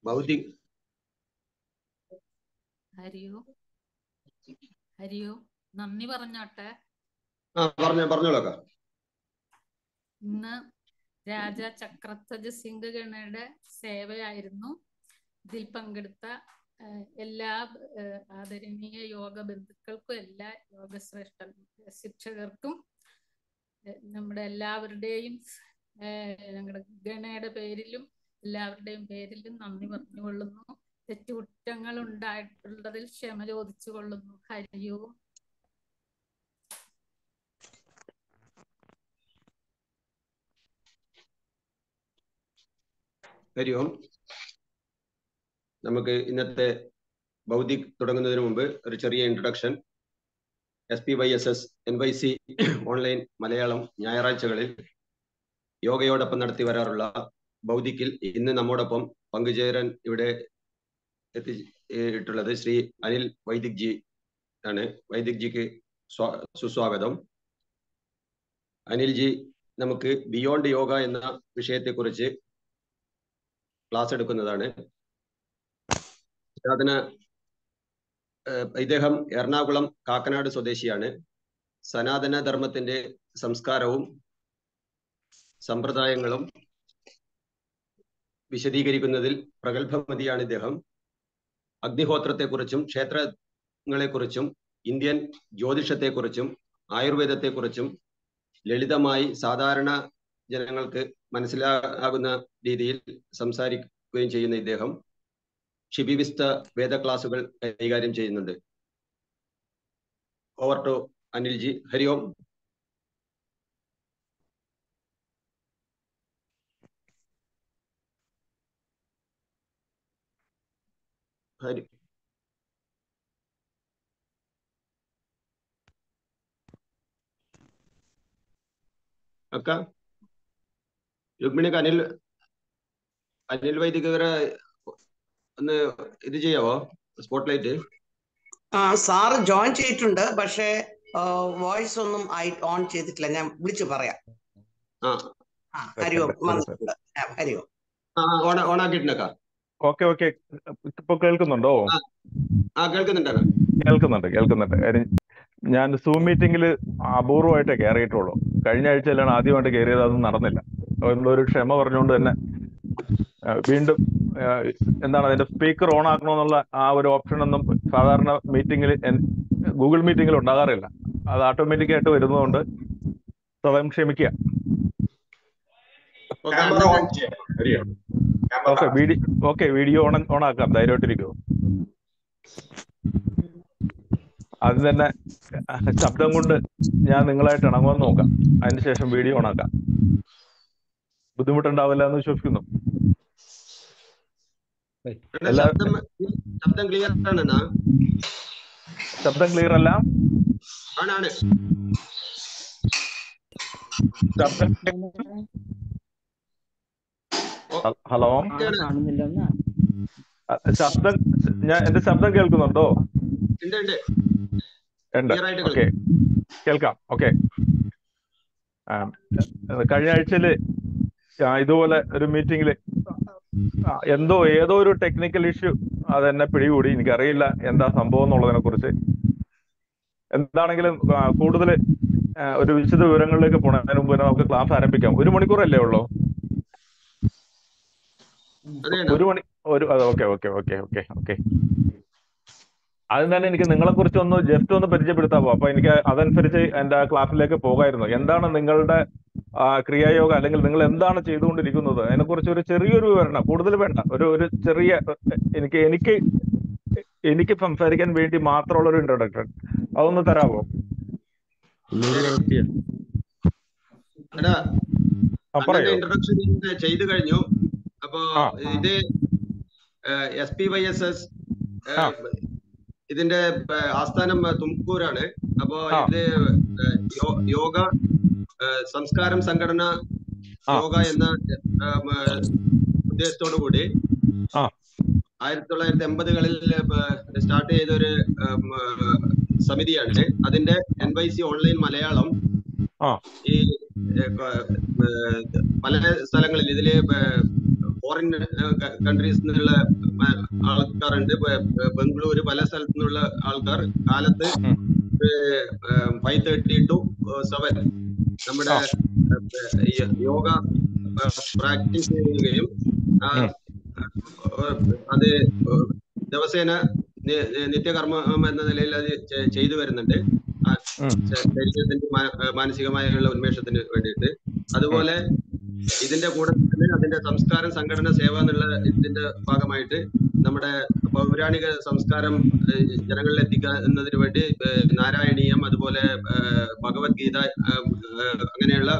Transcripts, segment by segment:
ഭൗതിക ഹരിയോ ഹരിയോ നന്ദി പറഞ്ഞോട്ടെ ആ പറഞ്ഞോ പറഞ്ഞോളാം ഇന്ന് രാജ ചക്രധ്വജ സിംഗ് ഗണയുടെ സേവയായിരുന്നു ഇതിൽ പങ്കെടുത്ത ഏഹ്, എല്ലാ ഏഹ്, ആദരണീയ യോഗ ബന്ധുക്കൾക്കും എല്ലാ യോഗശ്രേഷ്ഠ ശിക്ഷകർക്കും ഏഹ്, നമ്മുടെ എല്ലാവരുടെയും ഏഹ്, ഞങ്ങളുടെ ഗണയുടെ പേരിലും എല്ലാവരുടെയും പേരിലും നന്ദി പറഞ്ഞുകൊള്ളുന്നു തെറ്റുകുറ്റങ്ങൾ ഉണ്ടായിട്ടുള്ളതിൽ ക്ഷമ ചോദിച്ചു കൊള്ളുന്നു ഹരിയും ഹരി ഓം നമുക്ക് ഇന്നത്തെ ഭൗതിക് തുടങ്ങുന്നതിന് മുമ്പ് ഒരു ചെറിയ introduction S P Y S S N Y C online Malayalam ഞായറാഴ്ചകളിൽ യോഗയോടൊപ്പം നടത്തി വരാറുള്ള ഭൗതിക്കിൽ ഇന്ന് നമ്മോടൊപ്പം പങ്കുചേരാൻ ഇവിടെ എത്തിയിട്ടുള്ളത് ശ്രീ അനിൽ വൈദിക് ജി ആണ് വൈദിക് ജിക്ക് സ്വാ- സുസ്വാഗതം അനിൽ ജി നമുക്ക് ബിയോണ്ട് യോഗ എന്ന വിഷയത്തെക്കുറിച്ച് ക്ലാസ് എടുക്കുന്നതാണ് സാധന ഏഹ് ഇദ്ദേഹം എറണാകുളം കാക്കനാട് സ്വദേശിയാണ് സനാതന ധർമ്മത്തിന്റെ സംസ്കാരവും സമ്പ്രദായങ്ങളും വിശദീകരിക്കുന്നതിൽ പ്രഗത്ഭമതിയാണ് ഇദ്ദേഹം അഗ്നിഹോത്രത്തെക്കുറിച്ചും ക്ഷേത്രങ്ങളെക്കുറിച്ചും ഇന്ത്യൻ ജ്യോതിഷത്തെക്കുറിച്ചും ആയുർവേദത്തെക്കുറിച്ചും ലളിതമായി സാധാരണ ജനങ്ങൾക്ക് മനസ്സിലാകുന്ന രീതിയിൽ സംസാരിക്കുകയും ചെയ്യുന്ന ഇദ്ദേഹം ഷിബിവിസ്ത വേദ ക്ലാസുകൾ കൈകാര്യം ചെയ്യുന്നുണ്ട് ഓവർ ടു അനിൽ ജി ഹരി ഓം ഹരി അക്ക രുക്മിണിക്ക് അനിൽ അനിൽ വൈദിക ഇവരെ ഒന്ന് ഇത് ചെയ്യാവോ സ്പോട്ട് ലൈറ്റ് ആ സാറ് ജോയിൻ ചെയ്തിട്ടുണ്ട് പക്ഷേ വോയിസ് ഒന്നും ആയി ഓൺ ചെയ്തിട്ടില്ല ഞാൻ വിളിച്ചു പറയാം ആ ആ ഹരി ഓം വന്നിട്ടുണ്ട് ആ, ഹരി ഓം ആ ഓൺ ഓൺ ആക്കിയിട്ടുണ്ടക്ക ഓക്കെ ഓക്കെ ഇപ്പൊ കേൾക്കുന്നുണ്ടോ ആ കേൾക്കുന്നുണ്ടക്ക കേൾക്കുന്നുണ്ട് കേൾക്കുന്നുണ്ട് കാര്യം ഞാൻ സൂം മീറ്റിംഗിൽ അപൂർവമായിട്ടേ കയറിയിട്ടുള്ളൂ കഴിഞ്ഞ ആഴ്ചയിലാണ് ആദ്യമായിട്ട് കയറിയത് അതൊന്നും നടന്നില്ല അതുകൊണ്ട് ഒരു ക്ഷമ പറഞ്ഞുകൊണ്ട് തന്നെ ആ, വീണ്ടും ആ, എന്താണ് അതിന്റെ സ്പീക്കർ ഓൺ ആക്കണമെന്നുള്ള ആ ഒരു ഓപ്ഷൻ ഒന്നും സാധാരണ മീറ്റിംഗിൽ ഗൂഗിൾ മീറ്റിംഗിൽ ഉണ്ടാകാറില്ല അത് ഓട്ടോമാറ്റിക് ആയിട്ട് വരുന്നതുകൊണ്ട് സ്വയം ക്ഷമിക്കുക ക്യാമറ ഓൺ ചെയ്യാം ഹരിയോ okay camera video okay video on on ആക്കാം ധൈര്യമായിട്ടിരിക്കുമോ ആദ്യം തന്നെ അഹ് ശബ്ദം കൊണ്ട് ഞാൻ നിങ്ങളായിട്ട് ഇണങ്ങുമെന്ന് നോക്കാം അതിനുശേഷം വീഡിയോ ഓൺ ആക്കാം ബുദ്ധിമുട്ടുണ്ടാവില്ല എന്ന് വിശ്വസിക്കുന്നു അണ്ണാ, എല്ലാ- ശബ്ദം ശബ്ദം ക്ലിയർ ആണെന്നാ ശബ്ദം ക്ലിയർ അല്ല ആണാണ് ശബ്ദം ഹ- ഹലോ ഓക്കെയാണ്. അഹ് ശബ്ദം ഞാൻ എന്റെ ശബ്ദം കേൾക്കുന്നുണ്ടോ ഉണ്ട് ഉണ്ട് ഉണ്ട് ക്ലിയർ ആയിട്ട് ഓക്കെ കേൾക്കാം ഓക്കെ കഴിഞ്ഞ ആഴ്ചയില് ആ, ഇതുപോലെ ഒരു മീറ്റിംഗില് എന്തോ ഏതോ ഒരു ടെക്നിക്കൽ ഇഷ്യൂ അതെന്നെ പിടികൂടി എനിക്കറിയില്ല എന്താ സംഭവം എന്നുള്ളതിനെ കുറിച്ച് എന്താണെങ്കിലും കൂടുതൽ ഒരു വിശദ വിവരങ്ങളിലേക്ക് പോണതിന് മുമ്പ് തന്നെ നമുക്ക് ക്ലാസ് ആരംഭിക്കാം ഒരു മണിക്കൂറല്ലേ ഉള്ളൂ അതെ ഒരു മണി ഒരു okay okay okay okay okay ആദ്യം തന്നെ എനിക്ക് നിങ്ങളെ കുറിച്ച് ഒന്ന് ജസ്റ്റ് ഒന്ന് പരിചയപ്പെടുത്താമോ അപ്പൊ എനിക്ക് അതനുസരിച്ച് എന്റെ ക്ലാസ്സിലേക്ക് പോകായിരുന്നു എന്താണ് നിങ്ങളുടെ ആ, ക്രിയായോഗ അല്ലെങ്കിൽ നിങ്ങൾ എന്താണ് ചെയ്തുകൊണ്ടിരിക്കുന്നത് അതിനെക്കുറിച്ച് ഒരു ചെറിയൊരു വിവരണം കൂടുതൽ വേണ്ട ഒരു ഒരു ചെറിയ എനിക്ക് എനിക്ക് എനിക്ക് സംസാരിക്കാൻ വേണ്ടി മാത്രമുള്ള ഒരു ഇൻട്രൊഡക്ഷൻ അതൊന്ന് തരാമോ എടാ ആ പറയൂ ഇൻട്രൊഡക്ഷൻ ചെയ്തു കഴിഞ്ഞു അപ്പോ ആ. ഇത് S P Y S S ആ. ഇതിന്റെ ഏഹ്, ആസ്ഥാനം ഏഹ്, തുംകൂറാണ് അപ്പോ ആ. ഇത് ഏഹ്, യോ- യോഗ ഏഹ്, സംസ്കാരം സംഘടന ആ. യോഗ എന്ന ഏഹ്, ഏഹ്, ഉദ്ദേശത്തോടു കൂടി ആ. ആയിരത്തി തൊള്ളായിരത്തി എൺപതുകളിൽ സ്റ്റാർട്ട് ചെയ്ത ഒരു ഏഹ്, ഏഹ്, സമിതിയാണ് അതിന്റെ N Y C online Malayalam ആ. ഈ ഏഹ്, ക- ഏഹ്, പല സ്ഥലങ്ങളിൽ ഇതില് ഫോറിൻ കൺട്രീസിൽ നിന്നുള്ള ആൾക്കാരുണ്ട് ബംഗളൂര് പല സ്ഥലത്തു നിന്നുള്ള ആൾക്കാർ കാലത്ത് ഫൈവ് തേർട്ടി ടു സെവൻ നമ്മുടെ ഈ യോഗ പ്രാക്ടീസ് ചെയ്യുകയും അത് ദിവസേന നിത്യകർമ്മം എന്ന നിലയിൽ അത് ചെയ്തു വരുന്നുണ്ട് ശരീരത്തിന്റെ മാനസികമായുള്ള ഉന്മേഷത്തിന് വേണ്ടിയിട്ട് അതുപോലെ ഇതിന്റെ കൂടെ തന്നെ അതിന്റെ സംസ്കാരം സംഘടന സേവ എന്നുള്ള ഇതിന്റെ ഭാഗമായിട്ട് നമ്മുടെ പൗരാണിക സംസ്കാരം ജനങ്ങളിൽ എത്തിക്കുക എന്നതിന് വേണ്ടി നാരായണീയം അതുപോലെ ഭഗവത്ഗീത അങ്ങനെയുള്ള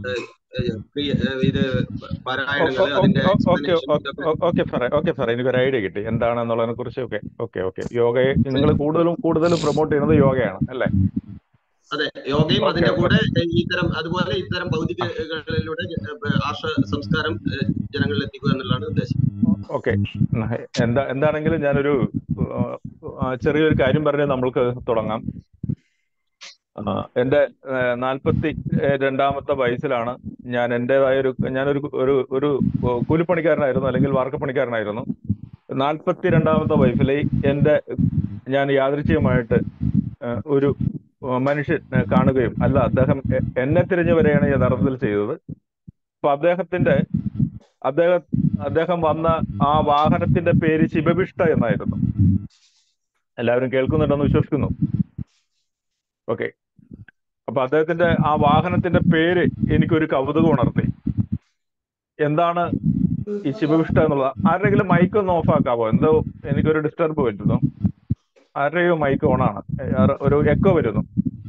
ഇത് പാരായണങ്ങൾ അതിന്റെ ഓക്കെ സാറേ ഓക്കെ സാറേ എനിക്കൊരു ഐഡിയ കിട്ടി എന്താണെന്നുള്ളതിനെ കുറിച്ച് ഓക്കെ ഓക്കെ ഓക്കെ യോഗയെ നിങ്ങൾ കൂടുതലും കൂടുതലും പ്രൊമോട്ട് ചെയ്യുന്നത് യോഗയാണ് അല്ലേ അതെ യോഗയും അതിന്റെ കൂടെ ഇത്തരം അതുപോലെ ഇത്തരം ഭൗതികങ്ങളിലൂടെ ആർഷ സംസ്കാരം ജനങ്ങളിൽ എത്തിക്കുക എന്നുള്ളതാണ് ഉദ്ദേശം ഓക്കെ എന്താ എന്താണെങ്കിലും ഞാനൊരു ചെറിയൊരു കാര്യം പറഞ്ഞ് നമ്മൾക്ക് തുടങ്ങാം എന്റെ നാൽപ്പത്തി രണ്ടാമത്തെ വയസ്സിലാണ് ഞാൻ എൻ്റെതായ ഒരു ഞാനൊരു ഒരു ഒരു കൂലിപ്പണിക്കാരനായിരുന്നു അല്ലെങ്കിൽ വാർക്കപ്പണിക്കാരനായിരുന്നു നാൽപ്പത്തി രണ്ടാമത്തെ വയസ്സിലെ എൻ്റെ ഞാൻ യാദൃച്ഛികമായിട്ട് ഒരു മനുഷ്യൻ കാണുകയും അല്ല അദ്ദേഹം എന്നെ തിരിഞ്ഞു വരെയാണ് യഥാർത്ഥത്തിൽ ചെയ്തത് അപ്പൊ അദ്ദേഹത്തിന്റെ അദ്ദേഹം അദ്ദേഹം വന്ന ആ വാഹനത്തിന്റെ പേര് ശിവവിഷ്ട എന്നായിരുന്നു എല്ലാവരും കേൾക്കുന്നുണ്ടെന്ന് വിശ്വസിക്കുന്നു ഓക്കെ അപ്പൊ അദ്ദേഹത്തിന്റെ ആ വാഹനത്തിന്റെ പേര് എനിക്കൊരു കൗതുകം ഉണർത്തി എന്താണ് ഈ ശിവവിഷ്ട എന്നുള്ളത് ആരുടെങ്കിലും മൈക്ക് ഒന്ന് ഓഫ് ആക്കാവോ എന്തോ എനിക്കൊരു ഡിസ്റ്റർബ് പറ്റുന്നു ആരുടെയോ മൈക്ക് ഓണാണ് ഒരു എക്കോ വരുന്നു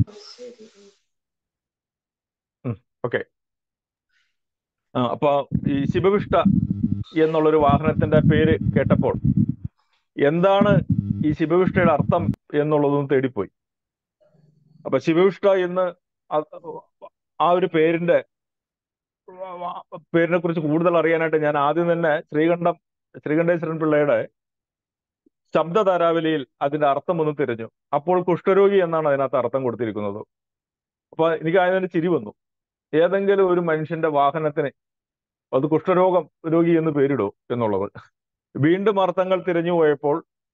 ഓക്കെ അപ്പൊ ഈ ശിവവിഷ്ട എന്നുള്ളൊരു വാഹനത്തിന്റെ പേര് കേട്ടപ്പോൾ എന്താണ് ഈ ശിവവിഷ്ടയുടെ അർത്ഥം എന്നുള്ളതും തേടിപ്പോയി അപ്പൊ ശിവവിഷ്ട എന്ന് ആ ഒരു പേരിന്റെ പേരിനെ കുറിച്ച് കൂടുതൽ അറിയാനായിട്ട് ഞാൻ ആദ്യം തന്നെ ശ്രീകണ്ഠം ശ്രീകണ്ഠേശ്വരൻ പിള്ളയുടെ ശബ്ദധാരാവലിയിൽ അതിന്റെ അർത്ഥം ഒന്ന് തിരഞ്ഞു അപ്പോൾ കുഷ്ഠരോഗി എന്നാണ് അതിനകത്ത് അർത്ഥം കൊടുത്തിരിക്കുന്നത് അപ്പൊ എനിക്ക് അതിന് ചിരി വന്നു ഏതെങ്കിലും ഒരു മനുഷ്യന്റെ വാഹനത്തിന് അത് കുഷ്ഠരോഗം രോഗി എന്ന് പേരിടൂ എന്നുള്ളത് വീണ്ടും അർത്ഥങ്ങൾ തിരഞ്ഞു പോയപ്പോൾ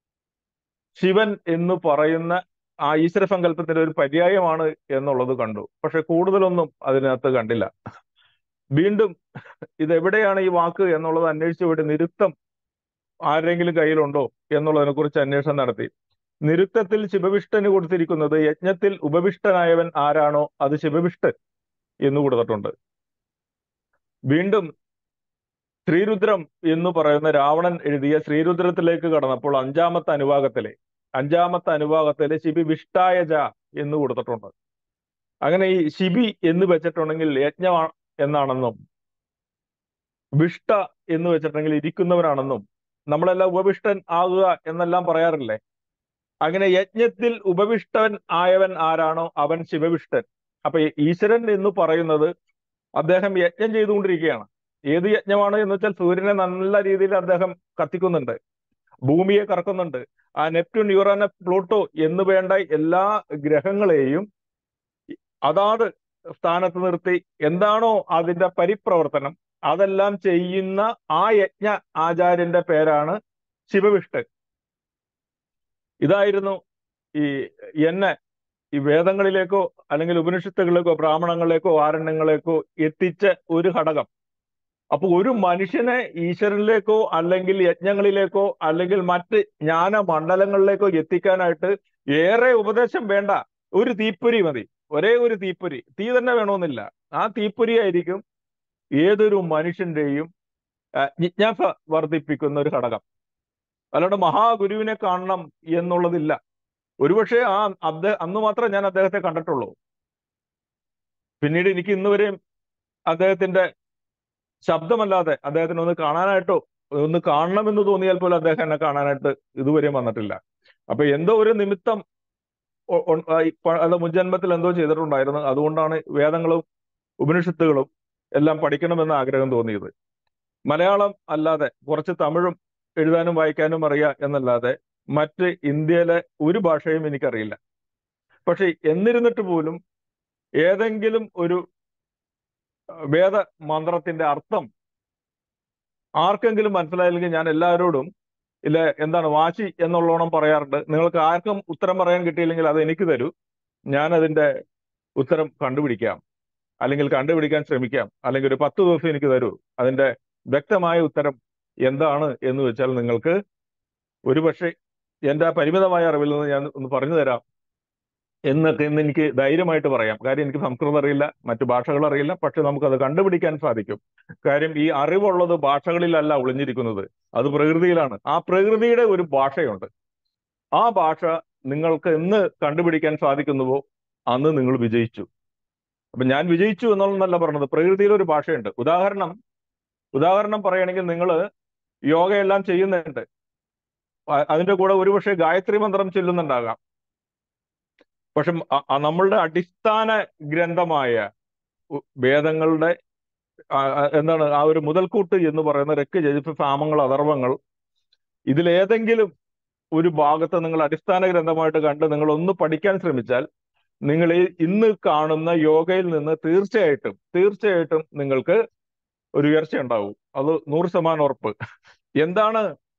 ശിവൻ എന്ന് പറയുന്ന ആ ഈശ്വര സങ്കല്പത്തിന്റെ ഒരു പര്യായമാണ് എന്നുള്ളത് കണ്ടു പക്ഷെ കൂടുതലൊന്നും അതിനകത്ത് കണ്ടില്ല വീണ്ടും ഇതെവിടെയാണ് ഈ വാക്ക് എന്നുള്ളത് അന്വേഷിച്ചു പോയിട്ട് നിരുത്തം ആരെങ്കിലും കയ്യിലുണ്ടോ എന്നുള്ളതിനെ കുറിച്ച് അന്വേഷണം നടത്തി നിരുത്തത്തിൽ ശിവവിഷ്ടന് കൊടുത്തിരിക്കുന്നത് യജ്ഞത്തിൽ ഉപവിഷ്ടനായവൻ ആരാണോ അത് ശിവവിഷ്ടൻ എന്ന് കൊടുത്തിട്ടുണ്ട് വീണ്ടും ശ്രീരുദ്രം എന്ന് പറയുന്ന രാവണൻ എഴുതിയ ശ്രീരുദ്രത്തിലേക്ക് കടന്നപ്പോൾ അഞ്ചാമത്തെ അനുഭാഗത്തിലെ അഞ്ചാമത്തെ അനുഭാഗത്തിലെ ശിബി വിഷ്ടായജ എന്ന് കൊടുത്തിട്ടുണ്ട് അങ്ങനെ ഈ ശിബി എന്ന് വെച്ചിട്ടുണ്ടെങ്കിൽ യജ്ഞ എന്നാണെന്നും വിഷ്ട എന്ന് വെച്ചിട്ടുണ്ടെങ്കിൽ ഇരിക്കുന്നവനാണെന്നും നമ്മളെല്ലാം ഉപവിഷ്ടൻ ആകുക എന്നെല്ലാം പറയാറില്ലേ അങ്ങനെ യജ്ഞത്തിൽ ഉപവിഷ്ടൻ ആയവൻ ആരാണോ അവൻ ശിവവിഷ്ടൻ അപ്പൊ ഈശ്വരൻ എന്ന് പറയുന്നത് അദ്ദേഹം യജ്ഞം ചെയ്തുകൊണ്ടിരിക്കുകയാണ് ഏത് യജ്ഞമാണ് എന്ന് വെച്ചാൽ സൂര്യനെ നല്ല രീതിയിൽ അദ്ദേഹം കത്തിക്കുന്നുണ്ട് ഭൂമിയെ കറക്കുന്നുണ്ട് ആ നെപ്റ്റ്യൂൺ യുറാന പ്ലൂട്ടോ എന്ന് വേണ്ട എല്ലാ ഗ്രഹങ്ങളെയും അതാത് സ്ഥാനത്ത് നിർത്തി എന്താണോ അതിന്റെ പരിപ്രവർത്തനം അതെല്ലാം ചെയ്യുന്ന ആ യജ്ഞ ആചാര്യന്റെ പേരാണ് ശിവവിഷ്ടൻ ഇതായിരുന്നു ഈ എന്നെ ഈ വേദങ്ങളിലേക്കോ അല്ലെങ്കിൽ ഉപനിഷത്തുകളിലേക്കോ ബ്രാഹ്മണങ്ങളിലേക്കോ ആരണ്യങ്ങളിലേക്കോ എത്തിച്ച ഒരു ഘടകം അപ്പൊ ഒരു മനുഷ്യനെ ഈശ്വരനിലേക്കോ അല്ലെങ്കിൽ യജ്ഞങ്ങളിലേക്കോ അല്ലെങ്കിൽ മറ്റ് ജ്ഞാന മണ്ഡലങ്ങളിലേക്കോ എത്തിക്കാനായിട്ട് ഏറെ ഉപദേശം വേണ്ട ഒരു തീപ്പൊരി മതി ഒരേ ഒരു തീപ്പൊരി തീ തന്നെ വേണമെന്നില്ല ആ തീപ്പൊരി ആയിരിക്കും ഏതൊരു മനുഷ്യന്റെയും ജിജ്ഞാസ വർദ്ധിപ്പിക്കുന്ന ഒരു ഘടകം അല്ലാണ്ട് മഹാഗുരുവിനെ കാണണം എന്നുള്ളതില്ല ഒരുപക്ഷെ ആ അദ്ദേഹം അന്ന് മാത്രമേ ഞാൻ അദ്ദേഹത്തെ കണ്ടിട്ടുള്ളൂ പിന്നീട് എനിക്ക് ഇന്ന് വരെയും അദ്ദേഹത്തിന്റെ ശബ്ദമല്ലാതെ അദ്ദേഹത്തിന് ഒന്ന് കാണാനായിട്ടോ ഒന്ന് കാണണമെന്ന് തോന്നിയാൽ പോലും അദ്ദേഹം എന്നെ കാണാനായിട്ട് ഇതുവരെയും വന്നിട്ടില്ല അപ്പൊ എന്തോ ഒരു നിമിത്തം അത് മുൻജന്മത്തിൽ എന്തോ ചെയ്തിട്ടുണ്ടായിരുന്നു അതുകൊണ്ടാണ് വേദങ്ങളും ഉപനിഷത്തുകളും എല്ലാം പഠിക്കണമെന്ന് ആഗ്രഹം തോന്നിയത് മലയാളം അല്ലാതെ കുറച്ച് തമിഴും എഴുതാനും വായിക്കാനും അറിയാം എന്നല്ലാതെ മറ്റ് ഇന്ത്യയിലെ ഒരു ഭാഷയും എനിക്കറിയില്ല പക്ഷെ എന്നിരുന്നിട്ട് പോലും ഏതെങ്കിലും ഒരു വേദ മന്ത്രത്തിന്റെ അർത്ഥം ആർക്കെങ്കിലും മനസ്സിലായില്ലെങ്കിൽ ഞാൻ എല്ലാവരോടും ഇല്ല എന്താണ് വാശി എന്നുള്ളോണം പറയാറുണ്ട് നിങ്ങൾക്ക് ആർക്കും ഉത്തരം പറയാൻ കിട്ടിയില്ലെങ്കിൽ അത് എനിക്ക് തരൂ ഞാൻ അതിന്റെ ഉത്തരം കണ്ടുപിടിക്കാം അല്ലെങ്കിൽ കണ്ടുപിടിക്കാൻ ശ്രമിക്കാം അല്ലെങ്കിൽ ഒരു പത്ത് ദിവസം എനിക്ക് തരൂ അതിന്റെ വ്യക്തമായ ഉത്തരം എന്താണ് എന്ന് വെച്ചാൽ നിങ്ങൾക്ക് ഒരുപക്ഷെ എന്റെ ആ പരിമിതമായ അറിവിൽ നിന്ന് ഞാൻ ഒന്ന് പറഞ്ഞു തരാം എന്നൊക്കെ ഇന്ന് എനിക്ക് ധൈര്യമായിട്ട് പറയാം കാര്യം എനിക്ക് സംസ്കൃതം അറിയില്ല മറ്റു ഭാഷകൾ അറിയില്ല പക്ഷെ നമുക്കത് കണ്ടുപിടിക്കാൻ സാധിക്കും കാര്യം ഈ അറിവുള്ളത് ഭാഷകളിലല്ല ഒളിഞ്ഞിരിക്കുന്നത് അത് പ്രകൃതിയിലാണ് ആ പ്രകൃതിയുടെ ഒരു ഭാഷയുണ്ട് ആ ഭാഷ നിങ്ങൾക്ക് എന്ന് കണ്ടുപിടിക്കാൻ സാധിക്കുന്നുവോ അന്ന് നിങ്ങൾ വിജയിച്ചു അപ്പൊ ഞാൻ വിജയിച്ചു എന്നുള്ളതല്ല പറഞ്ഞത് പ്രകൃതിയിൽ ഒരു ഭാഷയുണ്ട് ഉദാഹരണം ഉദാഹരണം പറയുകയാണെങ്കിൽ നിങ്ങൾ യോഗയെല്ലാം ചെയ്യുന്നുണ്ട് അ- അതിന്റെ കൂടെ ഒരുപക്ഷെ ഗായത്രി മന്ത്രം ചൊല്ലുന്നുണ്ടാകാം പക്ഷെ അ- അ- നമ്മളുടെ അടിസ്ഥാന ഗ്രന്ഥമായ ഉ- വേദങ്ങളുടെ ആ, ആ, എന്താണ് ആ ഒരു മുതൽക്കൂട്ട് എന്ന് പറയുന്ന രക്ക് ജജിപ്പ് സാമങ്ങൾ അഥർവങ്ങൾ ഇതിലേതെങ്കിലും ഒരു ഭാഗത്ത് നിങ്ങൾ അടിസ്ഥാന ഗ്രന്ഥമായിട്ട് കണ്ട് നിങ്ങൾ ഒന്ന് പഠിക്കാൻ ശ്രമിച്ചാൽ നിങ്ങൾ ഈ ഇന്ന് കാണുന്ന യോഗയിൽ നിന്ന് തീർച്ചയായിട്ടും തീർച്ചയായിട്ടും നിങ്ങൾക്ക് ഒരു ഉയർച്ച ഉണ്ടാവും അത് നൂറ് ശതമാനം ഉറപ്പ് എന്താണ്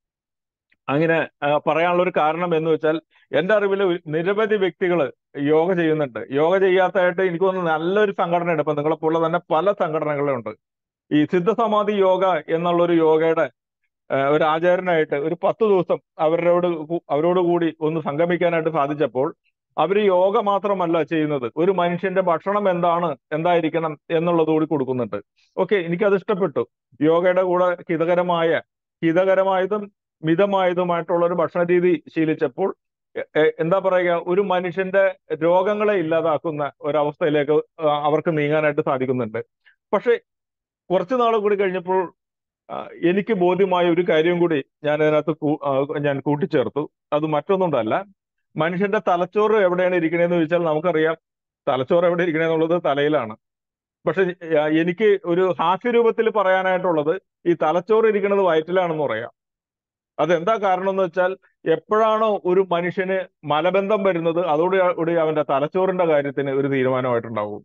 അങ്ങനെ ആ, പറയാനുള്ള ഒരു കാരണം എന്ന് വെച്ചാൽ എന്റെ അറിവിൽ നിരവധി വ്യക്തികൾ യോഗ ചെയ്യുന്നുണ്ട് യോഗ ചെയ്യാത്തതായിട്ട് എനിക്ക് തോന്നുന്നു നല്ലൊരു സംഘടനയുണ്ട് ഇപ്പൊ നിങ്ങളെപ്പോലെ തന്നെ പല സംഘടനകളുണ്ട് ഈ സിദ്ധസമാധി യോഗ എന്നുള്ള ഒരു യോഗയുടെ ആ, ഒരു ആചാര്യനായിട്ട് ഒരു പത്ത് ദിവസം അവരോട് കൂ- അവരോട് കൂടി ഒന്ന് സംഗമിക്കാനായിട്ട് സാധിച്ചപ്പോൾ അവർ യോഗ മാത്രമല്ല ചെയ്യുന്നത് ഒരു മനുഷ്യന്റെ ഭക്ഷണം എന്താണ് എന്തായിരിക്കണം എന്നുള്ളത് കൂടി കൊടുക്കുന്നുണ്ട് ഓക്കെ എനിക്കത് ഇഷ്ടപ്പെട്ടു യോഗയുടെ കൂടെ ഹിതകരമായ ഹിതകരമായതും മിതമായതുമായിട്ടുള്ള ഒരു ഭക്ഷണ രീതി ശീലിച്ചപ്പോൾ എ- എ- എന്താ പറയുക ഒരു മനുഷ്യന്റെ രോഗങ്ങളെ ഇല്ലാതാക്കുന്ന ഒരവസ്ഥയിലേക്ക് ആ, അവർക്ക് നീങ്ങാനായിട്ട് സാധിക്കുന്നുണ്ട് പക്ഷെ കുറച്ചു നാൾ കൂടി കഴിഞ്ഞപ്പോൾ ആ, എനിക്ക് ബോധ്യമായ ഒരു കാര്യം കൂടി ഞാൻ അതിനകത്ത് കൂ- ആ, ഞാൻ കൂട്ടിച്ചേർത്തു അത് മറ്റൊന്നുകൊണ്ടല്ല മനുഷ്യന്റെ തലച്ചോറ് എവിടെയാണ് ഇരിക്കണേന്ന് ചോദിച്ചാൽ നമുക്കറിയാം തലച്ചോറ് എവിടെ ഇരിക്കണേന്നുള്ളത് തലയിലാണ് പക്ഷെ ആ, എനിക്ക് ഒരു ഹാസ്യരൂപത്തിൽ പറയാനായിട്ടുള്ളത് ഈ തലച്ചോറ് ഇരിക്കുന്നത് വയറ്റിലാണെന്ന് പറയാം അതെന്താ കാരണം എന്ന് വെച്ചാൽ എപ്പോഴാണോ ഒരു മനുഷ്യന് മലബന്ധം വരുന്നത് അതോടുകൂടി അവന്റെ തലച്ചോറിന്റെ കാര്യത്തിന് ഒരു തീരുമാനമായിട്ടുണ്ടാവും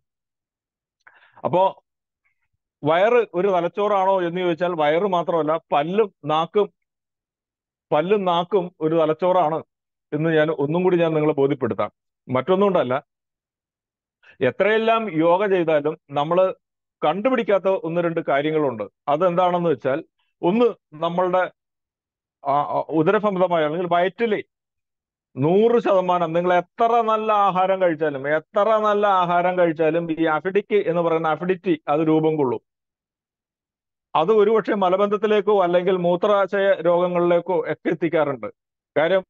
അപ്പോ വയറ് ഒരു തലച്ചോറാണോ എന്ന് ചോദിച്ചാൽ വയറ് മാത്രമല്ല പല്ലും നാക്കും പല്ലും നാക്കും ഒരു തലച്ചോറാണ് എന്ന് ഞാൻ ഒന്നും കൂടി ഞാൻ നിങ്ങളെ ബോധ്യപ്പെടുത്താം മറ്റൊന്നും കൊണ്ടല്ല എത്രയെല്ലാം യോഗ ചെയ്താലും നമ്മൾ കണ്ടുപിടിക്കാത്ത ഒന്ന് രണ്ട് കാര്യങ്ങളുണ്ട് അതെന്താണെന്ന് വെച്ചാൽ ഒന്ന് നമ്മളുടെ ആ, ആ, ഉദരസംബന്ധമായ അല്ലെങ്കിൽ വയറ്റില് നൂറ് ശതമാനം നിങ്ങൾ എത്ര നല്ല ആഹാരം കഴിച്ചാലും എത്ര നല്ല ആഹാരം കഴിച്ചാലും ഈ അഫിഡിക്ക് എന്ന് പറയുന്ന അഫിഡിറ്റി അത് രൂപം കൊള്ളും അത് ഒരുപക്ഷെ മലബന്ധത്തിലേക്കോ അല്ലെങ്കിൽ മൂത്രാശയ രോഗങ്ങളിലേക്കോ ഒക്കെ എത്തിക്കാറുണ്ട് കാര്യം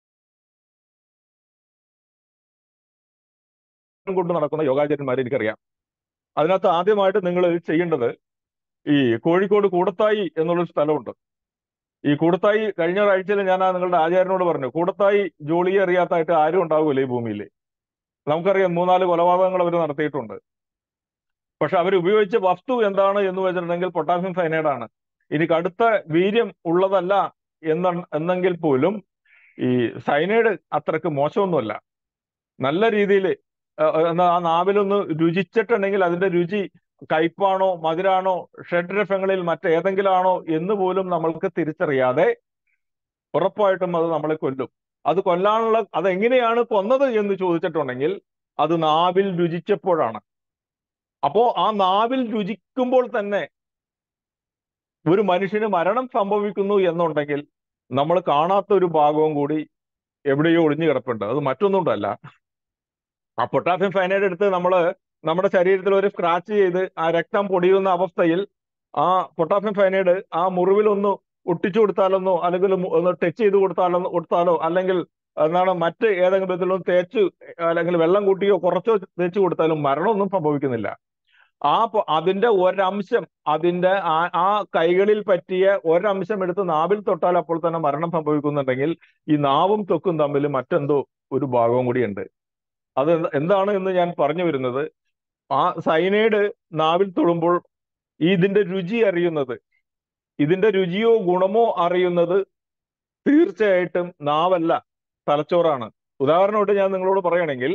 കൊണ്ട് നടക്കുന്ന യോഗാചാര്യന്മാരെ എനിക്കറിയാം അതിനകത്ത് ആദ്യമായിട്ട് നിങ്ങൾ ചെയ്യേണ്ടത് ഈ കോഴിക്കോട് കൂടത്തായി എന്നുള്ളൊരു സ്ഥലമുണ്ട് ഈ കൂടത്തായി കഴിഞ്ഞ ആഴ്ചയിൽ ഞാൻ ആ നിങ്ങളുടെ ആചാര്യനോട് പറഞ്ഞു കൂടത്തായി ജോലിയെ അറിയാത്തായിട്ട് ആരും ഉണ്ടാവില്ല ഈ ഭൂമിയിൽ നമുക്കറിയാം മൂന്നാല് കൊലപാതകങ്ങൾ അവർ നടത്തിയിട്ടുണ്ട് പക്ഷെ അവർ ഉപയോഗിച്ച വസ്തു എന്താണ് എന്ന് വെച്ചിട്ടുണ്ടെങ്കിൽ പൊട്ടാസ്യം സൈനൈഡ് ആണ് ഇനി കടുത്ത വീര്യം ഉള്ളതല്ല എന്ന എന്നെങ്കിൽ പോലും ഈ സൈനൈഡ് അത്രക്ക് മോശമൊന്നുമല്ല നല്ല രീതിയിൽ എന്നാ ആ നാവിലൊന്ന് രുചിച്ചിട്ടുണ്ടെങ്കിൽ അതിന്റെ രുചി കയ്പാണോ മധുരാണോ ഷഡ്രഫങ്ങളിൽ മറ്റേതെങ്കിലും ആണോ എന്ന് പോലും നമ്മൾക്ക് തിരിച്ചറിയാതെ ഉറപ്പായിട്ടും അത് നമ്മളെ കൊല്ലും അത് കൊല്ലാനുള്ള അതെങ്ങനെയാണ് കൊന്നത് എന്ന് ചോദിച്ചിട്ടുണ്ടെങ്കിൽ അത് നാവിൽ രുചിച്ചപ്പോഴാണ് അപ്പോ ആ നാവിൽ രുചിക്കുമ്പോൾ തന്നെ ഒരു മനുഷ്യന് മരണം സംഭവിക്കുന്നു എന്നുണ്ടെങ്കിൽ നമ്മൾ കാണാത്ത ഒരു ഭാഗവും കൂടി എവിടെയോ ഒളിഞ്ഞു കിടപ്പുണ്ട് അത് മറ്റൊന്നുകൊണ്ടല്ല ആ പൊട്ടാസ്യം സയനൈഡ് എടുത്ത് നമ്മൾ നമ്മുടെ ശരീരത്തിൽ ഒരു സ്ക്രാച്ച് ചെയ്ത് ആ രക്തം പൊടിയുന്ന അവസ്ഥയിൽ ആ പൊട്ടാസ്യം സയനൈഡ് ആ മുറിവിൽ ഒന്ന് ഒട്ടിച്ചു കൊടുത്താലൊന്നോ അല്ലെങ്കിൽ ഒന്ന് ടച്ച് ചെയ്ത് കൊടുത്താലോ കൊടുത്താലോ അല്ലെങ്കിൽ എന്താണ് മറ്റ് ഏതെങ്കിലും വിധത്തിലൊന്നും തേച്ച് അല്ലെങ്കിൽ വെള്ളം കൂട്ടിയോ കുറച്ചോ തേച്ച് കൊടുത്താലും മരണമൊന്നും സംഭവിക്കുന്നില്ല ആ പൊ- അതിന്റെ ഒരംശം അതിന്റെ ആ ആ കൈകളിൽ പറ്റിയ ഒരംശം എടുത്ത് നാവിൽ തൊട്ടാൽ അപ്പോൾ തന്നെ മരണം സംഭവിക്കുന്നുണ്ടെങ്കിൽ ഈ നാവും തൊക്കും തമ്മിൽ മറ്റെന്തോ ഒരു ഭാഗവും കൂടിയുണ്ട് അത് എന്ത- എന്താണ് എന്ന് ഞാൻ പറഞ്ഞു വരുന്നത് ആ സൈനൈഡ് നാവിൽ തൊടുമ്പോൾ ഇതിന്റെ രുചി അറിയുന്നത് ഇതിന്റെ രുചിയോ ഗുണമോ അറിയുന്നത് തീർച്ചയായിട്ടും നാവല്ല തലച്ചോറാണ് ഉദാഹരണമായിട്ട് ഞാൻ നിങ്ങളോട് പറയുകയാണെങ്കിൽ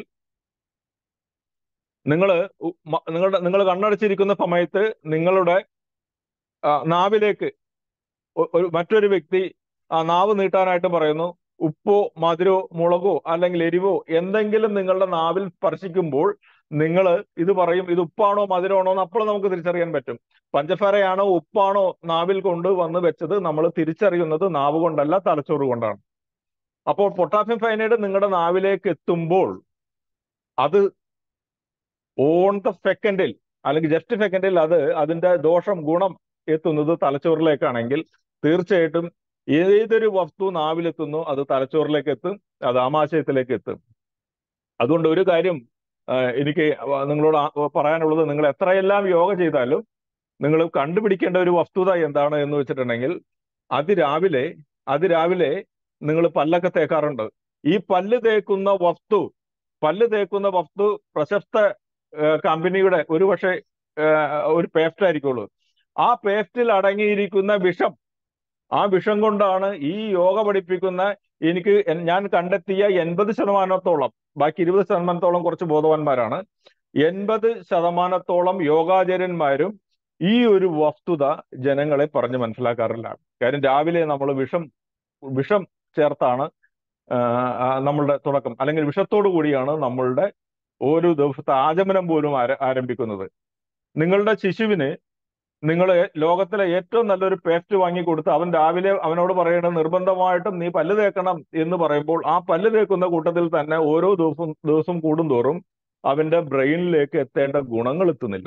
നിങ്ങൾ നിങ്ങളുടെ നിങ്ങൾ കണ്ണടച്ചിരിക്കുന്ന സമയത്ത് നിങ്ങളുടെ ആ, നാവിലേക്ക് ഒ- ഒരു മറ്റൊരു വ്യക്തി ആ നാവ് നീട്ടാനായിട്ട് പറയുന്നു ഉപ്പോ മധുരോ മുളകോ അല്ലെങ്കിൽ എരിവോ എന്തെങ്കിലും നിങ്ങളുടെ നാവിൽ സ്പർശിക്കുമ്പോൾ നിങ്ങൾ ഇത് പറയും ഇത് ഉപ്പാണോ മധുരമാണോ എന്ന് അപ്പോൾ നമുക്ക് തിരിച്ചറിയാൻ പറ്റും പഞ്ചസാരയാണോ ഉപ്പാണോ നാവിൽ കൊണ്ട് വന്ന് വെച്ചത് നമ്മൾ തിരിച്ചറിയുന്നത് നാവ് കൊണ്ടല്ല തലച്ചോറ് കൊണ്ടാണ് അപ്പോൾ പൊട്ടാസ്യം ഫൈനൈഡ് നിങ്ങളുടെ നാവിലേക്ക് എത്തുമ്പോൾ അത് ഓൺ ദ സെക്കൻഡിൽ അല്ലെങ്കിൽ ജസ്റ്റ് സെക്കൻഡിൽ അത് അതിന്റെ ദോഷം ഗുണം എത്തുന്നത് തലച്ചോറിലേക്കാണെങ്കിൽ തീർച്ചയായിട്ടും ഏതൊരു വസ്തു നാവിലെത്തുന്നു അത് തലച്ചോറിലേക്ക് എത്തും അത് ആമാശയത്തിലേക്ക് എത്തും അതുകൊണ്ട് ഒരു കാര്യം ആ, എനിക്ക് നിങ്ങളോട് ആ- പറയാനുള്ളത് നിങ്ങൾ എത്രയെല്ലാം യോഗ ചെയ്താലും നിങ്ങൾ കണ്ടുപിടിക്കേണ്ട ഒരു വസ്തുത എന്താണ് എന്ന് വെച്ചിട്ടുണ്ടെങ്കിൽ അതിരാവിലെ അതിരാവിലെ നിങ്ങൾ പല്ലൊക്കെ തേക്കാറുണ്ട് ഈ പല്ല് തേക്കുന്ന വസ്തു പല്ല് തേക്കുന്ന വസ്തു പ്രശസ്ത ആ, കമ്പനിയുടെ ഒരു പക്ഷേ ആ, ഒരു പേസ്റ്റ് ആയിരിക്കുള്ളൂ ആ പേസ്റ്റിൽ അടങ്ങിയിരിക്കുന്ന വിഷം ആ വിഷം കൊണ്ടാണ് ഈ യോഗ പഠിപ്പിക്കുന്ന എനിക്ക് എൻ- ഞാൻ കണ്ടെത്തിയ എൺപത് ശതമാനത്തോളം ബാക്കി ഇരുപത് ശതമാനത്തോളം കുറച്ച് ബോധവാന്മാരാണ് എൺപത് ശതമാനത്തോളം യോഗാചാര്യന്മാരും ഈ ഒരു വസ്തുത ജനങ്ങളെ പറഞ്ഞ് മനസ്സിലാക്കാറില്ല കാര്യം രാവിലെ നമ്മൾ വിഷം വിഷം ചേർത്താണ് ആ, ആ, നമ്മളുടെ തുടക്കം അല്ലെങ്കിൽ വിഷത്തോടു കൂടിയാണ് നമ്മളുടെ ഓരോ ദിവസത്തെ ആചമനം പോലും ആര ആരംഭിക്കുന്നത് നിങ്ങളുടെ ശിശുവിന് നിങ്ങൾ ലോകത്തിലെ ഏറ്റവും നല്ലൊരു പേസ്റ്റ് വാങ്ങി കൊടുത്ത് അവൻ രാവിലെ അവനോട് പറയണത് നിർബന്ധമായിട്ടും നീ പല്ല് തേക്കണം എന്ന് പറയുമ്പോൾ ആ പല്ല് തേക്കുന്ന കൂട്ടത്തിൽ തന്നെ ഓരോ ദിവസം ദിവസം കൂടുന്തോറും അവന്റെ ബ്രെയിനിലേക്ക് എത്തേണ്ട ഗുണങ്ങൾ എത്തുന്നില്ല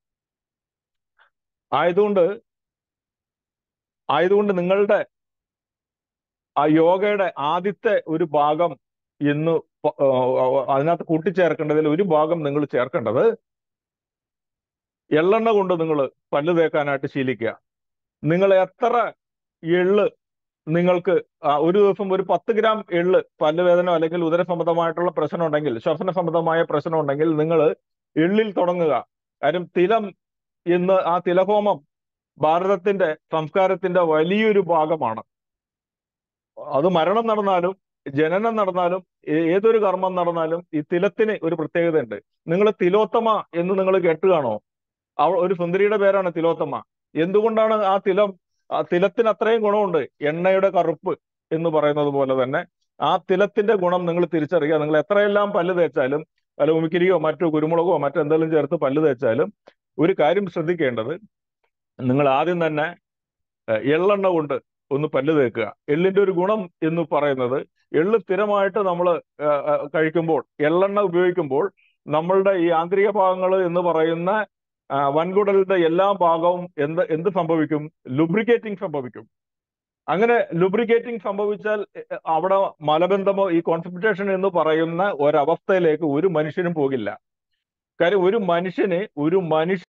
ആയതുകൊണ്ട് ആയതുകൊണ്ട് നിങ്ങളുടെ ആ യോഗയുടെ ആദ്യത്തെ ഒരു ഭാഗം എന്ന് പ- ആ, അതിനകത്ത് കൂട്ടിച്ചേർക്കേണ്ടതിൽ ഒരു ഭാഗം നിങ്ങൾ ചേർക്കേണ്ടത് എള്ളെണ്ണ കൊണ്ട് നിങ്ങൾ പല്ല് തേക്കാനായിട്ട് ശീലിക്കുക നിങ്ങൾ എത്ര എള്ള് നിങ്ങൾക്ക് ആ, ഒരു ദിവസം ഒരു പത്ത് ഗ്രാം എള്ള് പല്ലുവേദന അല്ലെങ്കിൽ ഉദര സംബന്ധമായിട്ടുള്ള പ്രശ്നം ഉണ്ടെങ്കിൽ ശ്വസന സംബന്ധമായ പ്രശ്നം ഉണ്ടെങ്കിൽ നിങ്ങൾ എള്ളിൽ തുടങ്ങുക കാര്യം തിലം എന്ന് ആ തിലഹോമം ഭാരതത്തിന്റെ സംസ്കാരത്തിന്റെ വലിയൊരു ഭാഗമാണ് അത് മരണം നടന്നാലും ജനനം നടന്നാലും ഏ- ഏതൊരു കർമ്മം നടന്നാലും ഈ തിലത്തിന് ഒരു പ്രത്യേകതയുണ്ട് നിങ്ങൾ തിലോത്തമ എന്ന് നിങ്ങൾ കേട്ടുകാണോ അവ ഒരു സുന്ദരിയുടെ പേരാണ് തിലോത്തമ എന്തുകൊണ്ടാണ് ആ തിലം ആ തിലത്തിന് അത്രയും ഗുണമുണ്ട് എണ്ണയുടെ കറുപ്പ് എന്ന് പറയുന്നത് പോലെ തന്നെ ആ തിലത്തിന്റെ ഗുണം നിങ്ങൾ തിരിച്ചറിയുക നിങ്ങൾ എത്രയെല്ലാം പല്ല് തേച്ചാലും അല്ല ഉമിക്കിരിയോ മറ്റോ കുരുമുളകോ മറ്റെന്തെങ്കിലും ചേർത്ത് പല്ല് തേച്ചാലും ഒരു കാര്യം ശ്രദ്ധിക്കേണ്ടത് നിങ്ങൾ ആദ്യം തന്നെ ഏഹ്, എള്ളെണ്ണ കൊണ്ട് ഒന്ന് പല്ല് തേക്കുക എള്ളിന്റെ ഒരു ഗുണം എന്ന് പറയുന്നത് എള്ള് സ്ഥിരമായിട്ട് നമ്മൾ കഴിക്കുമ്പോൾ എള്ളെണ്ണ ഉപയോഗിക്കുമ്പോൾ നമ്മളുടെ ഈ ആന്തരിക ഭാഗങ്ങൾ എന്ന് പറയുന്ന ആ, വൻകുടലിന്റെ എല്ലാ ഭാഗവും എന്ത് എന്ത് സംഭവിക്കും ലുബ്രിക്കേറ്റിംഗ് സംഭവിക്കും അങ്ങനെ ലുബ്രിക്കേറ്റിംഗ് സംഭവിച്ചാൽ എ- അവിടെ മലബന്ധമോ ഈ കോൺസെൻട്രേഷൻ എന്ന് പറയുന്ന ഒരവസ്ഥയിലേക്ക് ഒരു മനുഷ്യനും പോകില്ല കാര്യം ഒരു മനുഷ്യന് ഒരു മനുഷ്യ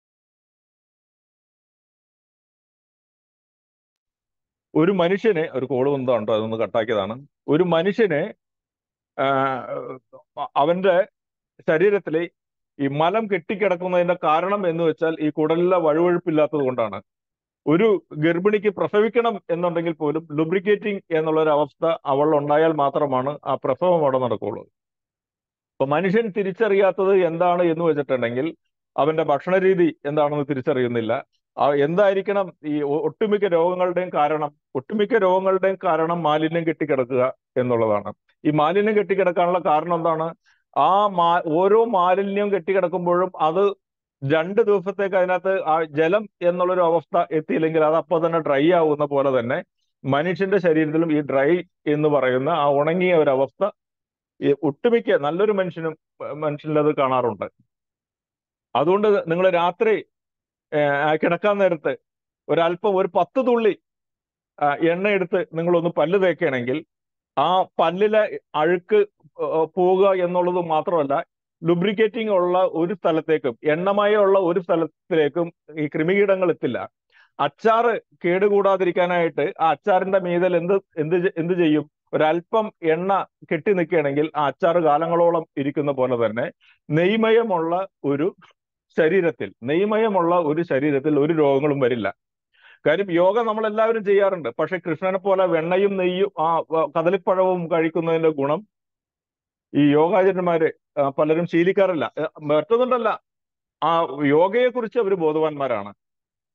ഒരു മനുഷ്യന് ഒരു കോള് വന്നതുണ്ടോ അതൊന്ന് കട്ടാക്കിയതാണ് ഒരു മനുഷ്യന് ആ, അവന്റെ ശരീരത്തിലെ ഈ മലം കെട്ടിക്കിടക്കുന്നതിന്റെ കാരണം എന്ന് വെച്ചാൽ ഈ കുടലിലെ വഴുവഴുപ്പില്ലാത്തത് കൊണ്ടാണ് ഒരു ഗർഭിണിക്ക് പ്രസവിക്കണം എന്നുണ്ടെങ്കിൽ പോലും ലുബ്രിക്കേറ്റിംഗ് എന്നുള്ള ഒരു അവസ്ഥ അവൾ ഉണ്ടായാൽ മാത്രമാണ് ആ പ്രസവം അവിടെ നടക്കുള്ളൂ അപ്പൊ മനുഷ്യൻ തിരിച്ചറിയാത്തത് എന്താണ് എന്ന് വെച്ചിട്ടുണ്ടെങ്കിൽ അവന്റെ ഭക്ഷണ രീതി എന്താണെന്ന് തിരിച്ചറിയുന്നില്ല ആ എന്തായിരിക്കണം ഈ ഒ- ഒട്ടുമിക്ക രോഗങ്ങളുടെയും കാരണം ഒട്ടുമിക്ക രോഗങ്ങളുടെയും കാരണം മാലിന്യം കെട്ടിക്കിടക്കുക എന്നുള്ളതാണ് ഈ മാലിന്യം കെട്ടിക്കിടക്കാനുള്ള കാരണം എന്താണ് ആ മാ ഓരോ മാലിന്യം കെട്ടിക്കിടക്കുമ്പോഴും അത് രണ്ട് ദിവസത്തേക്ക് അതിനകത്ത് ആ ജലം എന്നുള്ളൊരു അവസ്ഥ എത്തിയില്ലെങ്കിൽ അത് അപ്പോൾ തന്നെ ഡ്രൈ ആവുന്ന പോലെ തന്നെ മനുഷ്യന്റെ ശരീരത്തിലും ഈ ഡ്രൈ എന്ന് പറയുന്ന ആ ഉണങ്ങിയ ഒരു അവസ്ഥ ഈ ഒട്ടുമിക്ക നല്ലൊരു മനുഷ്യനും മനുഷ്യനിൽ അത് കാണാറുണ്ട് അതുകൊണ്ട് നിങ്ങൾ രാത്രി ഏഹ്, കിടക്കാൻ നേരത്ത് ഒരല്പം ഒരു പത്ത് തുള്ളി ആ, എണ്ണ എടുത്ത് നിങ്ങളൊന്ന് പല്ല് തേക്കുകയാണെങ്കിൽ ആ പല്ലിലെ അഴുക്ക് ഏഹ്, പോവുക എന്നുള്ളത് മാത്രമല്ല ലുബ്രിക്കേറ്റിംഗ് ഉള്ള ഒരു സ്ഥലത്തേക്കും എണ്ണമയമുള്ള ഒരു സ്ഥലത്തിലേക്കും ഈ കൃമികീടങ്ങൾ എത്തില്ല അച്ചാറ് കേടുകൂടാതിരിക്കാനായിട്ട് ആ അച്ചാറിന്റെ മീതൽ എന്ത് എന്ത് ചെ- എന്ത് ചെയ്യും ഒരല്പം എണ്ണ കെട്ടി നിൽക്കുകയാണെങ്കിൽ ആ അച്ചാറ് കാലങ്ങളോളം ഇരിക്കുന്ന പോലെ തന്നെ നെയ്മയമുള്ള ഒരു ശരീരത്തിൽ നെയ്മയമുള്ള ഒരു ശരീരത്തിൽ ഒരു രോഗങ്ങളും വരില്ല കാര്യം യോഗ നമ്മൾ എല്ലാവരും ചെയ്യാറുണ്ട് പക്ഷെ കൃഷ്ണനെ പോലെ വെണ്ണയും നെയ്യും ആ വ- കദളിപ്പഴവും കഴിക്കുന്നതിന്റെ ഗുണം ഈ യോഗാചാര്യന്മാര് ആ, പലരും ശീലിക്കാറില്ല ഏ, മറ്റൊന്നുണ്ടല്ല ആ യോഗയെ കുറിച്ച് അവർ ബോധവാന്മാരാണ്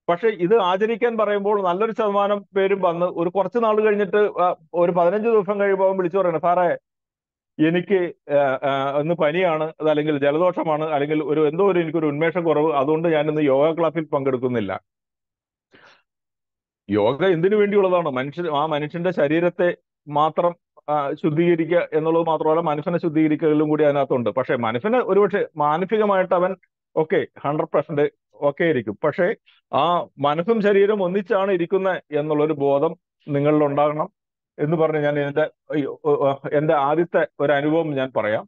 പക്ഷെ ഇത് ആചരിക്കാൻ പറയുമ്പോൾ നല്ലൊരു ശതമാനം പേരും വന്ന് ഒരു കുറച്ച് നാൾ കഴിഞ്ഞിട്ട് ആ, ഒരു പതിനഞ്ച് ദിവസം കഴിയുമ്പോൾ അവൻ വിളിച്ചു പറയണം സാറേ എനിക്ക് ആ, ആ, ഇന്ന് പനിയാണ് അത് അല്ലെങ്കിൽ ജലദോഷമാണ് അല്ലെങ്കിൽ ഒരു എന്തോ ഒരു എനിക്കൊരു ഉന്മേഷക്കുറവ് അതുകൊണ്ട് ഞാൻ ഇന്ന് യോഗ ക്ലാസ്സിൽ പങ്കെടുക്കുന്നില്ല യോഗ എന്തിനു വേണ്ടിയുള്ളതാണ് മനുഷ്യൻ ആ മനുഷ്യന്റെ ശരീരത്തെ മാത്രം ആ, ശുദ്ധീകരിക്കുക എന്നുള്ളത് മാത്രമല്ല മനസ്സിനെ ശുദ്ധീകരിക്കലും കൂടി അതിനകത്തുണ്ട് പക്ഷെ മനസ്സിന് ഒരുപക്ഷെ മാനസികമായിട്ട് അവൻ ഓക്കെ ഹൺഡ്രഡ് പെർസെന്റ് ഓക്കെ ആയിരിക്കും പക്ഷേ ആ മനസ്സും ശരീരം ഒന്നിച്ചാണ് ഇരിക്കുന്നത് എന്നുള്ളൊരു ബോധം നിങ്ങളിൽ ഉണ്ടാകണം എന്ന് പറഞ്ഞ് ഞാൻ എന്റെ അയ്യോ, ഓ, ഓ, എന്റെ ആദ്യത്തെ ഒരു അനുഭവം ഞാൻ പറയാം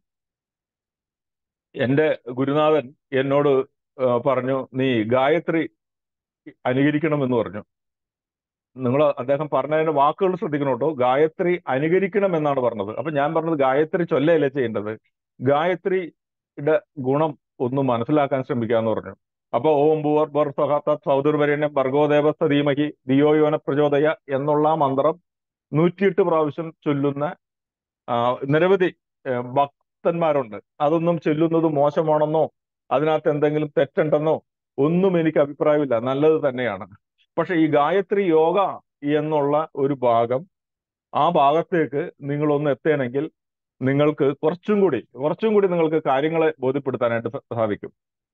എന്റെ ഗുരുനാഥൻ എന്നോട് ആ, പറഞ്ഞു നീ ഗായത്രി അനുകരിക്കണം എന്ന് പറഞ്ഞു നിങ്ങൾ അദ്ദേഹം പറഞ്ഞതിന്റെ വാക്കുകൾ ശ്രദ്ധിക്കണം കേട്ടോ ഗായത്രി അനുകരിക്കണം എന്നാണ് പറഞ്ഞത് അപ്പൊ ഞാൻ പറഞ്ഞത് ഗായത്രി ചൊല്ലയല്ലേ ചെയ്യേണ്ടത് ഗായത്രിയുടെ ഗുണം ഒന്ന് മനസ്സിലാക്കാൻ ശ്രമിക്കാന്ന് പറഞ്ഞു അപ്പൊ ഓം ഭൂവർ ബർ സഹത്ത സൗദുർവരണ്യം ഭർഗോദേവസ്ഥ ധീമഹി ദിയോയോന പ്രചോദയ എന്നുള്ള ആ മന്ത്രം നൂറ്റിയെട്ട് പ്രാവശ്യം ചൊല്ലുന്ന ആ, നിരവധി ഏ, ഭക്തന്മാരുണ്ട് അതൊന്നും ചൊല്ലുന്നത് മോശമാണെന്നോ അതിനകത്ത് എന്തെങ്കിലും തെറ്റുണ്ടെന്നോ ഒന്നും എനിക്ക് അഭിപ്രായമില്ല നല്ലത് തന്നെയാണ് പക്ഷെ ഈ ഗായത്രി യോഗ എന്നുള്ള ഒരു ഭാഗം ആ ഭാഗത്തേക്ക് നിങ്ങൾ ഒന്ന് എത്തണമെങ്കിൽ നിങ്ങൾക്ക് കുറച്ചും കൂടി കുറച്ചും കൂടി നിങ്ങൾക്ക് കാര്യങ്ങളെ ബോധ്യപ്പെടുത്താനായിട്ട് സ- സാധിക്കും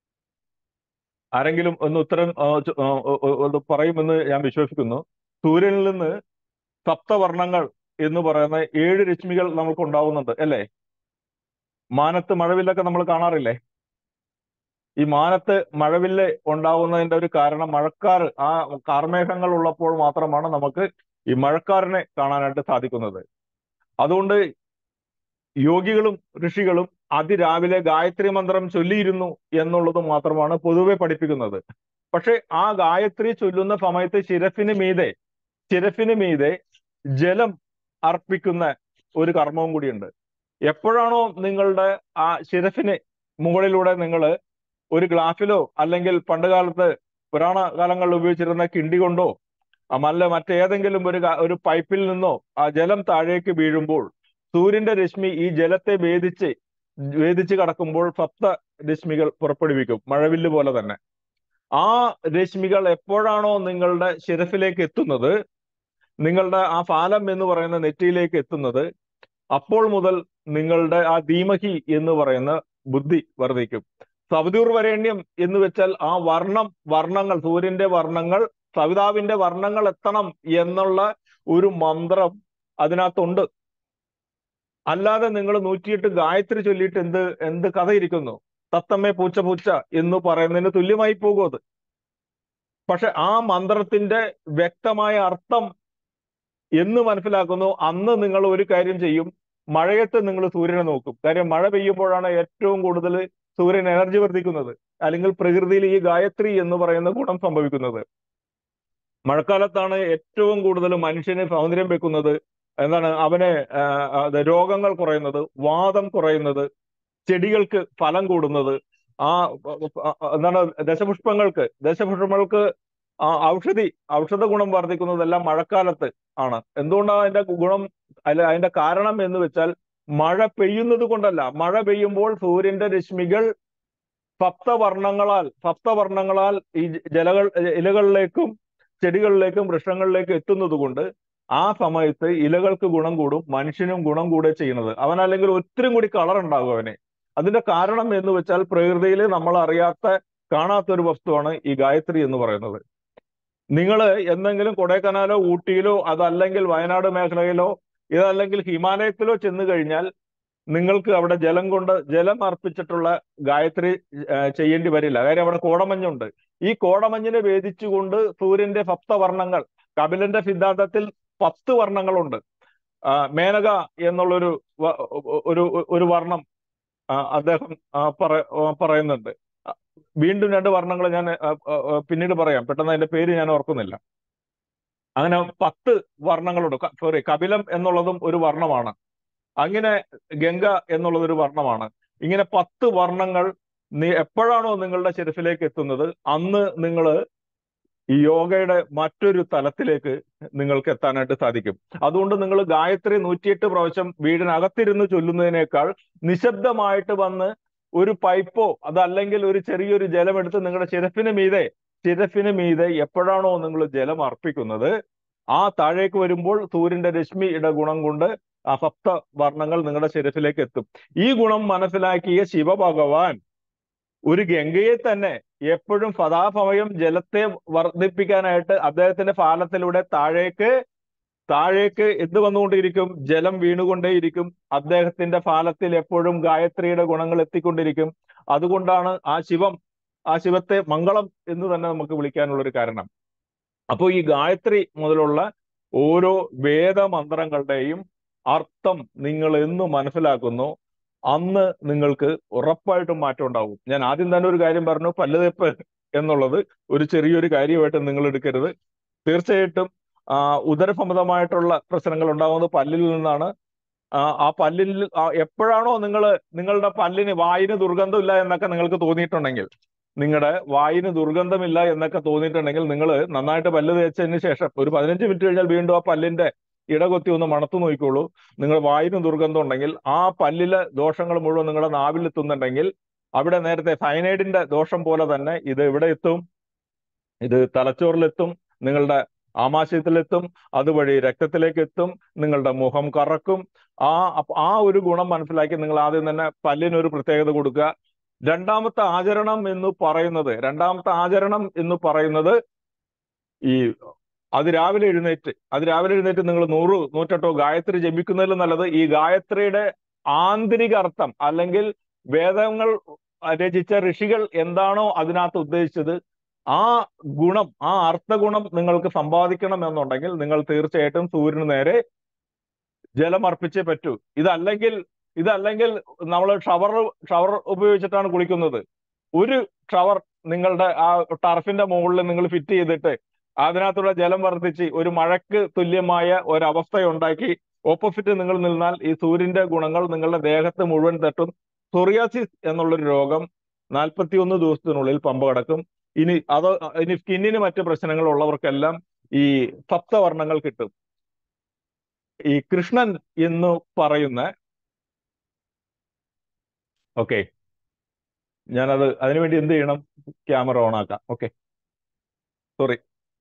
ആരെങ്കിലും ഒന്ന് ഉത്തരം ആ, ചോ- ആ, ഒ- ഒ- ഒന്ന് പറയുമെന്ന് ഞാൻ വിശ്വസിക്കുന്നു സൂര്യനിൽ നിന്ന് സപ്തവർണ്ണങ്ങൾ എന്ന് പറയുന്ന ഏഴ് രശ്മികൾ നമുക്ക് ഉണ്ടാവുന്നുണ്ട് അല്ലേ മാനത്ത് മഴവില്ലൊക്കെ നമ്മൾ കാണാറില്ലേ ഈ മാനത്ത് മഴവില്ല് ഉണ്ടാവുന്നതിന്റെ ഒരു കാരണം മഴക്കാറ് ആ കാർമേഘങ്ങൾ ഉള്ളപ്പോൾ മാത്രമാണ് നമുക്ക് ഈ മഴക്കാറിനെ കാണാനായിട്ട് സാധിക്കുന്നത് അതുകൊണ്ട് യോഗികളും ഋഷികളും അതിരാവിലെ ഗായത്രി മന്ത്രം ചൊല്ലിയിരുന്നു എന്നുള്ളത് മാത്രമാണ് പൊതുവെ പഠിപ്പിക്കുന്നത് പക്ഷെ ആ ഗായത്രി ചൊല്ലുന്ന സമയത്ത് ശിരഫിന് മീതെ ശിരഫിന് മീതെ ജലം അർപ്പിക്കുന്ന ഒരു കർമ്മവും കൂടിയുണ്ട് എപ്പോഴാണോ നിങ്ങളുടെ ആ ശിരഫിന് മുകളിലൂടെ നിങ്ങൾ ഒരു ഗ്ലാസ്സിലോ അല്ലെങ്കിൽ പണ്ട് കാലത്ത് പുരാണ കാലങ്ങളിൽ ഉപയോഗിച്ചിരുന്ന കിണ്ടി കൊണ്ടോ ആ മല്ല മറ്റേതെങ്കിലും ഒരു ക- ഒരു പൈപ്പിൽ നിന്നോ ആ ജലം താഴേക്ക് വീഴുമ്പോൾ സൂര്യന്റെ രശ്മി ഈ ജലത്തെ ഭേദിച്ച് ഭേദിച്ച് കടക്കുമ്പോൾ സപ്ത രശ്മികൾ പുറപ്പെടുവിക്കും മഴവില്ല് പോലെ തന്നെ ആ രശ്മികൾ എപ്പോഴാണോ നിങ്ങളുടെ ശിരസിലേക്ക് എത്തുന്നത് നിങ്ങളുടെ ആ ഫാലം എന്ന് പറയുന്ന നെറ്റിയിലേക്ക് എത്തുന്നത് അപ്പോൾ മുതൽ നിങ്ങളുടെ ആ ധീമഹി എന്ന് പറയുന്ന ബുദ്ധി വർദ്ധിക്കും സവിതൂർ വരേണ്യം എന്ന് വെച്ചാൽ ആ വർണ്ണം വർണ്ണങ്ങൾ സൂര്യന്റെ വർണ്ണങ്ങൾ സവിതാവിന്റെ വർണ്ണങ്ങൾ എത്തണം എന്നുള്ള ഒരു മന്ത്രം അതിനകത്തുണ്ട് അല്ലാതെ നിങ്ങൾ നൂറ്റിയെട്ട് ഗായത്രി ചൊല്ലിയിട്ട് എന്ത് എന്ത് കഥ ഇരിക്കുന്നു തത്തമ്മേ പൂച്ച പൂച്ച എന്ന് പറയുന്നതിന് തുല്യമായി പോകും അത് പക്ഷെ ആ മന്ത്രത്തിന്റെ വ്യക്തമായ അർത്ഥം എന്ന് മനസ്സിലാക്കുന്നു അന്ന് നിങ്ങൾ ഒരു കാര്യം ചെയ്യും മഴയത്ത് നിങ്ങൾ സൂര്യനെ നോക്കും കാര്യം മഴ പെയ്യുമ്പോഴാണ് ഏറ്റവും കൂടുതൽ സൂര്യൻ എനർജി വർദ്ധിക്കുന്നത് അല്ലെങ്കിൽ പ്രകൃതിയിൽ ഈ ഗായത്രി എന്ന് പറയുന്ന ഗുണം സംഭവിക്കുന്നത് മഴക്കാലത്താണ് ഏറ്റവും കൂടുതൽ മനുഷ്യന് സൗന്ദര്യം വെക്കുന്നത് എന്താണ് അവന് ആ, അത് രോഗങ്ങൾ കുറയുന്നത് വാദം കുറയുന്നത് ചെടികൾക്ക് ഫലം കൂടുന്നത് ആ ആ, എന്താണ് ദശപുഷ്പങ്ങൾക്ക് ദശപുഷ്പങ്ങൾക്ക് ആ ഔഷധി ഔഷധ ഗുണം വർദ്ധിക്കുന്നതെല്ലാം മഴക്കാലത്ത് ആണ് എന്തുകൊണ്ടാണ് അതിന്റെ ഗുണം അല്ല അതിന്റെ കാരണം എന്ന് വെച്ചാൽ മഴ പെയ്യുന്നത് കൊണ്ടല്ല മഴ പെയ്യുമ്പോൾ സൂര്യന്റെ രശ്മികൾ സപ്തവർണ്ണങ്ങളാൽ സപ്തവർണ്ണങ്ങളാൽ ഈ ജലകൾ ഇലകളിലേക്കും ചെടികളിലേക്കും വൃക്ഷങ്ങളിലേക്കും എത്തുന്നത് കൊണ്ട് ആ സമയത്ത് ഇലകൾക്ക് ഗുണം കൂടും മനുഷ്യനും ഗുണം കൂടെ ചെയ്യുന്നത് അവൻ അല്ലെങ്കിൽ ഒത്തിരി കൂടി കളർ ഉണ്ടാകും അവന് അതിന്റെ കാരണം എന്ന് വെച്ചാൽ പ്രകൃതിയിൽ നമ്മൾ അറിയാത്ത കാണാത്ത ഒരു വസ്തുവാണ് ഈ ഗായത്രി എന്ന് പറയുന്നത് നിങ്ങൾ എന്തെങ്കിലും കൊടൈക്കനാലോ ഊട്ടിയിലോ അതല്ലെങ്കിൽ വയനാട് മേഖലയിലോ ഇതല്ലെങ്കിൽ ഹിമാലയത്തിലോ ചെന്ന് കഴിഞ്ഞാൽ നിങ്ങൾക്ക് അവിടെ ജലം കൊണ്ട് ജലം അർപ്പിച്ചിട്ടുള്ള ഗായത്രി ആ, ചെയ്യേണ്ടി വരില്ല കാര്യം അവിടെ കോടമഞ്ഞുണ്ട് ഈ കോടമഞ്ഞിനെ ഭേദിച്ചുകൊണ്ട് സൂര്യന്റെ സപ്തവർണ്ണങ്ങൾ കപിലന്റെ സിദ്ധാന്തത്തിൽ പത്ത് വർണ്ണങ്ങളുണ്ട് ആ, മേനക എന്നുള്ളൊരു വ- ഒരു ഒരു വർണ്ണം ആ, അദ്ദേഹം ആ, പറ- ആ, പറയുന്നുണ്ട് ആ, വീണ്ടും രണ്ട് വർണ്ണങ്ങൾ ഞാൻ ആ, ആ, ആ, പിന്നീട് പറയാം പെട്ടെന്ന് അതിന്റെ പേര് ഞാൻ ഓർക്കുന്നില്ല അങ്ങനെ പത്ത് വർണ്ണങ്ങളുണ്ട് സോറി കപിലം എന്നുള്ളതും ഒരു വർണ്ണമാണ് അങ്ങനെ ഗംഗ എന്നുള്ളത് ഒരു വർണ്ണമാണ് ഇങ്ങനെ പത്ത് വർണ്ണങ്ങൾ നീ എപ്പോഴാണോ നിങ്ങളുടെ ശിരസിലേക്ക് എത്തുന്നത് അന്ന് നിങ്ങൾ ഈ യോഗയുടെ മറ്റൊരു തലത്തിലേക്ക് നിങ്ങൾക്ക് എത്താനായിട്ട് സാധിക്കും അതുകൊണ്ട് നിങ്ങൾ ഗായത്രി നൂറ്റിയെട്ട് പ്രാവശ്യം വീടിനകത്തിരുന്ന് ചൊല്ലുന്നതിനേക്കാൾ നിശബ്ദമായിട്ട് വന്ന് ഒരു പൈപ്പോ അതല്ലെങ്കിൽ ഒരു ചെറിയൊരു ജലമെടുത്ത് നിങ്ങളുടെ ശിരസിന് മീതെ ശിരസിന് മീതെ എപ്പോഴാണോ നിങ്ങൾ ജലം അർപ്പിക്കുന്നത് ആ താഴേക്ക് വരുമ്പോൾ സൂര്യന്റെ രശ്മിയുടെ ഗുണം കൊണ്ട് ആ സപ്ത വർണ്ണങ്ങൾ നിങ്ങളുടെ ശിരസിലേക്ക് എത്തും ഈ ഗുണം മനസ്സിലാക്കിയ ശിവഭഗവാൻ ഒരു ഗംഗയെ തന്നെ എപ്പോഴും സദാസമയം ജലത്തെ വർദ്ധിപ്പിക്കാനായിട്ട് അദ്ദേഹത്തിന്റെ ഫാലത്തിലൂടെ താഴേക്ക് താഴേക്ക് എന്ത് വന്നുകൊണ്ടിരിക്കും ജലം വീണുകൊണ്ടേയിരിക്കും അദ്ദേഹത്തിന്റെ ഫാലത്തിൽ എപ്പോഴും ഗായത്രിയുടെ ഗുണങ്ങൾ എത്തിക്കൊണ്ടിരിക്കും അതുകൊണ്ടാണ് ആ ശിവം ആ ശിവത്തെ മംഗളം എന്ന് തന്നെ നമുക്ക് വിളിക്കാനുള്ള ഒരു കാരണം അപ്പോൾ ഈ ഗായത്രി മുതലുള്ള ഓരോ വേദമന്ത്രങ്ങളുടെയും അർത്ഥം നിങ്ങൾ എന്ന് മനസ്സിലാക്കുന്നു അന്ന് നിങ്ങൾക്ക് ഉറപ്പായിട്ടും മാറ്റം ഉണ്ടാവും ഞാൻ ആദ്യം തന്നെ ഒരു കാര്യം പറഞ്ഞു പല്ലുതേപ്പ് എന്നുള്ളത് ഒരു ചെറിയൊരു കാര്യമായിട്ട് നിങ്ങൾ എടുക്കരുത് തീർച്ചയായിട്ടും ആ ഉദരസംബന്ധമായിട്ടുള്ള പ്രശ്നങ്ങൾ ഉണ്ടാകുന്നത് പല്ലിൽ നിന്നാണ് ആ ആ പല്ലിൽ ആ എപ്പോഴാണോ നിങ്ങൾ നിങ്ങളുടെ പല്ലിന് വായിന് ദുർഗന്ധമില്ല എന്നൊക്കെ നിങ്ങൾക്ക് തോന്നിയിട്ടുണ്ടെങ്കിൽ നിങ്ങളുടെ വായിന് ദുർഗന്ധമില്ല എന്നൊക്കെ തോന്നിയിട്ടുണ്ടെങ്കിൽ നിങ്ങൾ നന്നായിട്ട് പല്ല് തേച്ചതിന് ശേഷം ഒരു പതിനഞ്ച് മിനിറ്റ് കഴിഞ്ഞാൽ വീണ്ടും ആ പല്ലിന്റെ ഇടകൊത്തി ഒന്ന് മണത്തു നോക്കിക്കോളൂ നിങ്ങൾ വായിന് ദുർഗന്ധം ഉണ്ടെങ്കിൽ ആ പല്ലിലെ ദോഷങ്ങൾ മുഴുവൻ നിങ്ങളുടെ നാവിൽ എത്തുന്നുണ്ടെങ്കിൽ അവിടെ നേരത്തെ സയനൈഡിന്റെ ദോഷം പോലെ തന്നെ ഇത് എവിടെ എത്തും ഇത് തലച്ചോറിലെത്തും നിങ്ങളുടെ ആമാശയത്തിലെത്തും അതുവഴി രക്തത്തിലേക്ക് എത്തും നിങ്ങളുടെ മുഖം കറക്കും ആ അപ്പ- ആ ഒരു ഗുണം മനസ്സിലാക്കി നിങ്ങൾ ആദ്യം തന്നെ പല്ലിനൊരു പ്രത്യേകത കൊടുക്കുക രണ്ടാമത്തെ ആചരണം എന്ന് പറയുന്നത് രണ്ടാമത്തെ ആചരണം എന്ന് പറയുന്നത് ഈ അത് രാവിലെ എഴുന്നേറ്റ് അത് രാവിലെ എഴുന്നേറ്റ് നിങ്ങൾ നൂറ് നൂറ്റെട്ടോ ഗായത്രി ജപിക്കുന്നതിലും നല്ലത് ഈ ഗായത്രിയുടെ ആന്തരിക അർത്ഥം അല്ലെങ്കിൽ വേദങ്ങൾ രചിച്ച ഋഷികൾ എന്താണോ അതിനകത്ത് ഉദ്ദേശിച്ചത് ആ ഗുണം ആ അർത്ഥഗുണം നിങ്ങൾക്ക് സമ്പാദിക്കണം എന്നുണ്ടെങ്കിൽ നിങ്ങൾ തീർച്ചയായിട്ടും സൂര്യന് നേരെ ജലമർപ്പിച്ചേ പറ്റൂ ഇതല്ലെങ്കിൽ ഇതല്ലെങ്കിൽ നമ്മൾ ഷവർ ഷവർ ഉപയോഗിച്ചിട്ടാണ് കുളിക്കുന്നത് ഒരു ഷവർ നിങ്ങളുടെ ആ ടർഫിന്റെ മുകളിൽ നിങ്ങൾ ഫിറ്റ് ചെയ്തിട്ട് അതിനകത്തുള്ള ജലം വർദ്ധിച്ച് ഒരു മഴയ്ക്ക് തുല്യമായ ഒരവസ്ഥയുണ്ടാക്കി ഓപ്പോസിറ്റ് നിങ്ങൾ നിന്നാൽ ഈ സൂര്യന്റെ ഗുണങ്ങൾ നിങ്ങളുടെ ദേഹത്ത് മുഴുവൻ തട്ടും സോറിയാസിസ് എന്നുള്ളൊരു രോഗം നാൽപ്പത്തിയൊന്ന് ദിവസത്തിനുള്ളിൽ പമ്പ കടക്കും ഇനി അത് ഇനി സ്കിന്നിന് മറ്റ് പ്രശ്നങ്ങൾ ഉള്ളവർക്കെല്ലാം ഈ സപ്തവർണ്ണങ്ങൾ കിട്ടും ഈ കൃഷ്ണൻ എന്ന് പറയുന്ന ഓക്കെ ഞാനത് അതിനുവേണ്ടി എന്ത് ചെയ്യണം ക്യാമറ ഓൺ ആക്കാം ഓക്കെ സോറി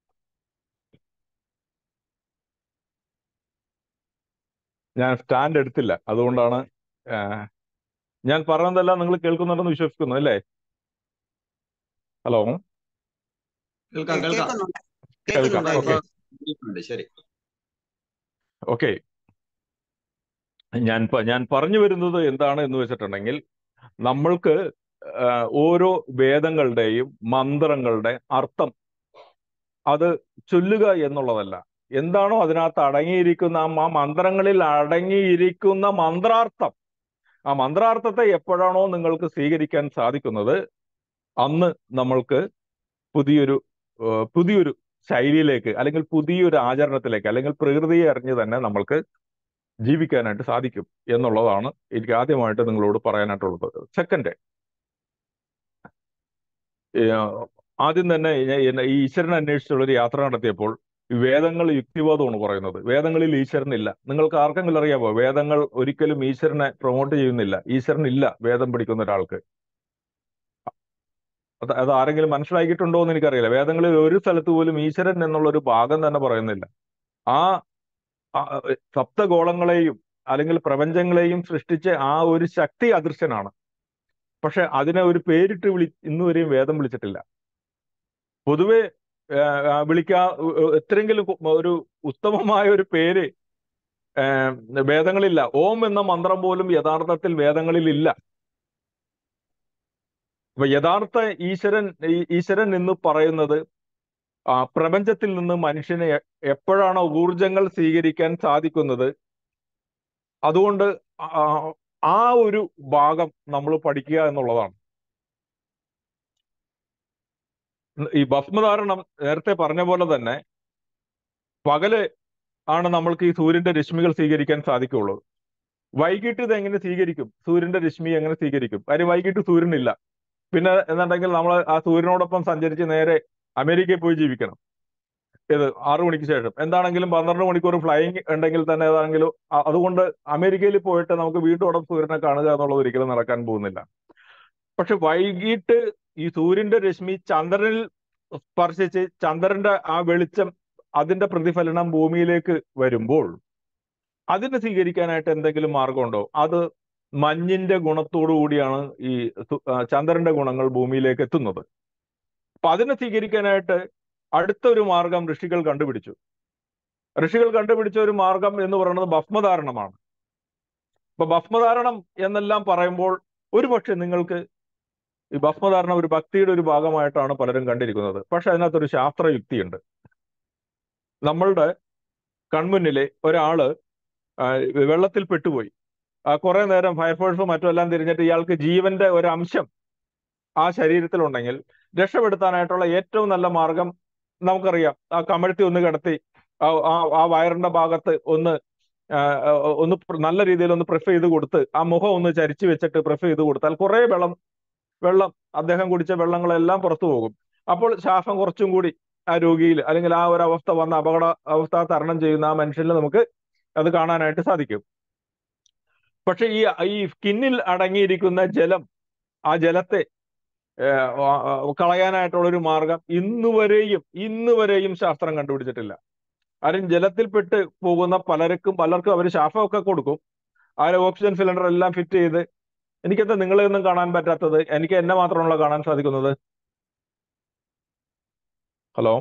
ഞാൻ സ്റ്റാൻഡ് എടുത്തില്ല അതുകൊണ്ടാണ് ആ, ഞാൻ പറഞ്ഞതെല്ലാം നിങ്ങൾ കേൾക്കുന്നുണ്ടെന്ന് വിശ്വസിക്കുന്നു അല്ലേ ഹലോ കേൾക്കാം കേൾക്കാം കേൾക്കുന്നുണ്ട് കേൾക്കാം കേൾക്കുന്നുണ്ട് ഓക്കെ ഉണ്ട് ശരി ഓക്കെ ഞാൻ പ- ഞാൻ പറഞ്ഞു വരുന്നത് എന്താണ് എന്ന് വെച്ചിട്ടുണ്ടെങ്കിൽ നമ്മൾക്ക് ആ, ഓരോ വേദങ്ങളുടെയും മന്ത്രങ്ങളുടെ അർത്ഥം അത് ചൊല്ലുക എന്നുള്ളതല്ല എന്താണോ അതിനകത്ത് അടങ്ങിയിരിക്കുന്ന ആ മ- മന്ത്രങ്ങളിൽ അടങ്ങിയിരിക്കുന്ന മന്ത്രാർത്ഥം ആ മന്ത്രാർത്ഥത്തെ എപ്പോഴാണോ നിങ്ങൾക്ക് സ്വീകരിക്കാൻ സാധിക്കുന്നത് അന്ന് നമ്മൾക്ക് പുതിയൊരു ഏഹ് പുതിയൊരു ശൈലിയിലേക്ക് അല്ലെങ്കിൽ പുതിയൊരു ആചരണത്തിലേക്ക് അല്ലെങ്കിൽ പ്രകൃതിയെ അറിഞ്ഞ് തന്നെ നമ്മൾക്ക് ജീവിക്കാനായിട്ട് സാധിക്കും എന്നുള്ളതാണ് എനിക്ക് ആദ്യമായിട്ട് നിങ്ങളോട് പറയാനായിട്ടുള്ളത് സെക്കൻഡ് ആദ്യം തന്നെ ഞാൻ എന്നെ ഈ ഈശ്വരനെ അന്വേഷിച്ചുള്ള ഒരു യാത്ര നടത്തിയപ്പോൾ ഈ വേദങ്ങൾ യുക്തിവാദമാണ് പറയുന്നത് വേദങ്ങളിൽ ഈശ്വരനില്ല നിങ്ങൾക്ക് ആർക്കെങ്കിലും അറിയാമോ വേദങ്ങൾ ഒരിക്കലും ഈശ്വരനെ പ്രൊമോട്ട് ചെയ്യുന്നില്ല ഈശ്വരൻ ഇല്ല വേദം പഠിക്കുന്ന ഒരാൾക്ക് അത് അത് ആരെങ്കിലും മനസ്സിലാക്കിയിട്ടുണ്ടോ എന്ന് എനിക്കറിയില്ല വേദങ്ങളിൽ ഒരു സ്ഥലത്ത് പോലും ഈശ്വരൻ എന്നുള്ള ഒരു ഭാഗം തന്നെ പറയുന്നില്ല ആ ആ, സപ്തഗോളങ്ങളെയും അല്ലെങ്കിൽ പ്രപഞ്ചങ്ങളെയും സൃഷ്ടിച്ച ആ ഒരു ശക്തി അദൃശ്യനാണ് പക്ഷെ അതിനെ ഒരു പേരിട്ട് വിളി ഇന്നുവരെയും വേദം വിളിച്ചിട്ടില്ല പൊതുവെ ആ, ആ, വിളിക്കാ എത്രയെങ്കിലും ഒരു ഉത്തമമായ ഒരു പേര് ആ, വേദങ്ങളില്ല ഓം എന്ന മന്ത്രം പോലും യഥാർത്ഥത്തിൽ വേദങ്ങളിൽ ഇല്ല അപ്പൊ യഥാർത്ഥ ഈശ്വരൻ ഈ- ഈശ്വരൻ എന്ന് പറയുന്നത് ആ പ്രപഞ്ചത്തിൽ നിന്ന് മനുഷ്യന് എ- എപ്പോഴാണോ ഊർജങ്ങൾ സ്വീകരിക്കാൻ സാധിക്കുന്നത് അതുകൊണ്ട് ആ ആ ഒരു ഭാഗം നമ്മൾ പഠിക്കുക എന്നുള്ളതാണ് ഈ ഭസ്മധാരണം നേരത്തെ പറഞ്ഞ പോലെ തന്നെ പകല് ആണ് നമ്മൾക്ക് ഈ സൂര്യന്റെ രശ്മികൾ സ്വീകരിക്കാൻ സാധിക്കുള്ളൂ വൈകിട്ട് ഇത് എങ്ങനെ സ്വീകരിക്കും സൂര്യന്റെ രശ്മി എങ്ങനെ സ്വീകരിക്കും കാര്യം വൈകിട്ട് സൂര്യനില്ല പിന്നെ എന്നുണ്ടെങ്കിൽ നമ്മൾ ആ സൂര്യനോടൊപ്പം സഞ്ചരിച്ച് നേരെ അമേരിക്കയിൽ പോയി ജീവിക്കണം ഇത് ആറു മണിക്ക് ശേഷം എന്താണെങ്കിലും പന്ത്രണ്ട് മണിക്കൂർ ഫ്ലൈയിങ് ഉണ്ടെങ്കിൽ തന്നെ ഏതാണെങ്കിലും അ- അതുകൊണ്ട് അമേരിക്കയിൽ പോയിട്ട് നമുക്ക് വീണ്ടും അവിടെ സൂര്യനെ കാണുക എന്നുള്ളത് ഒരിക്കലും നടക്കാൻ പോകുന്നില്ല പക്ഷെ വൈകിട്ട് ഈ സൂര്യന്റെ രശ്മി ചന്ദ്രനിൽ സ്പർശിച്ച് ചന്ദ്രന്റെ ആ വെളിച്ചം അതിന്റെ പ്രതിഫലനം ഭൂമിയിലേക്ക് വരുമ്പോൾ അതിനെ സ്വീകരിക്കാനായിട്ട് എന്തെങ്കിലും മാർഗമുണ്ടോ അത് മഞ്ഞിന്റെ ഗുണത്തോടു കൂടിയാണ് ഈ സു- ആ, ചന്ദ്രന്റെ ഗുണങ്ങൾ ഭൂമിയിലേക്ക് എത്തുന്നത് അപ്പൊ അതിനെ സ്വീകരിക്കാനായിട്ട് അടുത്ത ഒരു മാർഗം ഋഷികൾ കണ്ടുപിടിച്ചു ഋഷികൾ കണ്ടുപിടിച്ച ഒരു മാർഗം എന്ന് പറയുന്നത് ഭസ്മധാരണമാണ് ഇപ്പൊ ഭസ്മധാരണം എന്നെല്ലാം പറയുമ്പോൾ ഒരുപക്ഷെ നിങ്ങൾക്ക് ഈ ഭസ്മധാരണം ഒരു ഭക്തിയുടെ ഒരു ഭാഗമായിട്ടാണ് പലരും കണ്ടിരിക്കുന്നത് പക്ഷെ അതിനകത്തൊരു ശാസ്ത്രയുക്തിയുണ്ട് നമ്മളുടെ കൺമുന്നിലെ ഒരാള് ആ, വെള്ളത്തിൽ പെട്ടുപോയി ആ, കുറെ നേരം ഫയർഫോഴ്സും മറ്റും എല്ലാം തിരിഞ്ഞിട്ട് ഇയാൾക്ക് ജീവന്റെ ഒരു അംശം ആ ശരീരത്തിലുണ്ടെങ്കിൽ രക്ഷപ്പെടുത്താനായിട്ടുള്ള ഏറ്റവും നല്ല മാർഗം നമുക്കറിയാം ആ കമഴ്ത്തി ഒന്ന് കിടത്തി ആ ആ- ആ വയറിന്റെ ഭാഗത്ത് ഒന്ന് ആ, ആ, ഒന്ന് പ്ര- നല്ല രീതിയിൽ ഒന്ന് പ്രിഫ് ചെയ്ത് കൊടുത്ത് ആ മുഖം ഒന്ന് ചരിച്ചു വെച്ചിട്ട് പ്രിഫ് ചെയ്ത് കൊടുത്താൽ കുറെ വെള്ളം വെള്ളം അദ്ദേഹം കുടിച്ച വെള്ളങ്ങളെല്ലാം പുറത്തു പോകും അപ്പോൾ ശ്വാസം കുറച്ചും കൂടി ആ രോഗിയിൽ അല്ലെങ്കിൽ ആ ഒരു അവസ്ഥ വന്ന അപകട അവസ്ഥ തരണം ചെയ്യുന്ന ആ മനുഷ്യനിൽ നമുക്ക് അത് കാണാനായിട്ട് സാധിക്കും പക്ഷെ ഈ ഈ സ്കിന്നിൽ അടങ്ങിയിരിക്കുന്ന ജലം ആ ജലത്തെ ഏഹ്, ആ, ആ, കളയാനായിട്ടുള്ള ഒരു മാർഗം ഇന്നുവരെയും ഇന്നുവരെയും ശാസ്ത്രം കണ്ടുപിടിച്ചിട്ടില്ല ആരും ജലത്തിൽപ്പെട്ട് പോകുന്ന പലർക്കും പലർക്കും അവർ ശ്വാസമൊക്കെ കൊടുക്കും ആ ഓക്സിജൻ സിലിണ്ടർ എല്ലാം ഫിറ്റ് ചെയ്ത് എനിക്കെന്താ നിങ്ങളെ ഒന്നും കാണാൻ പറ്റാത്തത് എനിക്ക് എന്നെ മാത്രമാണല്ലോ കാണാൻ സാധിക്കുന്നത് ഹലോ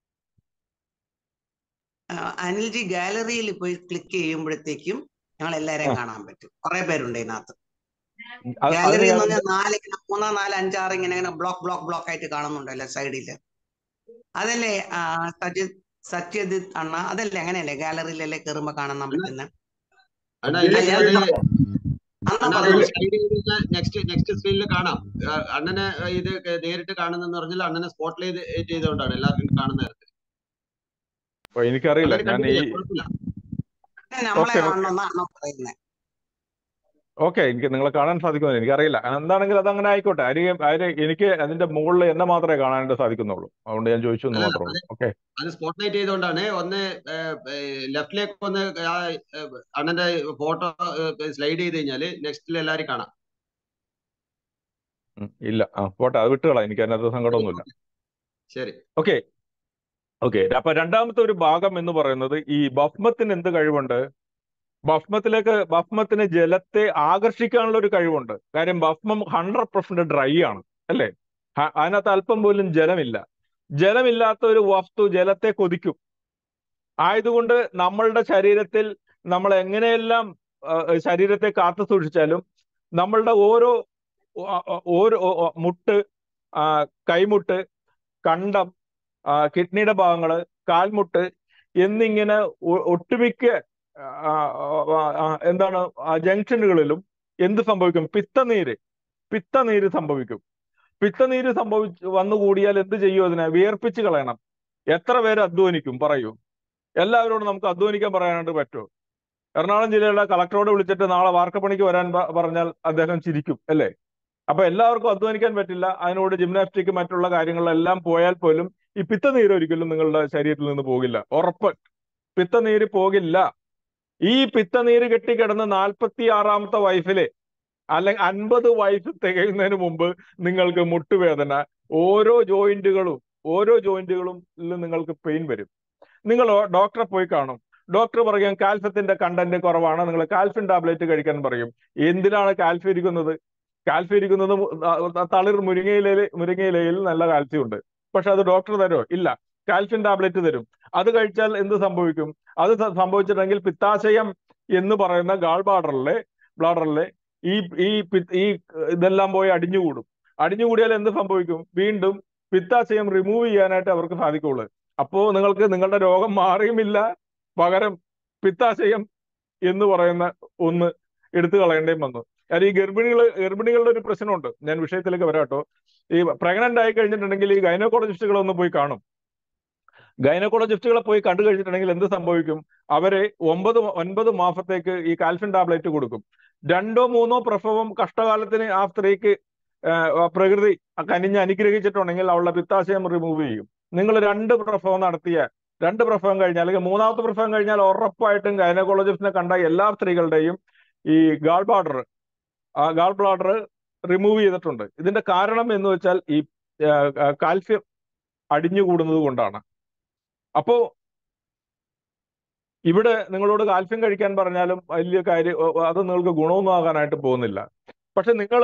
ആ, അനിൽജി ഗാലറിയിൽ പോയി ക്ലിക്ക് ചെയ്യുമ്പോഴത്തേക്കും ഞങ്ങൾ എല്ലാരെയും ആ. കാണാൻ പറ്റും കുറെ പേരുണ്ട് ഇതിനകത്ത് അത് ഗാലറി അതിന് എന്ന് ഞാൻ പറഞ്ഞാൽ നാല് ഇങ്ങനെ മൂന്നോ നാല് അഞ്ചാറ് ഇങ്ങനെ ഇങ്ങനെ ബ്ലോക്ക് ബ്ലോക്ക് ബ്ലോക്ക് ആയിട്ട് കാണുന്നുണ്ടല്ലോ സൈഡില് അതല്ലേ ആ, സജിത് സത്യജിത് അണ്ണ അതല്ലേ അങ്ങനെയല്ലേ ഗാലറിയിലല്ലേ കയറുമ്പോ കാണാൻ പറ്റുന്ന അണ്ണാ അല്ല, ഇല്ലെങ്കിൽ ഞാൻ അത് അണ്ണ അണ്ണാ പറഞ്ഞു നെക്സ്റ്റ് നെക്സ്റ്റ് സ്ക്രീനിൽ കാണാം ആ, അണ്ണനെ ഇത് നേരിട്ട് കാണുന്നെന്ന് പറഞ്ഞാൽ അണ്ണനെ സ്പോട്ട് ചെയ്ത് ചെയ്തുകൊണ്ടാണ് എല്ലാവർക്കും കാണുന്നത് ഓ, എനിക്കറിയില്ല അങ്ങനെ ഞാൻ ഈ കണ്ടിട്ടില്ല കുഴപ്പമില്ല നമ്മളെ ഓക്കെ ഓക്കെ കാണണമെന്നാ അണ്ണ പറയുന്നത് ഓക്കെ എനിക്ക് നിങ്ങളെ കാണാൻ സാധിക്കുമെന്ന് എനിക്കറിയില്ല എന്താണെങ്കിലും അത് അങ്ങനെ ആയിക്കോട്ടെ ആരെയും ആരെ എനിക്ക് അതിന്റെ മുകളിൽ എന്നെ മാത്രമേ കാണാനായിട്ട് സാധിക്കുന്നുള്ളൂ അതുകൊണ്ട് ഞാൻ ചോദിച്ചു എന്ന് അല്ലല്ല മാത്രമേ അത് ഉള്ളൂ ഓക്കെ അത് സ്പോട്ട് ലൈറ്റ് ചെയ്തുകൊണ്ടാണ് ഒന്ന് ലെഫ്റ്റിലേക്ക് ഒന്ന് ആ, ഏ, അണ്ണന്റെ ഫോട്ടോ സ്ലൈഡ് ചെയ്ത് കഴിഞ്ഞാല് നെക്സ്റ്റിൽ എല്ലാരും കാണാം ഇല്ല ആ പോട്ടെ അത് വിട്ടുകളാം എനിക്ക് അതിനകത്ത് സങ്കടമൊന്നുമില്ല ശരി ഓക്കെ ഓക്കെ അപ്പൊ രണ്ടാമത്തെ ഒരു ഭാഗം എന്ന് പറയുന്നത് ഈ ഭസ്മത്തിന് എന്ത് കഴിവുണ്ട് ഭസ്മത്തിലേക്ക് ഭസ്മത്തിന് ജലത്തെ ആകർഷിക്കാനുള്ള ഒരു കഴിവുണ്ട് കാര്യം ഭസ്മം ഹൺഡ്രഡ് പെർസെന്റ് ഡ്രൈ ആണ് അല്ലേ ഹ- അതിനകത്ത് അല്പം പോലും ജലമില്ല ജലമില്ലാത്ത ഒരു വസ്തു ജലത്തെ കൊതിക്കും ആയതുകൊണ്ട് നമ്മളുടെ ശരീരത്തിൽ നമ്മൾ എങ്ങനെയെല്ലാം ആ, ശരീരത്തെ കാത്തു സൂക്ഷിച്ചാലും നമ്മളുടെ ഓരോ ആ, ആ, ഓരോ ഓ, ഓ, മുട്ട് ആ, കൈമുട്ട് കണ്ടം ആ, കിഡ്നിയുടെ ഭാഗങ്ങള് കാൽമുട്ട് എന്നിങ്ങനെ ഒ- ഒട്ടുമിക്ക ആ, ആ, ആ, എന്താണ് ആ ജംഗ്ഷനുകളിലും എന്ത് സംഭവിക്കും പിത്തനീര് പിത്തനീര് സംഭവിക്കും പിത്തനീര് സംഭവിച്ച് വന്നുകൂടിയാൽ എന്ത് ചെയ്യും അതിനെ വിയർപ്പിച്ച് കളയണം എത്ര പേര് അധ്വാനിക്കും പറയൂ എല്ലാവരോടും നമുക്ക് അധ്വാനിക്കാൻ പറയാനായിട്ട് പറ്റുമോ എറണാകുളം ജില്ലയുടെ കളക്ടറോട് വിളിച്ചിട്ട് നാളെ വാർക്കപ്പണിക്ക് വരാൻ പ- പറഞ്ഞാൽ അദ്ദേഹം ചിരിക്കും അല്ലേ അപ്പൊ എല്ലാവർക്കും അധ്വാനിക്കാൻ പറ്റില്ല അതിനോട് ജിംനാസ്റ്റിക് മറ്റുള്ള കാര്യങ്ങളെല്ലാം പോയാൽ പോലും ഈ പിത്തനീര് ഒരിക്കലും നിങ്ങളുടെ ശരീരത്തിൽ നിന്ന് പോകില്ല ഉറപ്പ് പിത്തനീര് പോകില്ല ഈ പിത്തനീര് കെട്ടിക്കിടന്ന് നാൽപ്പത്തി ആറാമത്തെ വയസ്സിലെ അല്ലെങ്കിൽ അൻപത് വയസ്സ് തികയുന്നതിന് മുമ്പ് നിങ്ങൾക്ക് മുട്ടുവേദന ഓരോ ജോയിന്റുകളും ഓരോ ജോയിന്റുകളും നിങ്ങൾക്ക് പെയിൻ വരും നിങ്ങൾ ഡോക്ടറെ പോയി കാണും ഡോക്ടർ പറയും കാൽസ്യത്തിന്റെ കണ്ടന്റ് കുറവാണ് നിങ്ങൾ കാൽസ്യം ടാബ്ലറ്റ് കഴിക്കാൻ പറയും എന്തിനാണ് കാൽസ്യം ഇരിക്കുന്നത് കാൽസ്യം ഇരിക്കുന്നത് മു- ആ, തളിർ മുരിങ്ങയിലയിൽ മുരിങ്ങയിലയിൽ നല്ല കാൽസ്യം ഉണ്ട് പക്ഷെ അത് ഡോക്ടർ തരുമോ ഇല്ല കാൽസ്യം ടാബ്ലറ്റ് തരും അത് കഴിച്ചാൽ എന്ത് സംഭവിക്കും അത് സ- സംഭവിച്ചിട്ടുണ്ടെങ്കിൽ പിത്താശയം എന്ന് പറയുന്ന ഗാൾ ബ്ലാഡറിലെ ബ്ലാഡറിലെ ഈ ഈ പി- ഈ ഇതെല്ലാം പോയി അടിഞ്ഞുകൂടും അടിഞ്ഞുകൂടിയാൽ എന്ത് സംഭവിക്കും വീണ്ടും പിത്താശയം റിമൂവ് ചെയ്യാനായിട്ട് അവർക്ക് സാധിക്കുള്ളൂ അപ്പോ നിങ്ങൾക്ക് നിങ്ങളുടെ രോഗം മാറിയുമില്ല പകരം പിത്താശയം എന്ന് പറയുന്ന ഒന്ന് എടുത്തു കളയേണ്ടേയും വന്നു കാര്യം ഈ ഗർഭിണികൾ ഗർഭിണികളുടെ ഒരു പ്രശ്നമുണ്ട് ഞാൻ വിഷയത്തിലേക്ക് വരാട്ടോ ഈ പ്രഗ്നന്റ് ആയി കഴിഞ്ഞിട്ടുണ്ടെങ്കിൽ ഈ ഗൈനക്കോളജിസ്റ്റുകളെ ഒന്ന് പോയി കാണും ഗൈനക്കോളജിസ്റ്റുകളെ പോയി കണ്ടു കഴിഞ്ഞിട്ടുണ്ടെങ്കിൽ എന്ത് സംഭവിക്കും അവരെ ഒമ്പത് മ- ഒൻപത് മാസത്തേക്ക് ഈ കാൽസ്യം ടാബ്ലറ്റ് കൊടുക്കും രണ്ടോ മൂന്നോ പ്രസവം കഷ്ടകാലത്തിന് ആ സ്ത്രീക്ക് ആ, പ്രകൃതി കനിഞ്ഞ് അനുഗ്രഹിച്ചിട്ടുണ്ടെങ്കിൽ അവളുടെ പിത്താശയം റിമൂവ് ചെയ്യും നിങ്ങൾ രണ്ട് പ്രസവം നടത്തിയ രണ്ട് പ്രസവം കഴിഞ്ഞാൽ അല്ലെങ്കിൽ മൂന്നാമത്തെ പ്രസവം കഴിഞ്ഞാൽ ഉറപ്പായിട്ടും ഗൈനക്കോളജിസ്റ്റിനെ കണ്ട എല്ലാ സ്ത്രീകളുടെയും ഈ ഗാൾ ബ്ലാഡർ ആ ഗാൾ ബ്ലാഡർ റിമൂവ് ചെയ്തിട്ടുണ്ട് ഇതിന്റെ കാരണം എന്ന് വെച്ചാൽ ഈ കാൽസ്യം അടിഞ്ഞുകൂടുന്നത് കൊണ്ടാണ് അപ്പോ ഇവിടെ നിങ്ങളോട് കാൽസ്യം കഴിക്കാൻ പറഞ്ഞാലും വലിയ കാര്യം അത് നിങ്ങൾക്ക് ഗുണമൊന്നും ആകാനായിട്ട് പോകുന്നില്ല പക്ഷെ നിങ്ങൾ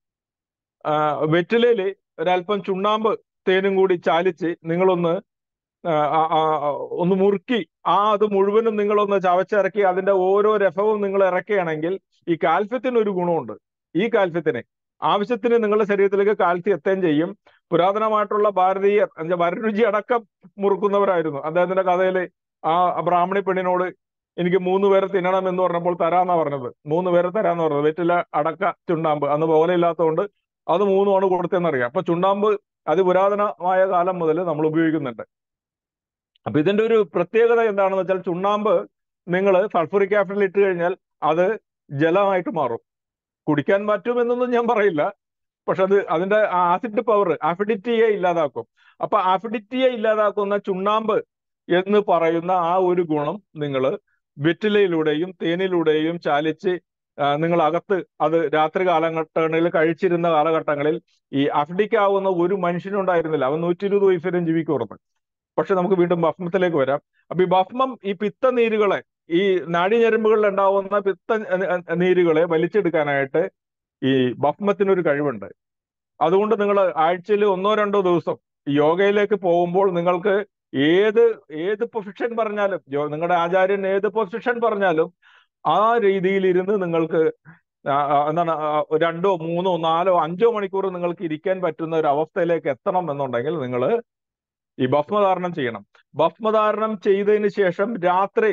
വെറ്റിലയിൽ ഒരല്പം ചുണ്ണാമ്പ് തേനും കൂടി ചാലിച്ച് നിങ്ങളൊന്ന് ആ, ആ, ആ, ഒന്ന് മുറുക്കി ആ അത് മുഴുവനും നിങ്ങളൊന്ന് ചവച്ചിറക്കി അതിന്റെ ഓരോ രസവും നിങ്ങൾ ഇറക്കുകയാണെങ്കിൽ ഈ കാൽസ്യത്തിന് ഒരു ഗുണമുണ്ട് ഈ കാൽസ്യത്തിന് ആവശ്യത്തിന് നിങ്ങളുടെ ശരീരത്തിലേക്ക് കാൽസ്യം എത്തുകയും ചെയ്യും പുരാതനമായിട്ടുള്ള ഭാരതീയർ എന്നുവെച്ചാൽ വരരുചി അടക്കം മുറുക്കുന്നവരായിരുന്നു അദ്ദേഹത്തിന്റെ കഥയില് ആ ബ്രാഹ്മണി പെണ്ണിനോട് എനിക്ക് മൂന്ന് പേരെ തിന്നണം എന്ന് പറഞ്ഞപ്പോൾ തരാന്നാ പറഞ്ഞത് മൂന്ന് പേരെ തരാന്ന് പറഞ്ഞത് വെറ്റില അടക്ക ചുണ്ണാമ്പ് അന്ന് പോലെ ഇല്ലാത്തതുകൊണ്ട് അത് മൂന്നുമാണ് കൊടുത്തതെന്നറിയാം അപ്പൊ ചുണ്ണാമ്പ് അതിപുരാതനമായ കാലം മുതൽ നമ്മൾ ഉപയോഗിക്കുന്നുണ്ട് അപ്പൊ ഇതിന്റെ ഒരു പ്രത്യേകത എന്താണെന്ന് വെച്ചാൽ ചുണ്ണാമ്പ് നിങ്ങൾ സൾഫറിക് ആസിഡിൽ ഇട്ട് കഴിഞ്ഞാൽ അത് ജലമായിട്ട് മാറും കുടിക്കാൻ പറ്റുമെന്നൊന്നും ഞാൻ പറയില്ല പക്ഷെ അത് അതിന്റെ ആസിഡ് പവർ ആഫിഡിറ്റിയെ ഇല്ലാതാക്കും അപ്പൊ ആഫിഡിറ്റിയെ ഇല്ലാതാക്കുന്ന ചുണ്ണാമ്പ് എന്ന് പറയുന്ന ആ ഒരു ഗുണം നിങ്ങൾ വെറ്റിലയിലൂടെയും തേനിലൂടെയും ചാലിച്ച് നിങ്ങൾ അകത്ത് അത് രാത്രി കാലഘട്ടങ്ങളിൽ കഴിച്ചിരുന്ന കാലഘട്ടങ്ങളിൽ ഈ അഫ്ഡിക്കാവുന്ന ഒരു മനുഷ്യനുണ്ടായിരുന്നില്ല അവൻ നൂറ്റി ഇരുപത് വയസ്സ് ജീവിക്കുമായിരുന്നു പക്ഷെ നമുക്ക് വീണ്ടും ഭസ്മത്തിലേക്ക് വരാം അപ്പൊ ഈ ഭസ്മം ഈ പിത്ത നീരുകളെ ഈ നാഡീഞരമ്പുകളിൽ ഉണ്ടാവുന്ന പിത്ത നീരുകളെ വലിച്ചെടുക്കാനായിട്ട് ഈ ഭസ്മത്തിനൊരു കഴിവുണ്ട് അതുകൊണ്ട് നിങ്ങൾ ആഴ്ചയിൽ ഒന്നോ രണ്ടോ ദിവസം യോഗയിലേക്ക് പോകുമ്പോൾ നിങ്ങൾക്ക് ഏത് ഏത് പൊസിഷൻ പറഞ്ഞാലും യോ- നിങ്ങളുടെ ആചാര്യൻ ഏത് പൊസിഷൻ പറഞ്ഞാലും ആ രീതിയിൽ ഇരുന്ന് നിങ്ങൾക്ക് ആ, ആ, എന്താണ് ആ, രണ്ടോ മൂന്നോ നാലോ അഞ്ചോ മണിക്കൂർ നിങ്ങൾക്ക് ഇരിക്കാൻ പറ്റുന്ന ഒരു അവസ്ഥയിലേക്ക് എത്തണം എന്നുണ്ടെങ്കിൽ നിങ്ങൾ ഈ ഭസ്മധാരണം ചെയ്യണം ഭസ്മധാരണം ചെയ്തതിന് ശേഷം രാത്രി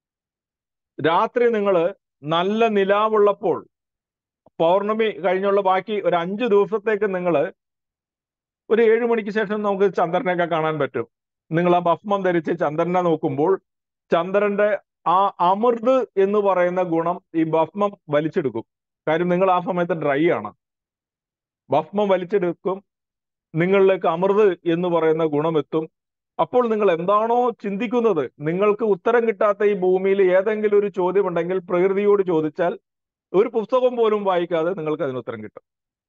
രാത്രി നിങ്ങൾ നല്ല നിലാവുള്ളപ്പോൾ പൗർണമി കഴിഞ്ഞുള്ള ബാക്കി ഒരു അഞ്ചു ദിവസത്തേക്ക് നിങ്ങൾ ഒരു ഏഴു മണിക്ക് ശേഷം നമുക്ക് ചന്ദ്രനെയൊക്കെ കാണാൻ പറ്റും നിങ്ങൾ ആ ഭസ്മം ധരിച്ച് ചന്ദ്രനെ നോക്കുമ്പോൾ ചന്ദ്രന്റെ ആ അമൃത് എന്ന് പറയുന്ന ഗുണം ഈ ഭസ്മം വലിച്ചെടുക്കും കാര്യം നിങ്ങൾ ആ സമയത്ത് ഡ്രൈ ആണ് ഭസ്മം വലിച്ചെടുക്കും നിങ്ങളിലേക്ക് അമൃത് എന്ന് പറയുന്ന ഗുണമെത്തും അപ്പോൾ നിങ്ങൾ എന്താണോ ചിന്തിക്കുന്നത് നിങ്ങൾക്ക് ഉത്തരം കിട്ടാത്ത ഈ ഭൂമിയിൽ ഏതെങ്കിലും ഒരു ചോദ്യം ഉണ്ടെങ്കിൽ പ്രകൃതിയോട് ചോദിച്ചാൽ ഒരു പുസ്തകം പോലും വായിക്കാതെ നിങ്ങൾക്ക് അതിന് ഉത്തരം കിട്ടും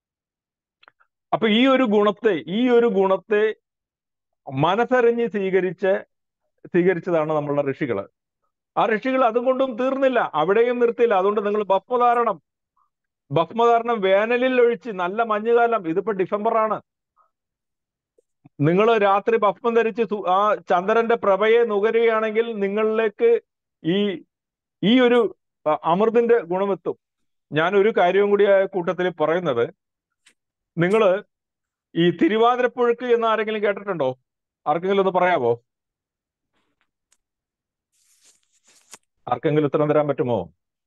അപ്പൊ ഈ ഒരു ഗുണത്തെ ഈ ഒരു ഗുണത്തെ മനസ്സറിഞ്ഞ് സ്വീകരിച്ച് സ്വീകരിച്ചതാണ് നമ്മളുടെ ഋഷികള് ആ ഋഷികൾ അതുകൊണ്ടും തീർന്നില്ല അവിടെയും നിർത്തിയില്ല അതുകൊണ്ട് നിങ്ങൾ ഭസ്മധാരണം ഭസ്മധാരണം വേനലിൽ ഒഴിച്ച് നല്ല മഞ്ഞുകാലം ഇതിപ്പോ ഡിസംബർ ആണ് നിങ്ങൾ രാത്രി ഭസ്മം ധരിച്ച് സു- ആ ചന്ദ്രന്റെ പ്രഭയെ നുകരുകയാണെങ്കിൽ നിങ്ങളിലേക്ക് ഈ ഈ ഒരു അ, അമൃതിന്റെ ഗുണമെത്തും ഞാൻ ഒരു കാര്യവും കൂടി ആ കൂട്ടത്തിൽ പറയുന്നത് നിങ്ങൾ ഈ തിരുവാതിരപ്പുഴുക്ക് എന്ന് ആരെങ്കിലും കേട്ടിട്ടുണ്ടോ ആർക്കെങ്കിലും ഒന്ന് പറയാമോ ആർക്കെങ്കിലും ഉത്തരം തരാൻ പറ്റുമോ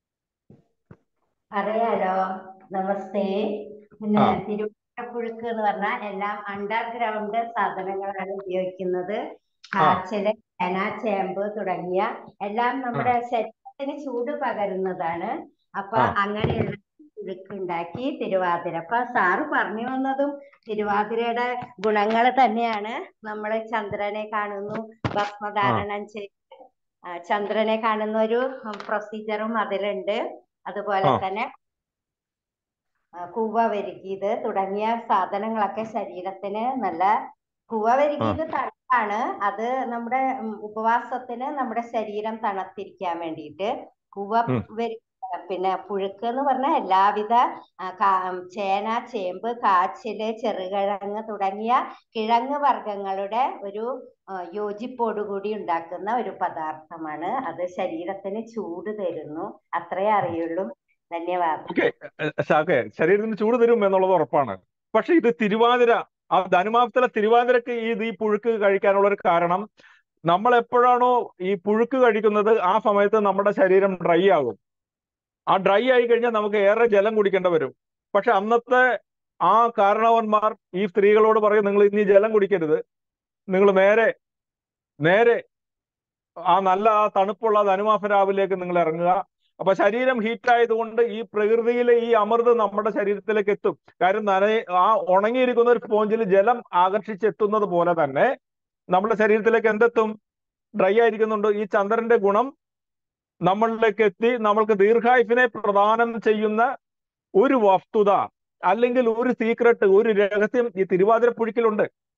അറിയാലോ നമസ്തേ പിന്നെ ആ. തിരുവനന്തപുഴക്ക് എന്ന് പറഞ്ഞാൽ എല്ലാം അണ്ടർഗ്രൗണ്ട് സാധനങ്ങളാണ് ഉപയോഗിക്കുന്നത് ആ. കാച്ചില് ചേന ചേമ്പ് തുടങ്ങിയ എല്ലാം നമ്മുടെ ശരീരത്തിന് ചൂട് പകരുന്നതാണ് അപ്പൊ ആ. അങ്ങനെയുള്ള പുഴുക്ക് ഉണ്ടാക്കി തിരുവാതിര അപ്പൊ സാറ് പറഞ്ഞു വന്നതും തിരുവാതിരയുടെ ഗുണങ്ങൾ തന്നെയാണ് നമ്മൾ ചന്ദ്രനെ കാണുന്നു ഭസ്മധാരണം ചെയ്ത് ആ, ചന്ദ്രനെ കാണുന്ന ഒരു പ്രൊസീജറും അതിലുണ്ട് അതുപോലെ ആ. തന്നെ ആ, കൂവ വെരുകിയത് തുടങ്ങിയ സാധനങ്ങളൊക്കെ ശരീരത്തിന് നല്ല കൂവ വെരുകിയത് തണുപ്പാണ് അത് നമ്മുടെ ഉം, ഉപവാസത്തിന് നമ്മുടെ ശരീരം തണുത്തിരിക്കാൻ വേണ്ടിയിട്ട് കൂവ ഉം. വെരു പിന്നെ പുഴുക്ക് എന്ന് പറഞ്ഞാൽ എല്ലാവിധ ആ, കാ- ഉം, ചേന ചേമ്പ് കാച്ചില് ചെറുകിഴങ്ങ് തുടങ്ങിയ കിഴങ്ങ് വർഗങ്ങളുടെ ഒരു ആ, യോജിപ്പോടുകൂടി ഉണ്ടാക്കുന്ന ഒരു പദാർത്ഥമാണ് അത് ശരീരത്തിന് ചൂട് തരുന്നു അത്രേ അറിയുള്ളൂ ധന്യവാദം ഓക്കെ ഓക്കെ ശരീരത്തിന് ചൂട് തരും എന്നുള്ളത് ഉറപ്പാണ് പക്ഷെ ഇത് തിരുവാതിര ആ ധനുമാസത്തിലെ തിരുവാതിരക്ക് ഈ ഇത് ഈ പുഴുക്ക് കഴിക്കാനുള്ള ഒരു കാരണം നമ്മൾ എപ്പോഴാണോ ഈ പുഴുക്ക് കഴിക്കുന്നത് ആ സമയത്ത് നമ്മുടെ ശരീരം ഡ്രൈ ആകും ആ ഡ്രൈ ആയി കഴിഞ്ഞാൽ നമുക്ക് ഏറെ ജലം കുടിക്കേണ്ടി വരും പക്ഷെ അന്നത്തെ ആ കാരണവന്മാർ ഈ സ്ത്രീകളോട് പറയും നിങ്ങൾ ഇനി ജലം കുടിക്കരുത് നിങ്ങൾ നേരെ നേരെ ആ നല്ല ആ തണുപ്പുള്ള ധനുമാസ രാവിലേക്ക് നിങ്ങൾ ഇറങ്ങുക അപ്പൊ ശരീരം ഹീറ്റ് ആയതുകൊണ്ട് ഈ പ്രകൃതിയിലെ ഈ അമൃത് നമ്മുടെ ശരീരത്തിലേക്ക് എത്തും കാര്യം നന ആ ഉണങ്ങിയിരിക്കുന്ന ഒരു സ്പോഞ്ചിൽ ജലം ആകർഷിച്ചെത്തുന്നത് പോലെ തന്നെ നമ്മുടെ ശരീരത്തിലേക്ക് എന്തെത്തും ഡ്രൈ ആയിരിക്കുന്നുണ്ട് ഈ ചന്ദ്രന്റെ ഗുണം നമ്മളിലേക്ക് എത്തി നമ്മൾക്ക് ദീർഘായുസിനെ പ്രദാനം ചെയ്യുന്ന ഒരു വസ്തുത അല്ലെങ്കിൽ ഒരു സീക്രട്ട് ഒരു രഹസ്യം ഈ തിരുവാതിര പുഴുക്കിലുണ്ട്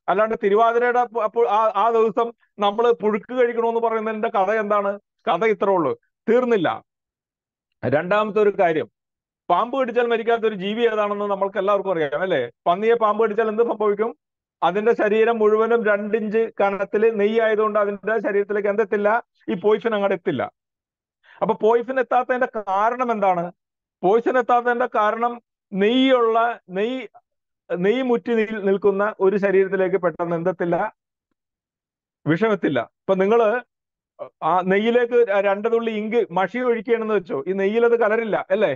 അല്ലാണ്ട് തിരുവാതിരയുടെ അപ്പ- അപ്പോൾ ആ ആ ദിവസം നമ്മൾ പുഴുക്ക് കഴിക്കണമെന്ന് പറയുന്നതിന്റെ കഥ എന്താണ് കഥ ഇത്രേ ഉള്ളൂ തീർന്നില്ല രണ്ടാമത്തെ ഒരു കാര്യം പാമ്പ് കടിച്ചാൽ മരിക്കാത്ത ഒരു ജീവി ഏതാണെന്ന് നമ്മൾക്ക് എല്ലാവർക്കും അറിയാം അല്ലെ പന്നിയെ പാമ്പ് കടിച്ചാൽ എന്ത് സംഭവിക്കും അതിന്റെ ശരീരം മുഴുവനും രണ്ടിഞ്ച് കനത്തിൽ നെയ്യ് ആയതുകൊണ്ട് അതിന്റെ ശരീരത്തിലേക്ക് എന്തെത്തില്ല ഈ പോയിസൺ അങ്ങോട്ട് എത്തില്ല അപ്പൊ പോയിസൺ എത്താത്തതിന്റെ കാരണം എന്താണ് പോയിസൺ എത്താത്തതിന്റെ കാരണം നെയ്യുള്ള നെയ്യ് നെയ്യ് മുറ്റി നിൽ- നിൽക്കുന്ന ഒരു ശരീരത്തിലേക്ക് പെട്ടെന്ന് എന്തെത്തില്ല വിഷമെത്തില്ല ഇപ്പൊ നിങ്ങള് ആ നെയ്യിലേക്ക് രണ്ട് തുള്ളി ഇങ്ക് മഷി ഒഴിക്കുകയാണെന്ന് വെച്ചോ ഈ നെയ്യിൽ അത് കലരില്ല അല്ലേ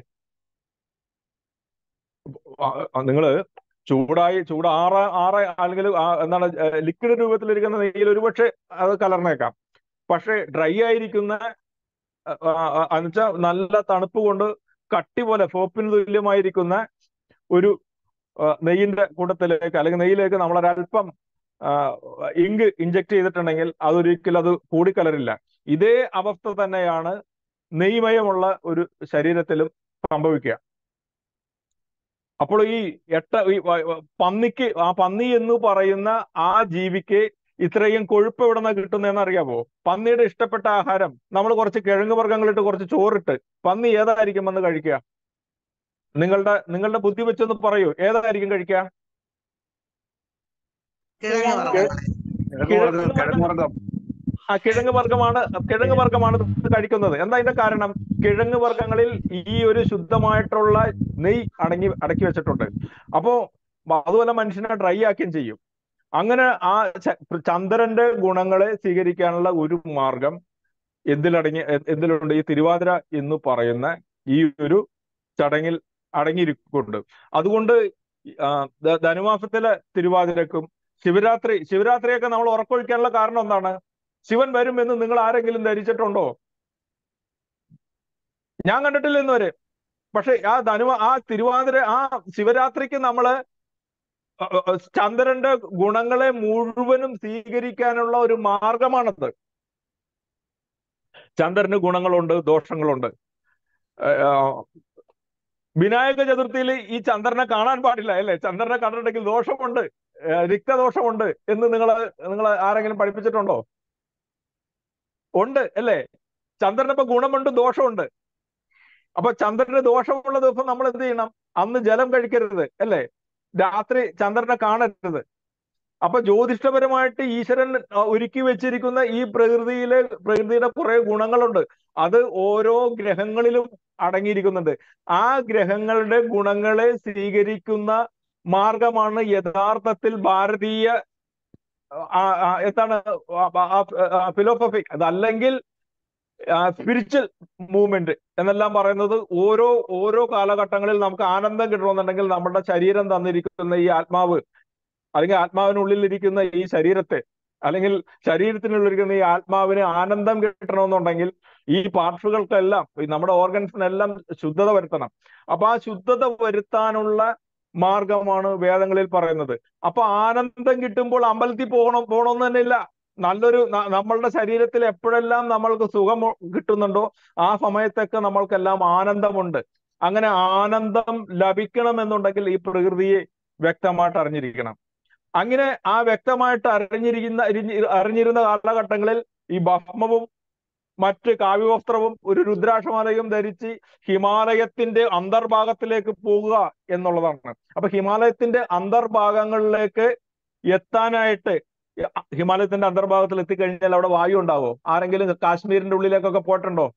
ആ, ആ, നിങ്ങള് ചൂടായി ചൂട് ആറ ആറ അല്ലെങ്കിൽ ആ, എന്താണ് ലിക്വിഡ് രൂപത്തിലിരിക്കുന്ന നെയ്യിൽ ഒരുപക്ഷെ അത് കലർന്നേക്കാം പക്ഷെ ഡ്രൈ ആയിരിക്കുന്ന എന്നുവെച്ചാൽ നല്ല തണുപ്പ് കൊണ്ട് കട്ടി പോലെ സോപ്പിന് തുല്യമായിരിക്കുന്ന ഒരു ആ, നെയ്യിന്റെ കൂട്ടത്തിലേക്ക് അല്ലെങ്കിൽ നെയ്യിലേക്ക് നമ്മളൊരല്പം ഇങ്ക് ഇഞ്ചക്ട് ചെയ്തിട്ടുണ്ടെങ്കിൽ അതൊരിക്കലും അത് കൂടിക്കലരില്ല ഇതേ അവസ്ഥ തന്നെയാണ് നെയ്മയമുള്ള ഒരു ശരീരത്തിലും സംഭവിക്കുക അപ്പോൾ ഈ എട്ട ഈ വ- വ- പന്നിക്ക് ആ പന്നി എന്ന് പറയുന്ന ആ ജീവിക്ക് ഇത്രയും കൊഴുപ്പ് എവിടെ നിന്ന് കിട്ടുന്നതെന്ന് അറിയാമോ പന്നിയുടെ ഇഷ്ടപ്പെട്ട ആഹാരം നമ്മൾ കുറച്ച് കിഴങ്ങ് വർഗ്ഗങ്ങളിട്ട് കുറച്ച് ചോറിട്ട് പന്നി ഏതായിരിക്കും വന്ന് കഴിക്കുക നിങ്ങളുടെ നിങ്ങളുടെ ബുദ്ധി വെച്ചൊന്ന് പറയൂ ഏതായിരിക്കും കഴിക്കുക കിഴങ്ങ് വർഗ്ഗങ്ങൾ കിഴങ്ങ് വർഗ്ഗം ആ കിഴങ്ങ് വർഗ്ഗമാണ് കിഴങ്ങ് വർഗ്ഗമാണ് ഇത് കഴിക്കുന്നത് എന്താ അതിന്റെ കാരണം കിഴങ്ങ് വർഗ്ഗങ്ങളിൽ ഈ ഒരു ശുദ്ധമായിട്ടുള്ള നെയ് അടങ്ങി അടക്കി വെച്ചിട്ടുണ്ട് അപ്പോ അതുപോലെ മനുഷ്യനെ ഡ്രൈ ആക്കുകയും ചെയ്യും അങ്ങനെ ആ ച- ചന്ദ്രന്റെ ഗുണങ്ങളെ സ്വീകരിക്കാനുള്ള ഒരു മാർഗം എന്തിലടങ്ങി എ- എന്തിലുണ്ട് ഈ തിരുവാതിര എന്ന് പറയുന്ന ഈ ഒരു ചടങ്ങിൽ അടങ്ങിയിരിക്കുന്നുണ്ട് അതുകൊണ്ട് ആ, ധ- ധനുമാസത്തിലെ തിരുവാതിരക്കും ശിവരാത്രി ശിവരാത്രിയൊക്കെ നമ്മൾ ഉറക്കൊഴിക്കാനുള്ള കാരണം എന്താണ് ശിവൻ വരും എന്ന് നിങ്ങൾ ആരെങ്കിലും ധരിച്ചിട്ടുണ്ടോ ഞാൻ കണ്ടിട്ടില്ല ഇന്നുവരെ പക്ഷെ ആ ധനുവ ആ തിരുവാതിര ആ ശിവരാത്രിക്ക് നമ്മള് അ- അ- ചന്ദ്രന്റെ ഗുണങ്ങളെ മുഴുവനും സ്വീകരിക്കാനുള്ള ഒരു മാർഗമാണത് ചന്ദ്രന് ഗുണങ്ങളുണ്ട് ദോഷങ്ങളുണ്ട് ഏ- ആ, വിനായക ചതുർത്ഥിയിൽ ഈ ചന്ദ്രനെ കാണാൻ പാടില്ല അല്ലേ ചന്ദ്രനെ കണ്ടിട്ടുണ്ടെങ്കിൽ ദോഷമുണ്ട് ഏ, രക്തദോഷമുണ്ട് എന്ന് നിങ്ങൾ നിങ്ങൾ ആരെങ്കിലും പഠിപ്പിച്ചിട്ടുണ്ടോ ഉണ്ട് അല്ലേ ചന്ദ്രനിപ്പോ ഗുണമുണ്ട് ദോഷമുണ്ട് അപ്പൊ ചന്ദ്രന് ദോഷമുള്ള ദിവസം നമ്മൾ എന്ത് ചെയ്യണം അന്ന് ജലം കഴിക്കരുത് അല്ലേ രാത്രി ചന്ദ്രനെ കാണരുത് അപ്പൊ ജ്യോതിഷപരമായിട്ട് ഈശ്വരൻ ആ, ഒരുക്കി വെച്ചിരിക്കുന്ന ഈ പ്രകൃതിയിലെ പ്രകൃതിയുടെ കുറെ ഗുണങ്ങളുണ്ട് അത് ഓരോ ഗ്രഹങ്ങളിലും അടങ്ങിയിരിക്കുന്നുണ്ട് ആ ഗ്രഹങ്ങളുടെ ഗുണങ്ങളെ സ്വീകരിക്കുന്ന മാർഗമാണ് യഥാർത്ഥത്തിൽ ഭാരതീയ ആ, ആ, എന്താണ് ഫിലോസഫി അതല്ലെങ്കിൽ സ്പിരിച്വൽ മൂവ്മെന്റ് എന്നെല്ലാം പറയുന്നത് ഓരോ ഓരോ കാലഘട്ടങ്ങളിൽ നമുക്ക് ആനന്ദം കിട്ടണമെന്നുണ്ടെങ്കിൽ നമ്മുടെ ശരീരം തന്നിരിക്കുന്ന ഈ ആത്മാവ് അല്ലെങ്കിൽ ആത്മാവിനുള്ളിൽ ഇരിക്കുന്ന ഈ ശരീരത്തെ അല്ലെങ്കിൽ ശരീരത്തിനുള്ളിരിക്കുന്ന ഈ ആത്മാവിന് ആനന്ദം കിട്ടണമെന്നുണ്ടെങ്കിൽ ഈ പാർട്സുകൾക്കെല്ലാം ഈ നമ്മുടെ ഓർഗൻസിനെല്ലാം ശുദ്ധത വരുത്തണം അപ്പൊ ആ ശുദ്ധത വരുത്താനുള്ള മാർഗമാണ് വേദങ്ങളിൽ പറയുന്നത് അപ്പൊ ആനന്ദം കിട്ടുമ്പോൾ അമ്പലത്തിൽ പോകണം പോകണമെന്ന് തന്നെ ഇല്ല നല്ലൊരു ന- നമ്മളുടെ ശരീരത്തിൽ എപ്പോഴെല്ലാം നമ്മൾക്ക് സുഖം കിട്ടുന്നുണ്ടോ ആ സമയത്തൊക്കെ നമ്മൾക്കെല്ലാം ആനന്ദമുണ്ട് അങ്ങനെ ആനന്ദം ലഭിക്കണമെന്നുണ്ടെങ്കിൽ ഈ പ്രകൃതിയെ വ്യക്തമായിട്ട് അറിഞ്ഞിരിക്കണം അങ്ങനെ ആ വ്യക്തമായിട്ട് അറിഞ്ഞിരിക്കുന്ന അറിഞ്ഞി- അറിഞ്ഞിരുന്ന കാലഘട്ടങ്ങളിൽ ഈ ഭസ്മവും മറ്റ് കാവ്യവസ്ത്രവും ഒരു രുദ്രാക്ഷമാലയും ധരിച്ച് ഹിമാലയത്തിന്റെ അന്തർഭാഗത്തിലേക്ക് പോകുക എന്നുള്ളതാണ് അപ്പൊ ഹിമാലയത്തിന്റെ അന്തർഭാഗങ്ങളിലേക്ക് എത്താനായിട്ട് ഹിമാലയത്തിന്റെ അന്തർഭാഗത്തിൽ എത്തിക്കഴിഞ്ഞാൽ അവിടെ വായു ഉണ്ടാവോ ആരെങ്കിലും കാശ്മീരിന്റെ ഉള്ളിലേക്കൊക്കെ പോയിട്ടുണ്ടോ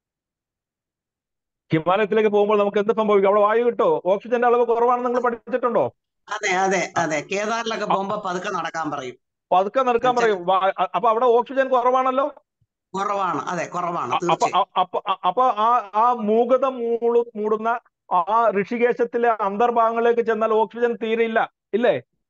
ഹിമാലയത്തിലേക്ക് പോകുമ്പോൾ നമുക്ക് എന്ത് സംഭവിക്കും അവിടെ വായു കിട്ടോ ഓക്സിജന്റെ അളവ് കുറവാണെന്ന് നിങ്ങൾ പഠിച്ചിട്ടുണ്ടോ അതെ അതെ അതെ കേദാറിലൊക്കെ പോകുമ്പോ പതുക്കെ നടക്കാൻ പറയും പതുക്കെ നടക്കാൻ പറയും വാ- അപ്പൊ അവിടെ ഓക്സിജൻ കുറവാണല്ലോ കുറവാണ് അതെ കുറവാണ് അപ്പൊ തീർച്ചയായും അ- അപ്പൊ അ- അപ്പൊ ആ ആ മൂകത മൂളു മൂടുന്ന ആ ഋഷികേശത്തിലെ അന്തർഭാഗങ്ങളിലേക്ക് ചെന്നാൽ ഓക്സിജൻ തീരെയില്ല ഇല്ലേ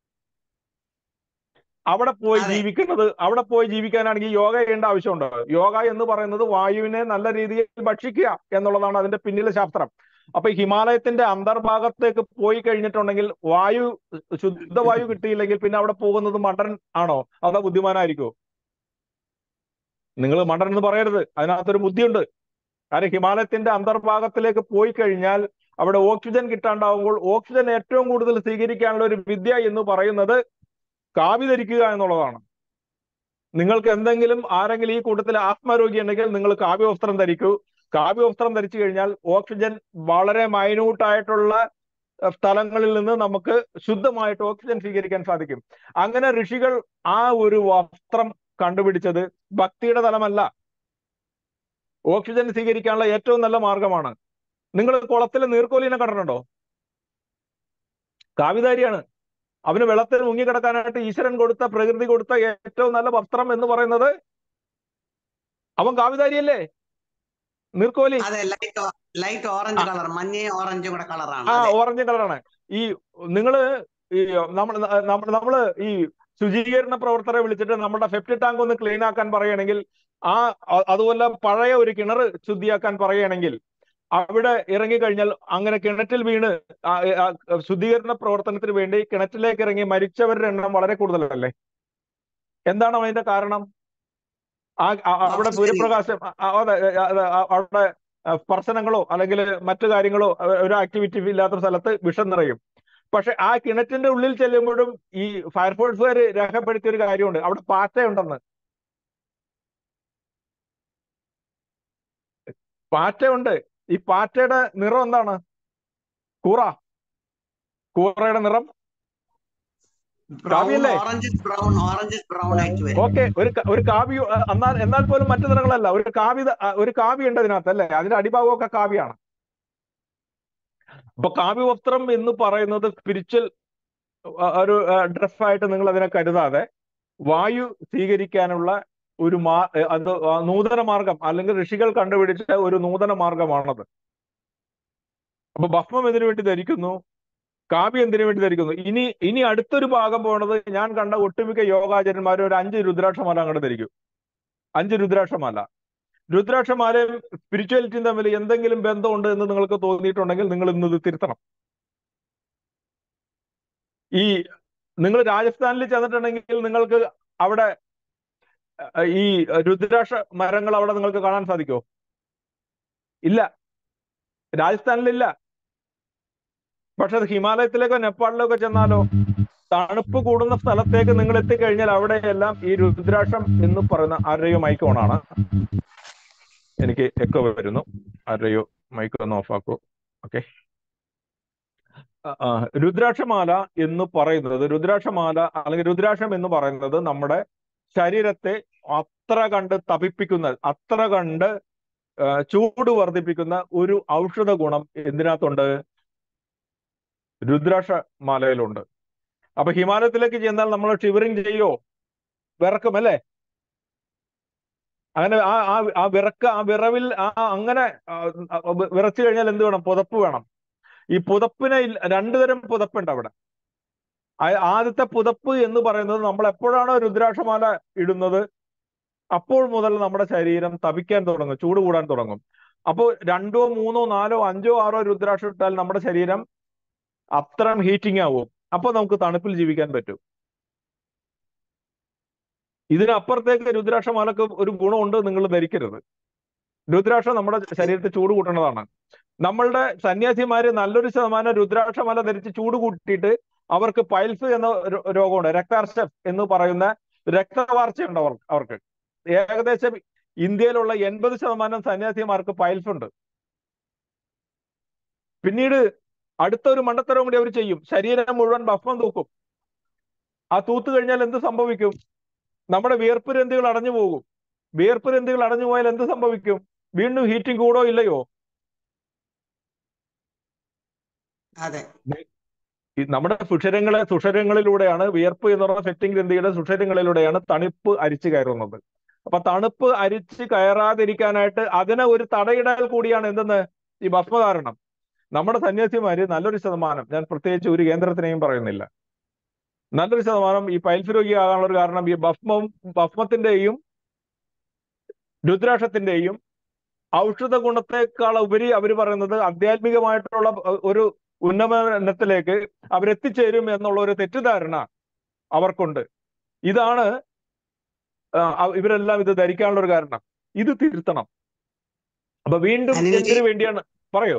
അവിടെ പോയി അതെ. ജീവിക്കുന്നത് അവിടെ പോയി ജീവിക്കാനാണെങ്കിൽ യോഗ ചെയ്യേണ്ട ആവശ്യമുണ്ടോ യോഗ എന്ന് പറയുന്നത് വായുവിനെ നല്ല രീതിയിൽ ഭക്ഷിക്കുക എന്നുള്ളതാണ് അതിന്റെ പിന്നിലെ ശാസ്ത്രം അപ്പൊ ഈ ഹിമാലയത്തിന്റെ അന്തർഭാഗത്തേക്ക് പോയി കഴിഞ്ഞിട്ടുണ്ടെങ്കിൽ വായു ശുദ്ധവായു കിട്ടിയില്ലെങ്കിൽ പിന്നെ അവിടെ പോകുന്നത് മണ്ടൻ ആണോ അതോ ബുദ്ധിമാനായിരിക്കോ നിങ്ങൾ മണ്ടൻ എന്ന് പറയരുത് അതിനകത്തൊരു ബുദ്ധിയുണ്ട് കാരണം ഹിമാലയത്തിന്റെ അന്തർഭാഗത്തിലേക്ക് പോയി കഴിഞ്ഞാൽ അവിടെ ഓക്സിജൻ കിട്ടാണ്ടാവുമ്പോൾ ഓക്സിജൻ ഏറ്റവും കൂടുതൽ സ്വീകരിക്കാനുള്ള ഒരു വിദ്യ എന്ന് പറയുന്നത് കാവി ധരിക്കുക എന്നുള്ളതാണ് നിങ്ങൾക്ക് എന്തെങ്കിലും ആരെങ്കിലും ഈ കൂട്ടത്തിൽ ആത്മാരോഗ്യം ഉണ്ടെങ്കിൽ നിങ്ങൾ കാവ്യ വസ്ത്രം ധരിക്കൂ കാവ്യ വസ്ത്രം ധരിച്ചു കഴിഞ്ഞാൽ ഓക്സിജൻ വളരെ മൈന്യൂട്ടായിട്ടുള്ള സ്ഥലങ്ങളിൽ നിന്ന് നമുക്ക് ശുദ്ധമായിട്ട് ഓക്സിജൻ സ്വീകരിക്കാൻ സാധിക്കും അങ്ങനെ ഋഷികൾ ആ ഒരു വസ്ത്രം കണ്ടുപിടിച്ചത് ഭക്തിയുടെ തലമല്ല ഓക്സിജൻ സ്വീകരിക്കാനുള്ള ഏറ്റവും നല്ല മാർഗമാണ് നിങ്ങൾ കുളത്തിലെ നീർക്കോലിനെ കണ്ടിട്ടുണ്ടോ കാവിധാരിയാണ് അവന് വെള്ളത്തിൽ മുങ്ങിക്കിടക്കാനായിട്ട് ഈശ്വരൻ കൊടുത്ത പ്രകൃതി കൊടുത്ത ഏറ്റവും നല്ല വസ്ത്രം എന്ന് പറയുന്നത് അവൻ കാവിധാരിയല്ലേ നീർക്കോലി അതെ ലൈറ്റ് ലൈറ്റ് ഓറഞ്ച് കളർ മഞ്ഞയും ഓറഞ്ചും കൂടെ കളറാണ് ആ അതെ ഓറഞ്ച് കളറാണ് ഈ നിങ്ങള് ഈ നമ്മൾ നമ്മള് ഈ ശുചീകരണ പ്രവർത്തകരെ വിളിച്ചിട്ട് നമ്മുടെ സെപ്റ്റി ടാങ്ക് ഒന്ന് ക്ലീൻ ആക്കാൻ പറയുകയാണെങ്കിൽ ആ അ- അതുപോലെ പഴയ ഒരു കിണർ ശുദ്ധിയാക്കാൻ പറയുകയാണെങ്കിൽ അവിടെ ഇറങ്ങിക്കഴിഞ്ഞാൽ അങ്ങനെ കിണറ്റിൽ വീണ് ആ, ആ, ശുദ്ധീകരണ പ്രവർത്തനത്തിന് വേണ്ടി കിണറ്റിലേക്ക് ഇറങ്ങി മരിച്ചവരുടെ എണ്ണം വളരെ കൂടുതലല്ലേ എന്താണ് അതിന്റെ കാരണം ആ ആ- അവിടെ ഓക്സിജൻ സൂര്യപ്രകാശം ആ, ആ, അതെ, ആ, അതെ, ആ, അവിടെ ആ, സ്പർശനങ്ങളോ അല്ലെങ്കിൽ മറ്റു കാര്യങ്ങളോ ആ, ഒരു ആക്ടിവിറ്റി ഇല്ലാത്ത സ്ഥലത്ത് വിഷം നിറയും പക്ഷെ ആ കിണറ്റിന്റെ ഉള്ളിൽ ചെല്ലുമ്പോഴും ഈ ഫയർഫോഴ്സുകാർ രേഖപ്പെടുത്തിയ ഒരു കാര്യമുണ്ട് അവിടെ പാറ്റയുണ്ടെന്ന് പാറ്റയുണ്ട് ഈ പാറ്റയുടെ നിറം എന്താണ് കൂറ കൂറയുടെ നിറം ബ്രൗൺ കാവിയല്ലേ ഓറഞ്ച് ബ്രൗൺ ഓറഞ്ച് ബ്രൗൺ ആയിട്ട് വരും ഓക്കെ ഒരു ക- ഒരു കാവി അ, എന്നാൽ എന്നാൽ പോലും മറ്റു നിറങ്ങളല്ല ഒരു കാവി ത- അ, ഒരു കാവി ഉണ്ട് അതിനകത്ത് അല്ലേ അതിന്റെ അടിഭാഗമൊക്കെ കാവിയാണ് അപ്പൊ കാവ്യ വസ്ത്രം എന്ന് പറയുന്നത് സ്പിരിച്വൽ ഒരു ഡ്രസ്സായിട്ട് നിങ്ങൾ അതിനെ കരുതാതെ വായു സ്വീകരിക്കാനുള്ള ഒരു മാ എ, അത് ആ നൂതന മാർഗം അല്ലെങ്കിൽ ഋഷികൾ കണ്ടുപിടിച്ച ഒരു നൂതന മാർഗമാണത് അപ്പൊ ഭസ്മം എന്തിനു വേണ്ടി ധരിക്കുന്നു കാവ്യം എന്തിനു വേണ്ടി ധരിക്കുന്നു ഇനി ഇനി അടുത്തൊരു ഭാഗം പോണത് ഞാൻ കണ്ട ഒട്ടുമിക്ക യോഗാചാര്യന്മാർ ഒരു അഞ്ച് രുദ്രാക്ഷമാല അങ്ങോട്ട് ധരിക്കും അഞ്ച് രുദ്രാക്ഷമാല രുദ്രാക്ഷമാലയും സ്പിരിച്വാലിറ്റിയും തമ്മിൽ എന്തെങ്കിലും ബന്ധമുണ്ട് എന്ന് നിങ്ങൾക്ക് തോന്നിയിട്ടുണ്ടെങ്കിൽ നിങ്ങൾ ഇന്ന് ഇത് തിരുത്തണം ഈ നിങ്ങൾ രാജസ്ഥാനിൽ ചെന്നിട്ടുണ്ടെങ്കിൽ നിങ്ങൾക്ക് അവിടെ അഹ് ഈ രുദ്രാക്ഷ മരങ്ങൾ അവിടെ നിങ്ങൾക്ക് കാണാൻ സാധിക്കുമോ ഇല്ല രാജസ്ഥാനിലില്ല പക്ഷെ അത് ഹിമാലയത്തിലേക്കോ നേപ്പാളിലേക്കോ ചെന്നാലോ തണുപ്പ് കൂടുന്ന സ്ഥലത്തേക്ക് നിങ്ങൾ എത്തിക്കഴിഞ്ഞാൽ അവിടെയെല്ലാം ഈ രുദ്രാക്ഷം എന്ന് പറയുന്ന ആരുടെയോ മൈക്ക് ഓണാണ് എനിക്ക് എക്കോ വരുന്നു ആരുടെയോ മൈക്ക് ഒന്ന് ഓഫ് ആക്കൂ ഓക്കെ രുദ്രാക്ഷമാല എന്ന് പറയുന്നത് രുദ്രാക്ഷമാല അല്ലെങ്കിൽ രുദ്രാക്ഷം എന്ന് പറയുന്നത് നമ്മുടെ ശരീരത്തെ അത്ര കണ്ട് തപിപ്പിക്കുന്ന അത്ര കണ്ട് ആ, ചൂട് വർദ്ധിപ്പിക്കുന്ന ഒരു ഔഷധ ഗുണം എന്തിനകത്തുണ്ട് രുദ്രാക്ഷ മാലയിലുണ്ട് അപ്പൊ ഹിമാലയത്തിലേക്ക് ചെന്നാൽ നമ്മൾ ഷിവറിങ് ചെയ്യോ വിറക്കും അല്ലേ അങ്ങനെ ആ ആ ആ വിറക്ക ആ വിറവിൽ ആ അങ്ങനെ ആ, ആ, വിറച്ചു കഴിഞ്ഞാൽ എന്ത് വേണം പുതപ്പ് വേണം ഈ പുതപ്പിനെ ഇല്ല- രണ്ടു തരം പുതപ്പുണ്ട് അവിടെ ആ- ആദ്യത്തെ പുതപ്പ് എന്ന് പറയുന്നത് നമ്മൾ എപ്പോഴാണോ രുദ്രാക്ഷമാല ഇടുന്നത് അപ്പോൾ മുതൽ നമ്മുടെ ശരീരം തപിക്കാൻ തുടങ്ങും ചൂട് കൂടാൻ തുടങ്ങും അപ്പോൾ രണ്ടോ മൂന്നോ നാലോ അഞ്ചോ ആറോ രുദ്രാക്ഷം ഇട്ടാൽ നമ്മുടെ ശരീരം അത്രയും ഹീറ്റിംഗ് ആവും അപ്പൊ നമുക്ക് തണുപ്പിൽ ജീവിക്കാൻ പറ്റും ഇതിനപ്പുറത്തേക്ക് രുദ്രാക്ഷമാലക്ക് ഒരു ഗുണമുണ്ട് നിങ്ങൾ ധരിക്കരുത് രുദ്രാക്ഷം നമ്മുടെ ശരീരത്തെ ചൂട് കൂട്ടുന്നതാണ് നമ്മളുടെ സന്യാസിമാര് നല്ലൊരു ശതമാനം രുദ്രാക്ഷമാല ധരിച്ച് ചൂട് കൂട്ടിയിട്ട് അവർക്ക് പൈൽസ് എന്ന രോ- രോഗമുണ്ട് രക്താർശം എന്ന് പറയുന്ന രക്തവാർച്ചയുണ്ട് അവർ അവർക്ക് ഏകദേശം ഇന്ത്യയിലുള്ള എൺപത് ശതമാനം സന്യാസിമാർക്ക് പൈൽസ് ഉണ്ട് പിന്നീട് അടുത്ത ഒരു മണ്ടത്തരം കൂടി അവർ ചെയ്യും ശരീരം മുഴുവൻ ഭസ്മം തൂക്കും ആ തൂത്ത് കഴിഞ്ഞാൽ എന്ത് സംഭവിക്കും നമ്മുടെ വിയർപ്പ് ഗ്രന്ഥികൾ അടഞ്ഞു പോകും വിയർപ്പ് ഗ്രന്ഥികൾ അടഞ്ഞു പോയാൽ എന്ത് സംഭവിക്കും വീണ്ടും ഹീറ്റിംഗ് കൂടോ ഇല്ലയോ അതെ ഈ നമ്മുടെ സുഷരങ്ങളെ സുഷരങ്ങളിലൂടെയാണ് വിയർപ്പ് എന്ന് പറഞ്ഞ ഫെറ്റിംഗ് ഗ്രന്ഥിയുടെ സുഷരങ്ങളിലൂടെയാണ് തണുപ്പ് അരിച്ചു കയറുന്നത് അപ്പൊ തണുപ്പ് അരിച്ച് കയറാതിരിക്കാനായിട്ട് അതിനെ ഒരു തടയിടൽ കൂടിയാണ് എന്തെന്ന് ഈ ഭസ്മധാരണം നമ്മുടെ സന്യാസിമാര് നല്ലൊരു ശതമാനം ഞാൻ പ്രത്യേകിച്ച് ഒരു കേന്ദ്രത്തിനെയും പറയുന്നില്ല നല്ലൊരു ശതമാനം ഈ പൈൽസ് രോഗിയാകാനുള്ള ഒരു കാരണം ഈ ഭസ്മവും ഭസ്മത്തിന്റെയും രുദ്രാക്ഷത്തിന്റെയും ഔഷധ ഗുണത്തെക്കാൾ ഉപരി അവർ പറയുന്നത് ആധ്യാത്മികമായിട്ടുള്ള ഒരു ഉന്നമനത്തിലേക്ക് അവരെത്തിച്ചേരും എന്നുള്ള ഒരു തെറ്റിദ്ധാരണ അവർക്കുണ്ട് ഇതാണ് ആ, അ- ഇവരെല്ലാം ഇത് ധരിക്കാനുള്ള ഒരു കാരണം ഇത് തിരുത്തണം അപ്പൊ വീണ്ടും അനിൽജി എന്തിനു വേണ്ടിയാണ് പറയോ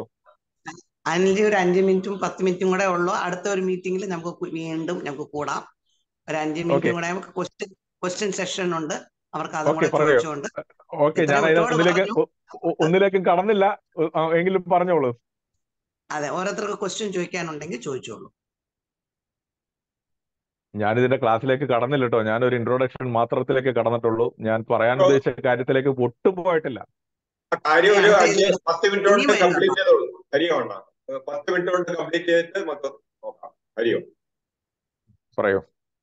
അനിൽജി ഒരു അഞ്ച് മിനിറ്റും പത്ത് മിനിറ്റും കൂടെ ഉള്ളൂ അടുത്ത ഒരു മീറ്റിംഗിൽ നമുക്ക് കു- വീണ്ടും നമുക്ക് കൂടാം ഒരു അഞ്ച് മിനിറ്റ് ഓക്കെ കൂടെ നമുക്ക് ക്വസ്റ്റ്യൻ ക്വസ്റ്റ്യൻ സെഷൻ ഉണ്ട് അവർക്ക് അതും ഓക്കെ കൂടെ പറയൂ ചോദിച്ചുകൊണ്ട് ഓക്കെ ഇത്രയും ഞാൻ അതിന് ഒറ്റോട് ഒന്നിലേക്ക് പറഞ്ഞു ഒ- ഒ- ഒന്നിലേക്കും കടന്നില്ല ഒ- ആ, എങ്കിലും പറഞ്ഞോളൂ അതെ ഓരോരുത്തർക്ക് ക്വസ്റ്റ്യൻ ചോദിക്കാനുണ്ടെങ്കിൽ ചോദിച്ചോളൂ ഞാനിതിന്റെ ക്ലാസ്സിലേക്ക് കടന്നില്ല കേട്ടോ ഞാനൊരു ഇൻട്രൊഡക്ഷൻ മാത്രത്തിലേക്ക് കടന്നിട്ടുള്ളൂ ഞാൻ പറയാൻ ഉദ്ദേശിച്ച കാര്യത്തിലേക്ക് ഒട്ടും പോയിട്ടില്ല കാര്യം ഇനി ഒരു അടുത്ത അഞ്ച് പത്ത് മിനിറ്റ് ഇനി കൊണ്ട് വരുന്നുണ്ടോ കംപ്ലീറ്റ് ചെയ്തോളൂ ഹരിയോ അണ്ണ പത്ത് മിനിറ്റ് കൊണ്ട് കംപ്ലീറ്റ് ചെയ്തിട്ട് നമുക്ക് നോക്കാം ഹരിയോ പറയൂ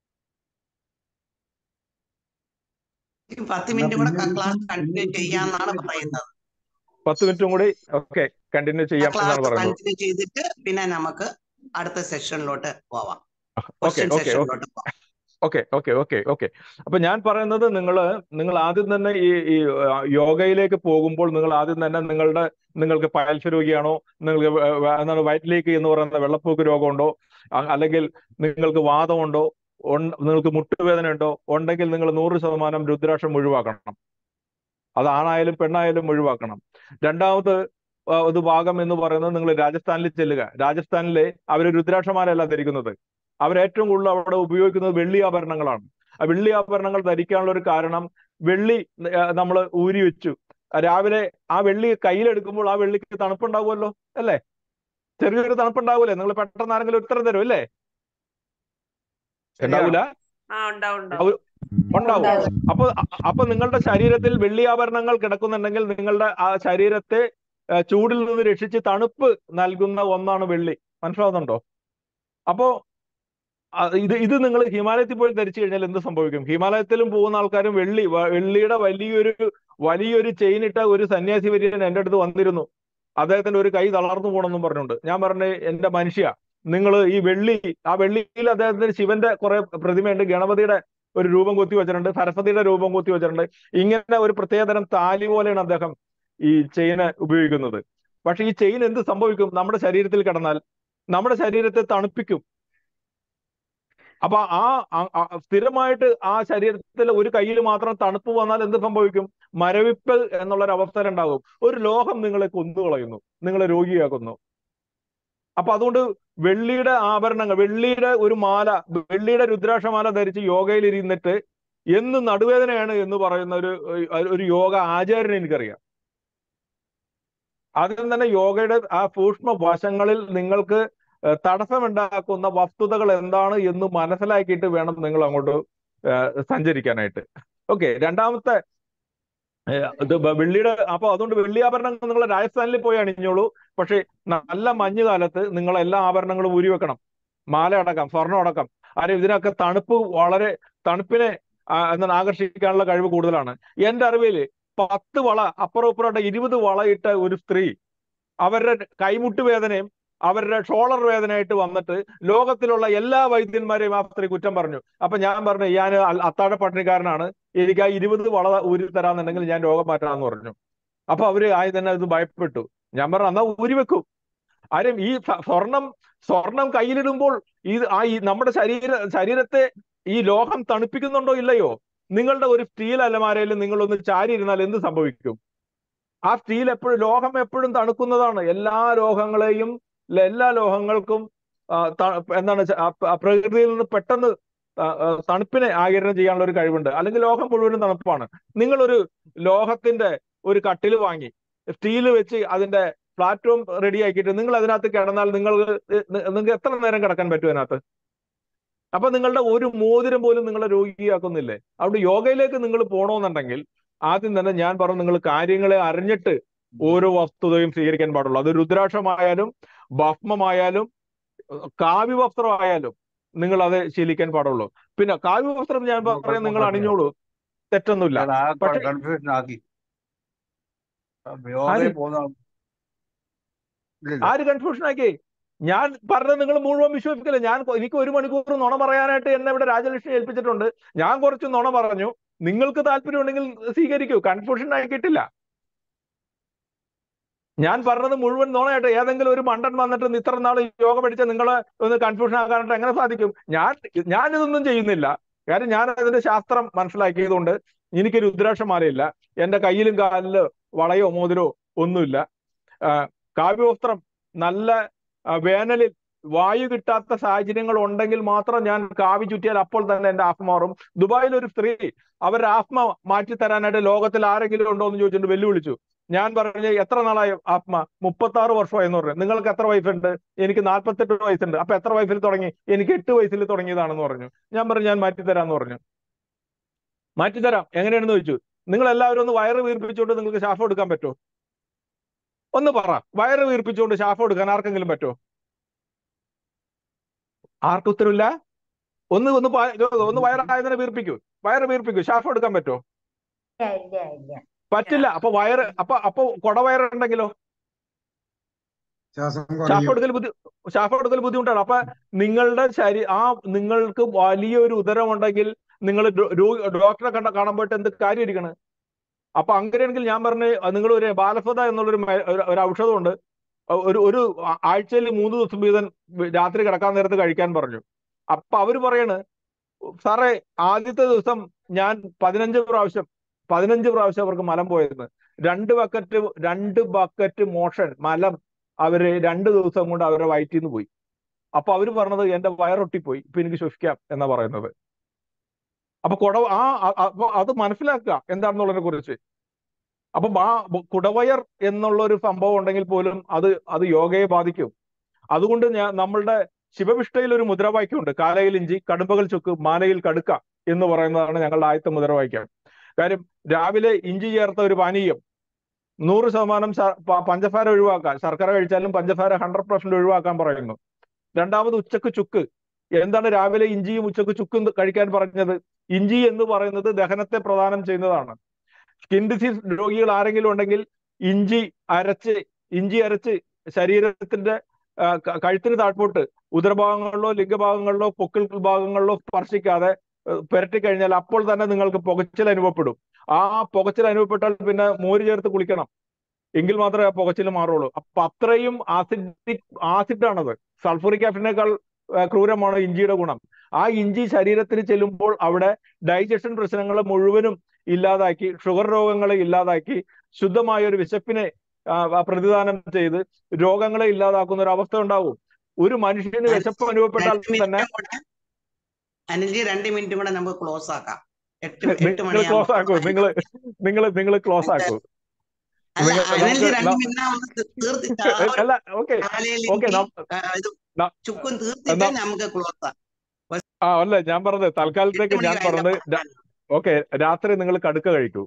ഈ പത്ത് മിനിറ്റ് കൂടെ ക്ലാസ് കണ്ടിന്യൂ ചെയ്യാന്നാണ് പറയുന്നത് പത്ത് മിനിറ്റും കൂടി ഓക്കെ കണ്ടിന്യൂ ആ ചെയ്യാം എന്നാണ് ക്ലാസ് പറയുന്നത് കണ്ടിന്യൂ ചെയ്തിട്ട് പിന്നെ നമുക്ക് അടുത്ത സെഷനിലോട്ട് പോവാം ഓക്കെ ക്വസ്റ്റ്യൻ ഓക്കെ ഓക്കെ സെഷനിലോട്ട് പോവാം ഓക്കെ ഓക്കെ ഓക്കെ ഓക്കെ അപ്പൊ ഞാൻ പറയുന്നത് നിങ്ങൾ നിങ്ങൾ ആദ്യം തന്നെ ഈ ഈ ആ, യോഗയിലേക്ക് പോകുമ്പോൾ നിങ്ങൾ ആദ്യം തന്നെ നിങ്ങളുടെ നിങ്ങൾക്ക് പയൽസ് രോഗിയാണോ നിങ്ങൾക്ക് വ- വ- എന്താണ് വയറ്റ് ലീക്ക് എന്ന് പറയുന്ന വെള്ളപ്പൊക്ക് രോഗമുണ്ടോ അ- അല്ലെങ്കിൽ നിങ്ങൾക്ക് വാദമുണ്ടോ ഉൺ- നിങ്ങൾക്ക് മുട്ടുവേദന ഉണ്ടോ ഉണ്ടെങ്കിൽ നിങ്ങൾ നൂറ് ശതമാനം രുദ്രാക്ഷം ഒഴിവാക്കണം അത് ആണായാലും പെണ്ണായാലും ഒഴിവാക്കണം രണ്ടാമത് ആ, ഒരു ഭാഗം എന്ന് പറയുന്നത് നിങ്ങൾ രാജസ്ഥാനിൽ ചെല്ലുക രാജസ്ഥാനിലെ അവർ രുദ്രാക്ഷമാലയല്ല ധരിക്കുന്നത് അവർ ഏറ്റവും കൂടുതൽ അവിടെ ഉപയോഗിക്കുന്നത് വെള്ളി ആഭരണങ്ങളാണ് ആ വെള്ളി ആഭരണങ്ങൾ ധരിക്കാനുള്ള ഒരു കാരണം വെള്ളി നമ്മൾ ഊരി വെച്ചു രാവിലെ ആ വെള്ളി കയ്യിലെടുക്കുമ്പോൾ ആ വെള്ളിക്ക് തണുപ്പുണ്ടാവുമല്ലോ അല്ലേ ചെറിയൊരു തണുപ്പുണ്ടാവൂലേ നിങ്ങൾ പെട്ടെന്ന് ആരെങ്കിലും ഉത്തരം തരും അല്ലേ ഉണ്ടാവൂല ആ ഉണ്ടാവും ഉണ്ടാവും അവ- ഉണ്ടാവും അപ്പൊ അപ്പൊ നിങ്ങളുടെ ശരീരത്തിൽ വെള്ളി ആഭരണങ്ങൾ കിടക്കുന്നുണ്ടെങ്കിൽ നിങ്ങളുടെ ആ ശരീരത്തെ ആ, ചൂടിൽ നിന്ന് രക്ഷിച്ച് തണുപ്പ് നൽകുന്ന ഒന്നാണ് വെള്ളി മനസ്സിലാവുന്നുണ്ടോ അപ്പോ ആ, ഇത് ഇത് നിങ്ങൾ ഹിമാലയത്തിൽ പോയി ധരിച്ചു കഴിഞ്ഞാൽ എന്ത് സംഭവിക്കും ഹിമാലയത്തിലും പോകുന്ന ആൾക്കാരും വെള്ളി വ- വെള്ളിയുടെ വലിയൊരു വലിയൊരു ചെയിൻ ഇട്ട ഒരു സന്യാസി വര്യൻ എന്റെ അടുത്ത് വന്നിരുന്നു അദ്ദേഹത്തിന്റെ ഒരു കൈ തളർന്നു പോകണമെന്നും പറഞ്ഞുകൊണ്ട് ഞാൻ പറഞ്ഞു എന്റെ മനുഷ്യ നിങ്ങൾ ഈ വെള്ളി ആ വെള്ളിയിൽ അദ്ദേഹത്തിന് ശിവന്റെ കുറെ പ്രതിമയുണ്ട് ഗണപതിയുടെ ഒരു രൂപം കൊത്തി വെച്ചിട്ടുണ്ട് സരസ്വതിയുടെ രൂപം കൊത്തി വെച്ചിട്ടുണ്ട് ഇങ്ങനെ ഒരു പ്രത്യേകതരം താലി പോലെയാണ് അദ്ദേഹം ഈ ചെയിന് ഉപയോഗിക്കുന്നത് പക്ഷെ ഈ ചെയിൻ എന്ത് സംഭവിക്കും നമ്മുടെ ശരീരത്തിൽ കിടന്നാൽ നമ്മുടെ ശരീരത്തെ തണുപ്പിക്കും അപ്പൊ ആ ആ- ആ സ്ഥിരമായിട്ട് ആ ശരീരത്തിൽ ഒരു കയ്യിൽ മാത്രം തണുപ്പ് വന്നാൽ എന്ത് സംഭവിക്കും മരവിപ്പ് എന്നുള്ള ഒരു അവസ്ഥ ഉണ്ടാകും ഒരു ലോഹം നിങ്ങളെ കൊന്നുകളയുന്നു നിങ്ങളെ രോഗിയാക്കുന്നു അപ്പൊ അതുകൊണ്ട് വെള്ളിയുടെ ആഭരണങ്ങൾ വെള്ളിയുടെ ഒരു മാല വെള്ളിയുടെ രുദ്രാക്ഷമാല ധരിച്ച് യോഗയിൽ ഇരുന്നിട്ട് എന്ന് നടുവേദനയാണ് എന്ന് പറയുന്ന ഒരു ഒരു യോഗ ആചാര്യനെ എനിക്കറിയാം ആദ്യം തന്നെ യോഗയുടെ ആ സൂക്ഷ്മ വശങ്ങളിൽ നിങ്ങൾക്ക് ഏഹ് തടസ്സമുണ്ടാക്കുന്ന വസ്തുതകൾ എന്താണ് എന്ന് മനസ്സിലാക്കിയിട്ട് വേണം നിങ്ങൾ അങ്ങോട്ട് ഏഹ് സഞ്ചരിക്കാനായിട്ട് ഓക്കെ രണ്ടാമത്തെ ഏഹ് ഇത് ബ- വെള്ളിയുടെ അപ്പൊ അതുകൊണ്ട് വെള്ളി ആഭരണങ്ങൾ നിങ്ങൾ രാജസ്ഥാനിൽ പോയി അണിഞ്ഞോളൂ പക്ഷെ നല്ല മഞ്ഞുകാലത്ത് നിങ്ങൾ എല്ലാ ആഭരണങ്ങളും ഊരി വെക്കണം മാല അടക്കം സ്വർണ്ണം അടക്കം ആരും ഇതിനൊക്കെ തണുപ്പ് വളരെ തണുപ്പിനെ ആ, എന്താണ് ആകർഷിക്കാനുള്ള കഴിവ് കൂടുതലാണ് എന്റെ അറിവിൽ പത്ത് വള അപ്പുറം ഇപ്പുറമായിട്ട് ഇരുപത് വളയിട്ട ഒരു സ്ത്രീ അവരുടെ കൈമുട്ട് വേദനയും അവരുടെ ഷോളർ വേദനയായിട്ട് വന്നിട്ട് ലോകത്തിലുള്ള എല്ലാ വൈദ്യന്മാരെയും ആ സ്ത്രീ കുറ്റം പറഞ്ഞു അപ്പൊ ഞാൻ പറഞ്ഞു ഞാൻ അത്താഴ പട്ടിണിക്കാരനാണ് എനിക്ക് ആ ഇരുപത് വള ഊരി തരാന്നുണ്ടെങ്കിൽ ഞാൻ രോഗം മാറ്റാമെന്ന് പറഞ്ഞു അപ്പൊ അവര് ആയി തന്നെ അത് ഭയപ്പെട്ടു ഞാൻ പറഞ്ഞു എന്നാ ഊരി വെക്കും ആരും ഈ സ- സ്വർണം സ്വർണം കയ്യിലിടുമ്പോൾ ഈ ആ ഈ നമ്മുടെ ശരീര ശരീരത്തെ ഈ ലോഹം തണുപ്പിക്കുന്നുണ്ടോ ഇല്ലയോ നിങ്ങളുടെ ഒരു സ്റ്റീൽ അലമാരയിൽ നിങ്ങളൊന്ന് ചാരി ഇരുന്നാൽ എന്ത് സംഭവിക്കും ആ സ്റ്റീൽ എപ്പോഴും ലോഹം എപ്പോഴും തണുക്കുന്നതാണ് എല്ലാ ലോഹങ്ങളെയും ല- എല്ലാ ലോഹങ്ങൾക്കും ആ, ത- എന്താണ് ച- ആ പ- ആ പ്രകൃതിയിൽ നിന്ന് പെട്ടെന്ന് ആ, ആ, തണുപ്പിനെ ആകിരണം ചെയ്യാനുള്ള ഒരു കഴിവുണ്ട് അല്ലെങ്കിൽ ലോഹം മുഴുവനും തണുപ്പാണ് നിങ്ങളൊരു ലോഹത്തിന്റെ ഒരു കട്ടിൽ വാങ്ങി സ്റ്റീൽ വെച്ച് അതിന്റെ പ്ലാറ്റ്ഫോം റെഡി ആക്കിയിട്ട് നിങ്ങൾ അതിനകത്ത് കിടന്നാൽ നിങ്ങൾ നിങ്ങൾക്ക് എത്ര നേരം കിടക്കാൻ പറ്റും അതിനകത്ത് അപ്പൊ നിങ്ങളുടെ ഒരു മോതിരം പോലും നിങ്ങളെ രോഗിയാക്കുന്നില്ലേ അവിടെ യോഗയിലേക്ക് നിങ്ങൾ പോകണമെന്നുണ്ടെങ്കിൽ ആദ്യം തന്നെ ഞാൻ പറഞ്ഞു നിങ്ങൾ കാര്യങ്ങളെ അറിഞ്ഞിട്ട് ഓരോ വസ്തുതയും സ്വീകരിക്കാൻ പാടുള്ളൂ അത് രുദ്രാക്ഷമായാലും ഭസ്മമായാലും കാവ്യവസ്ത്രമായാലും നിങ്ങൾ അത് ശീലിക്കാൻ പാടുള്ളൂ പിന്നെ കാവ്യവസ്ത്രം ഞാൻ പറയാം നിങ്ങൾ അണിഞ്ഞോളൂ തെറ്റൊന്നുമില്ല പക്ഷെ കൺഫ്യൂഷൻ ആക്കി ആര് യോഗയിൽ പോകുന്ന ആൾ- ഇല്ലില്ല ആര് കൺഫ്യൂഷൻ ആക്കി ഞാൻ പറഞ്ഞത് നിങ്ങൾ മുഴുവൻ വിശ്വസിക്കില്ല ഞാൻ കൊ- എനിക്ക് ഒരു മണിക്കൂർ നുണ പറയാനായിട്ട് എന്നെ ഇവിടെ രാജലക്ഷ്മി ഏൽപ്പിച്ചിട്ടുണ്ട് ഞാൻ കുറച്ച് നുണ പറഞ്ഞു നിങ്ങൾക്ക് താല്പര്യം ഉണ്ടെങ്കിൽ സ്വീകരിക്കൂ കൺഫ്യൂഷൻ ആക്കിയിട്ടില്ല ഞാൻ പറഞ്ഞത് മുഴുവൻ നുണയായിട്ട് ഏതെങ്കിലും ഒരു മണ്ടൻ വന്നിട്ട് ഇത്ര നാൾ യോഗ പഠിച്ച നിങ്ങളെ ഒന്ന് കൺഫ്യൂഷൻ ആക്കാനായിട്ട് എങ്ങനെ സാധിക്കും ഞാൻ ഞാനിതൊന്നും ചെയ്യുന്നില്ല കാര്യം ഞാൻ അതിന്റെ ശാസ്ത്രം മനസ്സിലാക്കിയതുകൊണ്ട് എനിക്ക് രുദ്രാക്ഷമാലയില്ല എന്റെ കയ്യിലും കാലിലോ വളയോ മോതിരോ ഒന്നുമില്ല ആ, കാവ്യവസ്ത്രം നല്ല ആ, വേനലിൽ വായു കിട്ടാത്ത സാഹചര്യങ്ങൾ ഉണ്ടെങ്കിൽ മാത്രം ഞാൻ കാവി ചുറ്റിയാൽ അപ്പോൾ തന്നെ എന്റെ ആത്മ മാറും ദുബായിൽ ഒരു സ്ത്രീ അവരുടെ ആത്മ മാറ്റി തരാനായിട്ട് ലോകത്തിൽ ആരെങ്കിലും ഉണ്ടോ എന്ന് ചോദിച്ചിട്ട് വെല്ലുവിളിച്ചു ഞാൻ പറഞ്ഞു എത്ര നാളായി ആത്മ മുപ്പത്തി ആറ് വർഷമായി എന്ന് പറഞ്ഞു നിങ്ങൾക്ക് എത്ര വയസ്സുണ്ട് എനിക്ക് നാൽപ്പത്തെട്ട് വയസ്സുണ്ട് അപ്പൊ എത്ര വയസ്സിൽ തുടങ്ങി എനിക്ക് എട്ട് വയസ്സിൽ തുടങ്ങിയതാണെന്ന് പറഞ്ഞു ഞാൻ പറഞ്ഞു ഞാൻ മാറ്റിത്തരാന്ന് പറഞ്ഞു മാറ്റിത്തരാം എങ്ങനെയാണെന്ന് ചോദിച്ചു നിങ്ങൾ എല്ലാവരും ഒന്ന് വയറ് വീർപ്പിച്ചുകൊണ്ട് നിങ്ങൾക്ക് ശ്വാസം എടുക്കാൻ പറ്റുമോ ഒന്ന് പറ വയറ് വീർപ്പിച്ചുകൊണ്ട് ശ്വാസം എടുക്കാൻ ആർക്കെങ്കിലും പറ്റുമോ ആർക്കും ഉത്തരവില്ല ഒന്ന് ഒന്ന് പ- ഒന്ന് വയറായതിനെ വീർപ്പിക്കൂ വയറ് വീർപ്പിക്കൂ ശ്വാസം എടുക്കാൻ പറ്റുമോ ഇല്ല ഇല്ല ഇല്ല പറ്റില്ല അപ്പൊ വയറ് അപ്പൊ അപ്പൊ കൊടവയറുണ്ടെങ്കിലോ ശ്വാസം ശ്വാസം കുറയും എടുക്കൽ ബുദ്ധി ശ്വാസം എടുക്കൽ ബുദ്ധിമുട്ടാണ് അപ്പൊ നിങ്ങളുടെ ശരീ ആ നിങ്ങൾക്ക് വലിയൊരു ഉദരം ഉണ്ടെങ്കിൽ നിങ്ങൾ ഡോക്ടറെ കണ്ട കാണാൻ പോയിട്ട് എന്ത് കാര്യം ഇരിക്കണ് അപ്പൊ അങ്ങനെയാണെങ്കിൽ ഞാൻ പറഞ്ഞ് നിങ്ങൾ ഒരു ബാലഫത എന്നുള്ളൊരു മ- ഒരു- ഒരു ഔഷധമുണ്ട് ഒരു ഒരു ആഴ്ചയിൽ മൂന്ന് ദിവസം വീതം രാത്രി കിടക്കാൻ നേരത്ത് കഴിക്കാൻ പറഞ്ഞു അപ്പൊ അവര് പറയാണ് സാറേ ആദ്യത്തെ ദിവസം ഞാൻ പതിനഞ്ച് പ്രാവശ്യം പതിനഞ്ച് പ്രാവശ്യം അവർക്ക് മലം പോയിരുന്നു രണ്ട് ബക്കറ്റ് രണ്ട് ബക്കറ്റ് മോഷൻ മലം അവര് രണ്ട് ദിവസം കൊണ്ട് അവരുടെ വയറ്റിൽ നിന്ന് പോയി അപ്പൊ അവര് പറഞ്ഞത് എന്റെ വയറൊട്ടിപ്പോയി ഇപ്പൊ എനിക്ക് ശ്വസിക്കാം എന്നാ പറയുന്നത് അപ്പൊ കുട ആ അ- അപ്പൊ അത് മനസ്സിലാക്കുക എന്താണെന്നുള്ളതിനെ കുറിച്ച് അപ്പൊ ആ കുടവയർ എന്നുള്ള ഒരു സംഭവം ഉണ്ടെങ്കിൽ പോലും അത് അത് യോഗയെ ബാധിക്കും അതുകൊണ്ട് ഞാൻ നമ്മളുടെ ശിവവിഷ്ടയിൽ ഒരു മുദ്രാവാക്യമുണ്ട് കാലയിൽ ഇഞ്ചി കടുമ്പകൽ ചുക്ക് മാലയിൽ കടുക്ക എന്ന് പറയുന്നതാണ് ഞങ്ങളുടെ ആദ്യത്തെ മുദ്രാവാക്യം കാര്യം രാവിലെ ഇഞ്ചി ചേർത്ത ഒരു പാനീയം നൂറ് ശതമാനം ശ- പ- പഞ്ചസാര ഒഴിവാക്കാൻ ശർക്കര കഴിച്ചാലും പഞ്ചസാര ഹൺഡ്രഡ് പെർസെന്റ് ഒഴിവാക്കാൻ പറയുന്നു രണ്ടാമത് ഉച്ചക്ക് ചുക്ക് എന്താണ് രാവിലെ ഇഞ്ചിയും ഉച്ചക്ക് ചുക്കും കഴിക്കാൻ പറഞ്ഞത് ഇഞ്ചി എന്ന് പറയുന്നത് ദഹനത്തെ പ്രദാനം ചെയ്യുന്നതാണ് സ്കിൻ ഡിസീസ് രോഗികൾ ആരെങ്കിലും ഉണ്ടെങ്കിൽ ഇഞ്ചി അരച്ച് ഇഞ്ചി അരച്ച് ശരീരത്തിന്റെ ആ, ക- കഴുത്തിന് താഴ്പോട്ട് ഉദരഭാഗങ്ങളിലോ ലിംഗഭാഗങ്ങളിലോ പൊക്കിൾ ഭാഗങ്ങളിലോ സ്പർശിക്കാതെ ഏഹ്, പുരട്ടി കഴിഞ്ഞാൽ അപ്പോൾ തന്നെ നിങ്ങൾക്ക് പുകച്ചിൽ അനുഭവപ്പെടും ആ പുകച്ചിൽ അനുഭവപ്പെട്ടാൽ പിന്നെ മോര് ചേർത്ത് കുളിക്കണം എങ്കിൽ മാത്രമേ ആ പുകച്ചിൽ മാറുള്ളൂ അപ്പൊ അത്രയും ആസിഡിക് ആസിഡാണത് സൾഫൂറിക് ആസിഡിനേക്കാൾ ഏഹ്, ക്രൂരമാണ് ഇഞ്ചിയുടെ ഗുണം ആ ഇഞ്ചി ശരീരത്തിൽ ചെല്ലുമ്പോൾ അവിടെ ഡൈജഷൻ പ്രശ്നങ്ങൾ മുഴുവനും ഇല്ലാതാക്കി ഷുഗർ രോഗങ്ങളെ ഇല്ലാതാക്കി ശുദ്ധമായ ഒരു വിശപ്പിനെ ആ, ആ, പ്രതിദാനം ചെയ്ത് രോഗങ്ങളെ ഇല്ലാതാക്കുന്ന ഒരു അവസ്ഥ ഉണ്ടാവും ഒരു മനുഷ്യന് വിശപ്പ് അനുഭവപ്പെട്ടാൽ രണ്ട് തന്നെ മിനിറ്റും കൂടെ അനിൽജി രണ്ട് മിനിറ്റും കൂടെ നമുക്ക് ക്ലോസ് ആക്കാം എട്ട് എട്ട് നിങ്ങൾ ക്ലോസ് ആക്കൂ മണിയാകുമ്പോൾ നിങ്ങൾ നിങ്ങൾ നിങ്ങൾ ക്ലോസ് ആക്കൂ അല്ല നിങ്ങൾ അനിൽജി നമുക്ക് രണ്ട് ന- മിനിറ്റ് നമുക്ക് തീർത്തിട്ട് ആ ഒരു അല്ല ഓക്കെ കാലയിൽ ഓക്കെ ഇത് ന- ചുക്കും തീർത്തിട്ട് ന- നമുക്ക് ക്ലോസ് ആക്കാം ആ അല്ല ഞാൻ പറഞ്ഞത് എട്ട് തൽക്കാലത്തേക്ക് മണി ഞാൻ പറഞ്ഞത് കഴിഞ്ഞപ്പോൾ ഓക്കെ രാത്രി നിങ്ങൾ കടുക്ക കഴിക്കൂ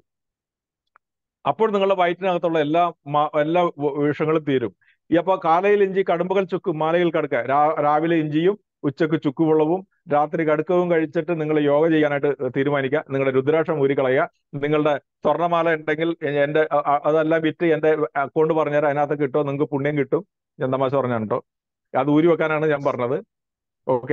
അപ്പോൾ നിങ്ങളുടെ വയറ്റിനകത്തുള്ള എല്ലാ മ- എല്ലാ വ- വിഷങ്ങളും തീരും ഈ അപ്പൊ കാലയിൽ ഇഞ്ചി കടുമ്പകൽ ചുക്ക് മാലയിൽ കടുക്ക രാ- രാവിലെ ഇഞ്ചിയും ഉച്ചക്ക് ചുക്കുവെള്ളവും രാത്രി കടുക്കവും കഴിച്ചിട്ട് നിങ്ങൾ യോഗ ചെയ്യാനായിട്ട് തീരുമാനിക്കുക നിങ്ങളുടെ രുദ്രാക്ഷം ഊരിക്കളയുക നിങ്ങളുടെ സ്വർണ്ണമാല ഉണ്ടെങ്കിൽ എന്റെ അ- അ- അതെല്ലാം വിറ്റ് എന്റെ അക്കൗണ്ട് പറഞ്ഞുതരാം അതിനകത്ത് കിട്ടുമോ നിങ്ങൾക്ക് പുണ്യം കിട്ടും ഞാൻ തമാശ പറഞ്ഞാണ് കേട്ടോ അത് ഊരി വെക്കാനാണ് ഞാൻ പറഞ്ഞത് ഓക്കെ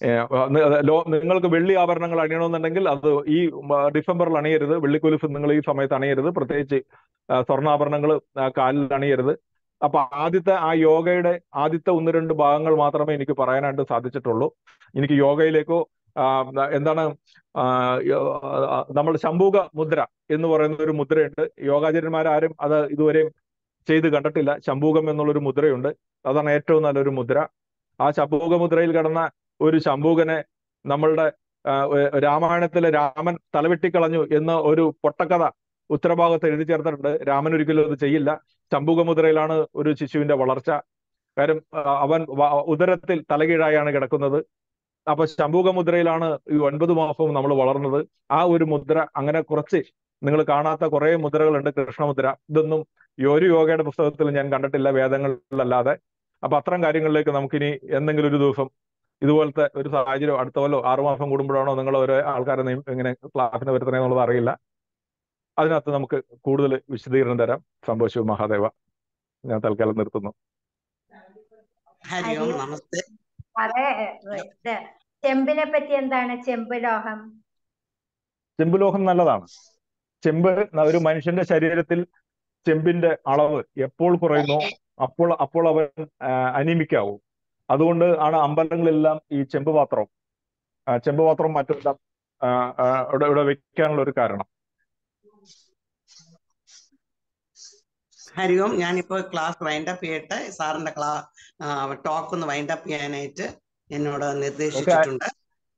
നിങ്ങൾക്ക് വെള്ളി ആഭരണങ്ങൾ അണിയണമെന്നുണ്ടെങ്കിൽ അത് ഈ മ, ഡിസംബറിൽ അണിയരുത് വെള്ളിക്കൊലുസ് നിങ്ങൾ ഈ സമയത്ത് അണിയരുത് പ്രത്യേകിച്ച് ആ, സ്വർണ്ണാഭരണങ്ങൾ ആ, കാലിൽ അണിയരുത് അപ്പൊ ആദ്യത്തെ ആ യോഗയുടെ ആദ്യത്തെ ഒന്ന് രണ്ട് ഭാഗങ്ങൾ മാത്രമേ എനിക്ക് പറയാനായിട്ട് സാധിച്ചിട്ടുള്ളൂ എനിക്ക് യോഗയിലേക്കോ ആ, എന്താണ് ആ, യോ- ആ, നമ്മൾ ശംഭൂക മുദ്ര എന്ന് പറയുന്ന ഒരു മുദ്രയുണ്ട് യോഗാചാര്യന്മാരാരും അത് ഇതുവരെയും ചെയ്ത് കണ്ടിട്ടില്ല ശംഭൂകം എന്നുള്ളൊരു മുദ്രയുണ്ട് അതാണ് ഏറ്റവും നല്ലൊരു മുദ്ര ആ ശംഭൂക മുദ്രയിൽ കിടന്ന ഒരു ശംഭൂകനെ നമ്മളുടെ ആ, ഏ- രാമായണത്തിലെ രാമൻ തലവെട്ടിക്കളഞ്ഞു എന്ന ഒരു പൊട്ടക്കഥ ഉത്തരഭാഗത്ത് എഴുതി ചേർത്തിട്ടുണ്ട് രാമൻ ഒരിക്കലും അത് ചെയ്യില്ല ശംഭൂക മുദ്രയിലാണ് ഒരു ശിശുവിന്റെ വളർച്ച കാര്യം ആ, അവൻ വ- ഉദരത്തിൽ തലകീഴായാണ് കിടക്കുന്നത് അപ്പൊ ശംഭൂക മുദ്രയിലാണ് ഈ ഒൻപത് മാസവും നമ്മൾ വളർന്നത് ആ ഒരു മുദ്ര അങ്ങനെ കുറച്ച് നിങ്ങൾ കാണാത്ത കുറെ മുദ്രകളുണ്ട് കൃഷ്ണമുദ്ര ഇതൊന്നും ഈ ഒരു യോഗയുടെ പുസ്തകത്തിൽ ഞാൻ കണ്ടിട്ടില്ല വേദങ്ങളിലല്ലാതെ അപ്പൊ അത്തരം കാര്യങ്ങളിലേക്ക് നമുക്കിനി എന്തെങ്കിലും ഒരു ദിവസം ഇതുപോലത്തെ ഒരു സാഹചര്യം അടുത്ത കൊല്ലോ ആറുമാസം കൂടുമ്പോഴാണോ നിങ്ങൾ ഓരോ ആൾക്കാരെ നിയം- ഇങ്ങനെ ക്ലാസ്സിന് വരുത്തണേ എന്നുള്ളത് അറിയില്ല അതിനകത്ത് നമുക്ക് കൂടുതൽ വിശദീകരണം തരാം സംഭവിച്ചു മഹാദേവ ഞാൻ തൽക്കാലം നിർത്തുന്നു ഹരി ഓം നമസ്തേ അതെ ഇത് ചെമ്പിനെ പറ്റി എന്താണ് ചെമ്പ് ലോഹം ചെമ്പുലോഹം നല്ലതാണ് ചെമ്പ് ന- ഒരു മനുഷ്യന്റെ ശരീരത്തിൽ ചെമ്പിന്റെ അളവ് എപ്പോൾ കുറയുന്നോ അപ്പോൾ അപ്പോൾ അവൻ അനിമിക്കാവും അതുകൊണ്ട് ആണ് അമ്പലങ്ങളെല്ലാം ഈ ചെമ്പ് പാത്രം ആ, ചെമ്പ് പാത്രം മറ്റെല്ലാം ആ, ആ, ഇവിടെ ഇവിടെ വെക്കാനുള്ള ഒരു കാരണം ഹരി ഓം ഞാനിപ്പോ ക്ലാസ് വൈൻഡ് അപ്പ് ചെയ്യട്ടെ സാറിന്റെ ക്ലാ ടോക്ക് ഒന്ന് വൈൻഡ് അപ്പ് ചെയ്യാനായിട്ട് എന്നോട് നിർദ്ദേശിച്ചിട്ടുണ്ട്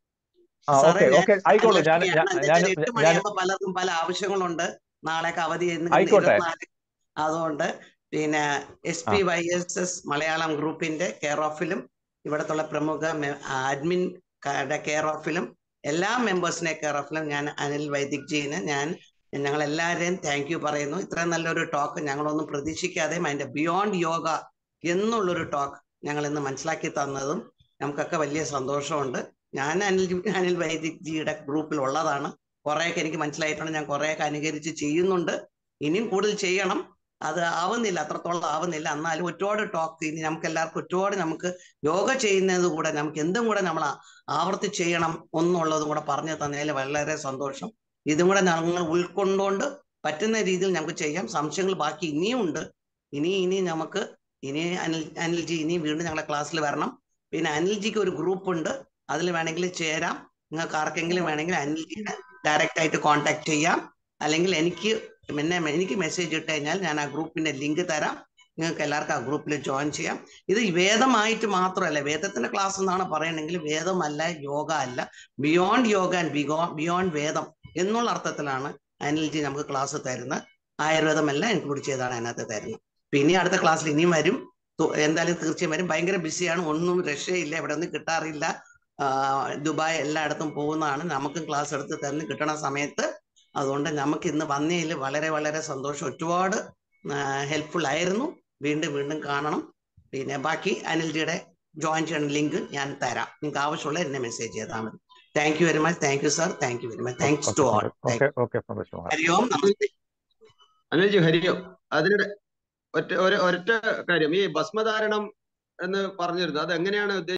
ആ സാറേ ഓക്കെ ഞാൻ ഓക്കെ ആയിക്കോളൂ ഞാൻ ലക്ഷ്മിയാണ് ഞാൻ എന്താ ഞാൻ വെച്ചാൽ എട്ട് ഞാൻ മണിയാകുമ്പോ പലർക്കും പല ആവശ്യങ്ങളുണ്ട് നാളെയൊക്കെ അവധി എന്ന് ആയിക്കോട്ടെ ഇരുപത്തിനാല് അതുകൊണ്ട് പിന്നെ എസ് ആ P Y S S Malayalam ഗ്രൂപ്പിന്റെ കെയർ ഓഫിലും ഇവിടത്തുള്ള പ്രമുഖ അഡ്മിൻ കെയർ ഓഫിലും എല്ലാ മെമ്പേഴ്സിനെ കെയർ ഓഫിലും ഞാൻ അനിൽ വൈദിക് ജീന് ഞാൻ ഞങ്ങൾ എല്ലാവരെയും താങ്ക് യു പറയുന്നു ഇത്രയും നല്ലൊരു ടോക്ക് ഞങ്ങളൊന്നും പ്രതീക്ഷിക്കാതെയും അതിന്റെ ബിയോണ്ട് യോഗ എന്നുള്ളൊരു ടോക്ക് ഞങ്ങൾ ഇന്ന് മനസ്സിലാക്കി തന്നതും നമുക്കൊക്കെ വലിയ സന്തോഷമുണ്ട് ഞാൻ അനിൽ അനിൽ വൈദിക് ജിയുടെ ഗ്രൂപ്പിൽ ഉള്ളതാണ് കുറേയൊക്കെ എനിക്ക് മനസ്സിലായിട്ടുണ്ട് ഞാൻ കുറേയൊക്കെ അനുകരിച്ച് ചെയ്യുന്നുണ്ട് ഇനിയും കൂടുതൽ ചെയ്യണം അത് ആവുന്നില്ല അത്രത്തോളം ആവുന്നില്ല എന്നാലും ഒരുപാട് ടോക്ക് ഇനി നമുക്ക് എല്ലാവർക്കും ഒരുപാട് നമുക്ക് യോഗ ചെയ്യുന്നത് കൂടെ നമുക്ക് എന്തും കൂടെ നമ്മൾ ആവർത്തി ചെയ്യണം എന്നുള്ളതും കൂടെ പറഞ്ഞു തന്നതിൽ വളരെ സന്തോഷം ഇതും കൂടെ ഞങ്ങൾ ഉൾക്കൊണ്ടുകൊണ്ട് പറ്റുന്ന രീതിയിൽ നമുക്ക് ചെയ്യാം സംശയങ്ങൾ ബാക്കി ഇനിയും ഉണ്ട് ഇനി ഇനി നമുക്ക് ഇനി അനിൽ അനിൽജി ഇനി വീണ്ടും ഞങ്ങളെ ക്ലാസ്സിൽ വരണം പിന്നെ അനിൽജിക്ക് ഒരു ഗ്രൂപ്പ് ഉണ്ട് അതിൽ വേണമെങ്കിൽ ചേരാം നിങ്ങൾക്ക് ആർക്കെങ്കിലും വേണമെങ്കിൽ അനിൽജിനെ ഡയറക്റ്റ് ആയിട്ട് കോൺടാക്ട് ചെയ്യാം അല്ലെങ്കിൽ എനിക്ക് പിന്നെ എനിക്ക് മെസ്സേജ് ഇട്ട് കഴിഞ്ഞാൽ ഞാൻ ആ ഗ്രൂപ്പിന്റെ ലിങ്ക് തരാം നിങ്ങൾക്ക് എല്ലാവർക്കും ആ ഗ്രൂപ്പിൽ ജോയിൻ ചെയ്യാം ഇത് വേദമായിട്ട് മാത്രമല്ല വേദത്തിന്റെ ക്ലാസ് എന്നാണ് പറയണമെങ്കിൽ വേദമല്ല യോഗ അല്ല ബിയോണ്ട് യോഗ ആൻഡ് ബിഗോ ബിയോണ്ട് വേദം എന്നുള്ള അർത്ഥത്തിലാണ് അനിൽജി നമുക്ക് ക്ലാസ് തരുന്നത് ആയുർവേദമെല്ലാം ഇൻക്ലൂഡ് ചെയ്താണ് അതിനകത്ത് തരുന്നത് പിന്നെ അടുത്ത ക്ലാസ്സിൽ ഇനിയും വരും തു- എന്തായാലും തീർച്ചയായും വരും ഭയങ്കര ബിസിയാണ് ഒന്നും രക്ഷയില്ല ഇവിടെ ഒന്നും കിട്ടാറില്ല ആഹ് ദുബായ് എല്ലായിടത്തും പോകുന്നതാണ് നമുക്കും ക്ലാസ് എടുത്ത് തരുന്ന കിട്ടണ സമയത്ത് അതുകൊണ്ട് നമുക്ക് ഇന്ന് വന്നതിൽ വളരെ വളരെ സന്തോഷം ഒരുപാട് ഹെൽപ്ഫുൾ ആയിരുന്നു വീണ്ടും വീണ്ടും കാണണം പിന്നെ ബാക്കി അനിൽജിയുടെ ജോയിൻ ചെയ്യണ ലിങ്ക് ഞാൻ തരാം നിങ്ങൾക്ക് ആവശ്യമുള്ള എന്നെ മെസ്സേജ് ചെയ്താൽ മതി thank you very much thank you sir thank you very much thanks to all okay okay സന്തോഷം ഹരി ഓം നമസ്തേ അനിൽജി ഹരിയോ അതിനിടെ ഒറ്റ ഒരു ഒരൊറ്റ കാര്യം ഈ ഭസ്മധാരണം എന്ന് പറഞ്ഞിരുന്നു അത് എങ്ങനെയാണ് ഉദ്ദേശിച്ചത്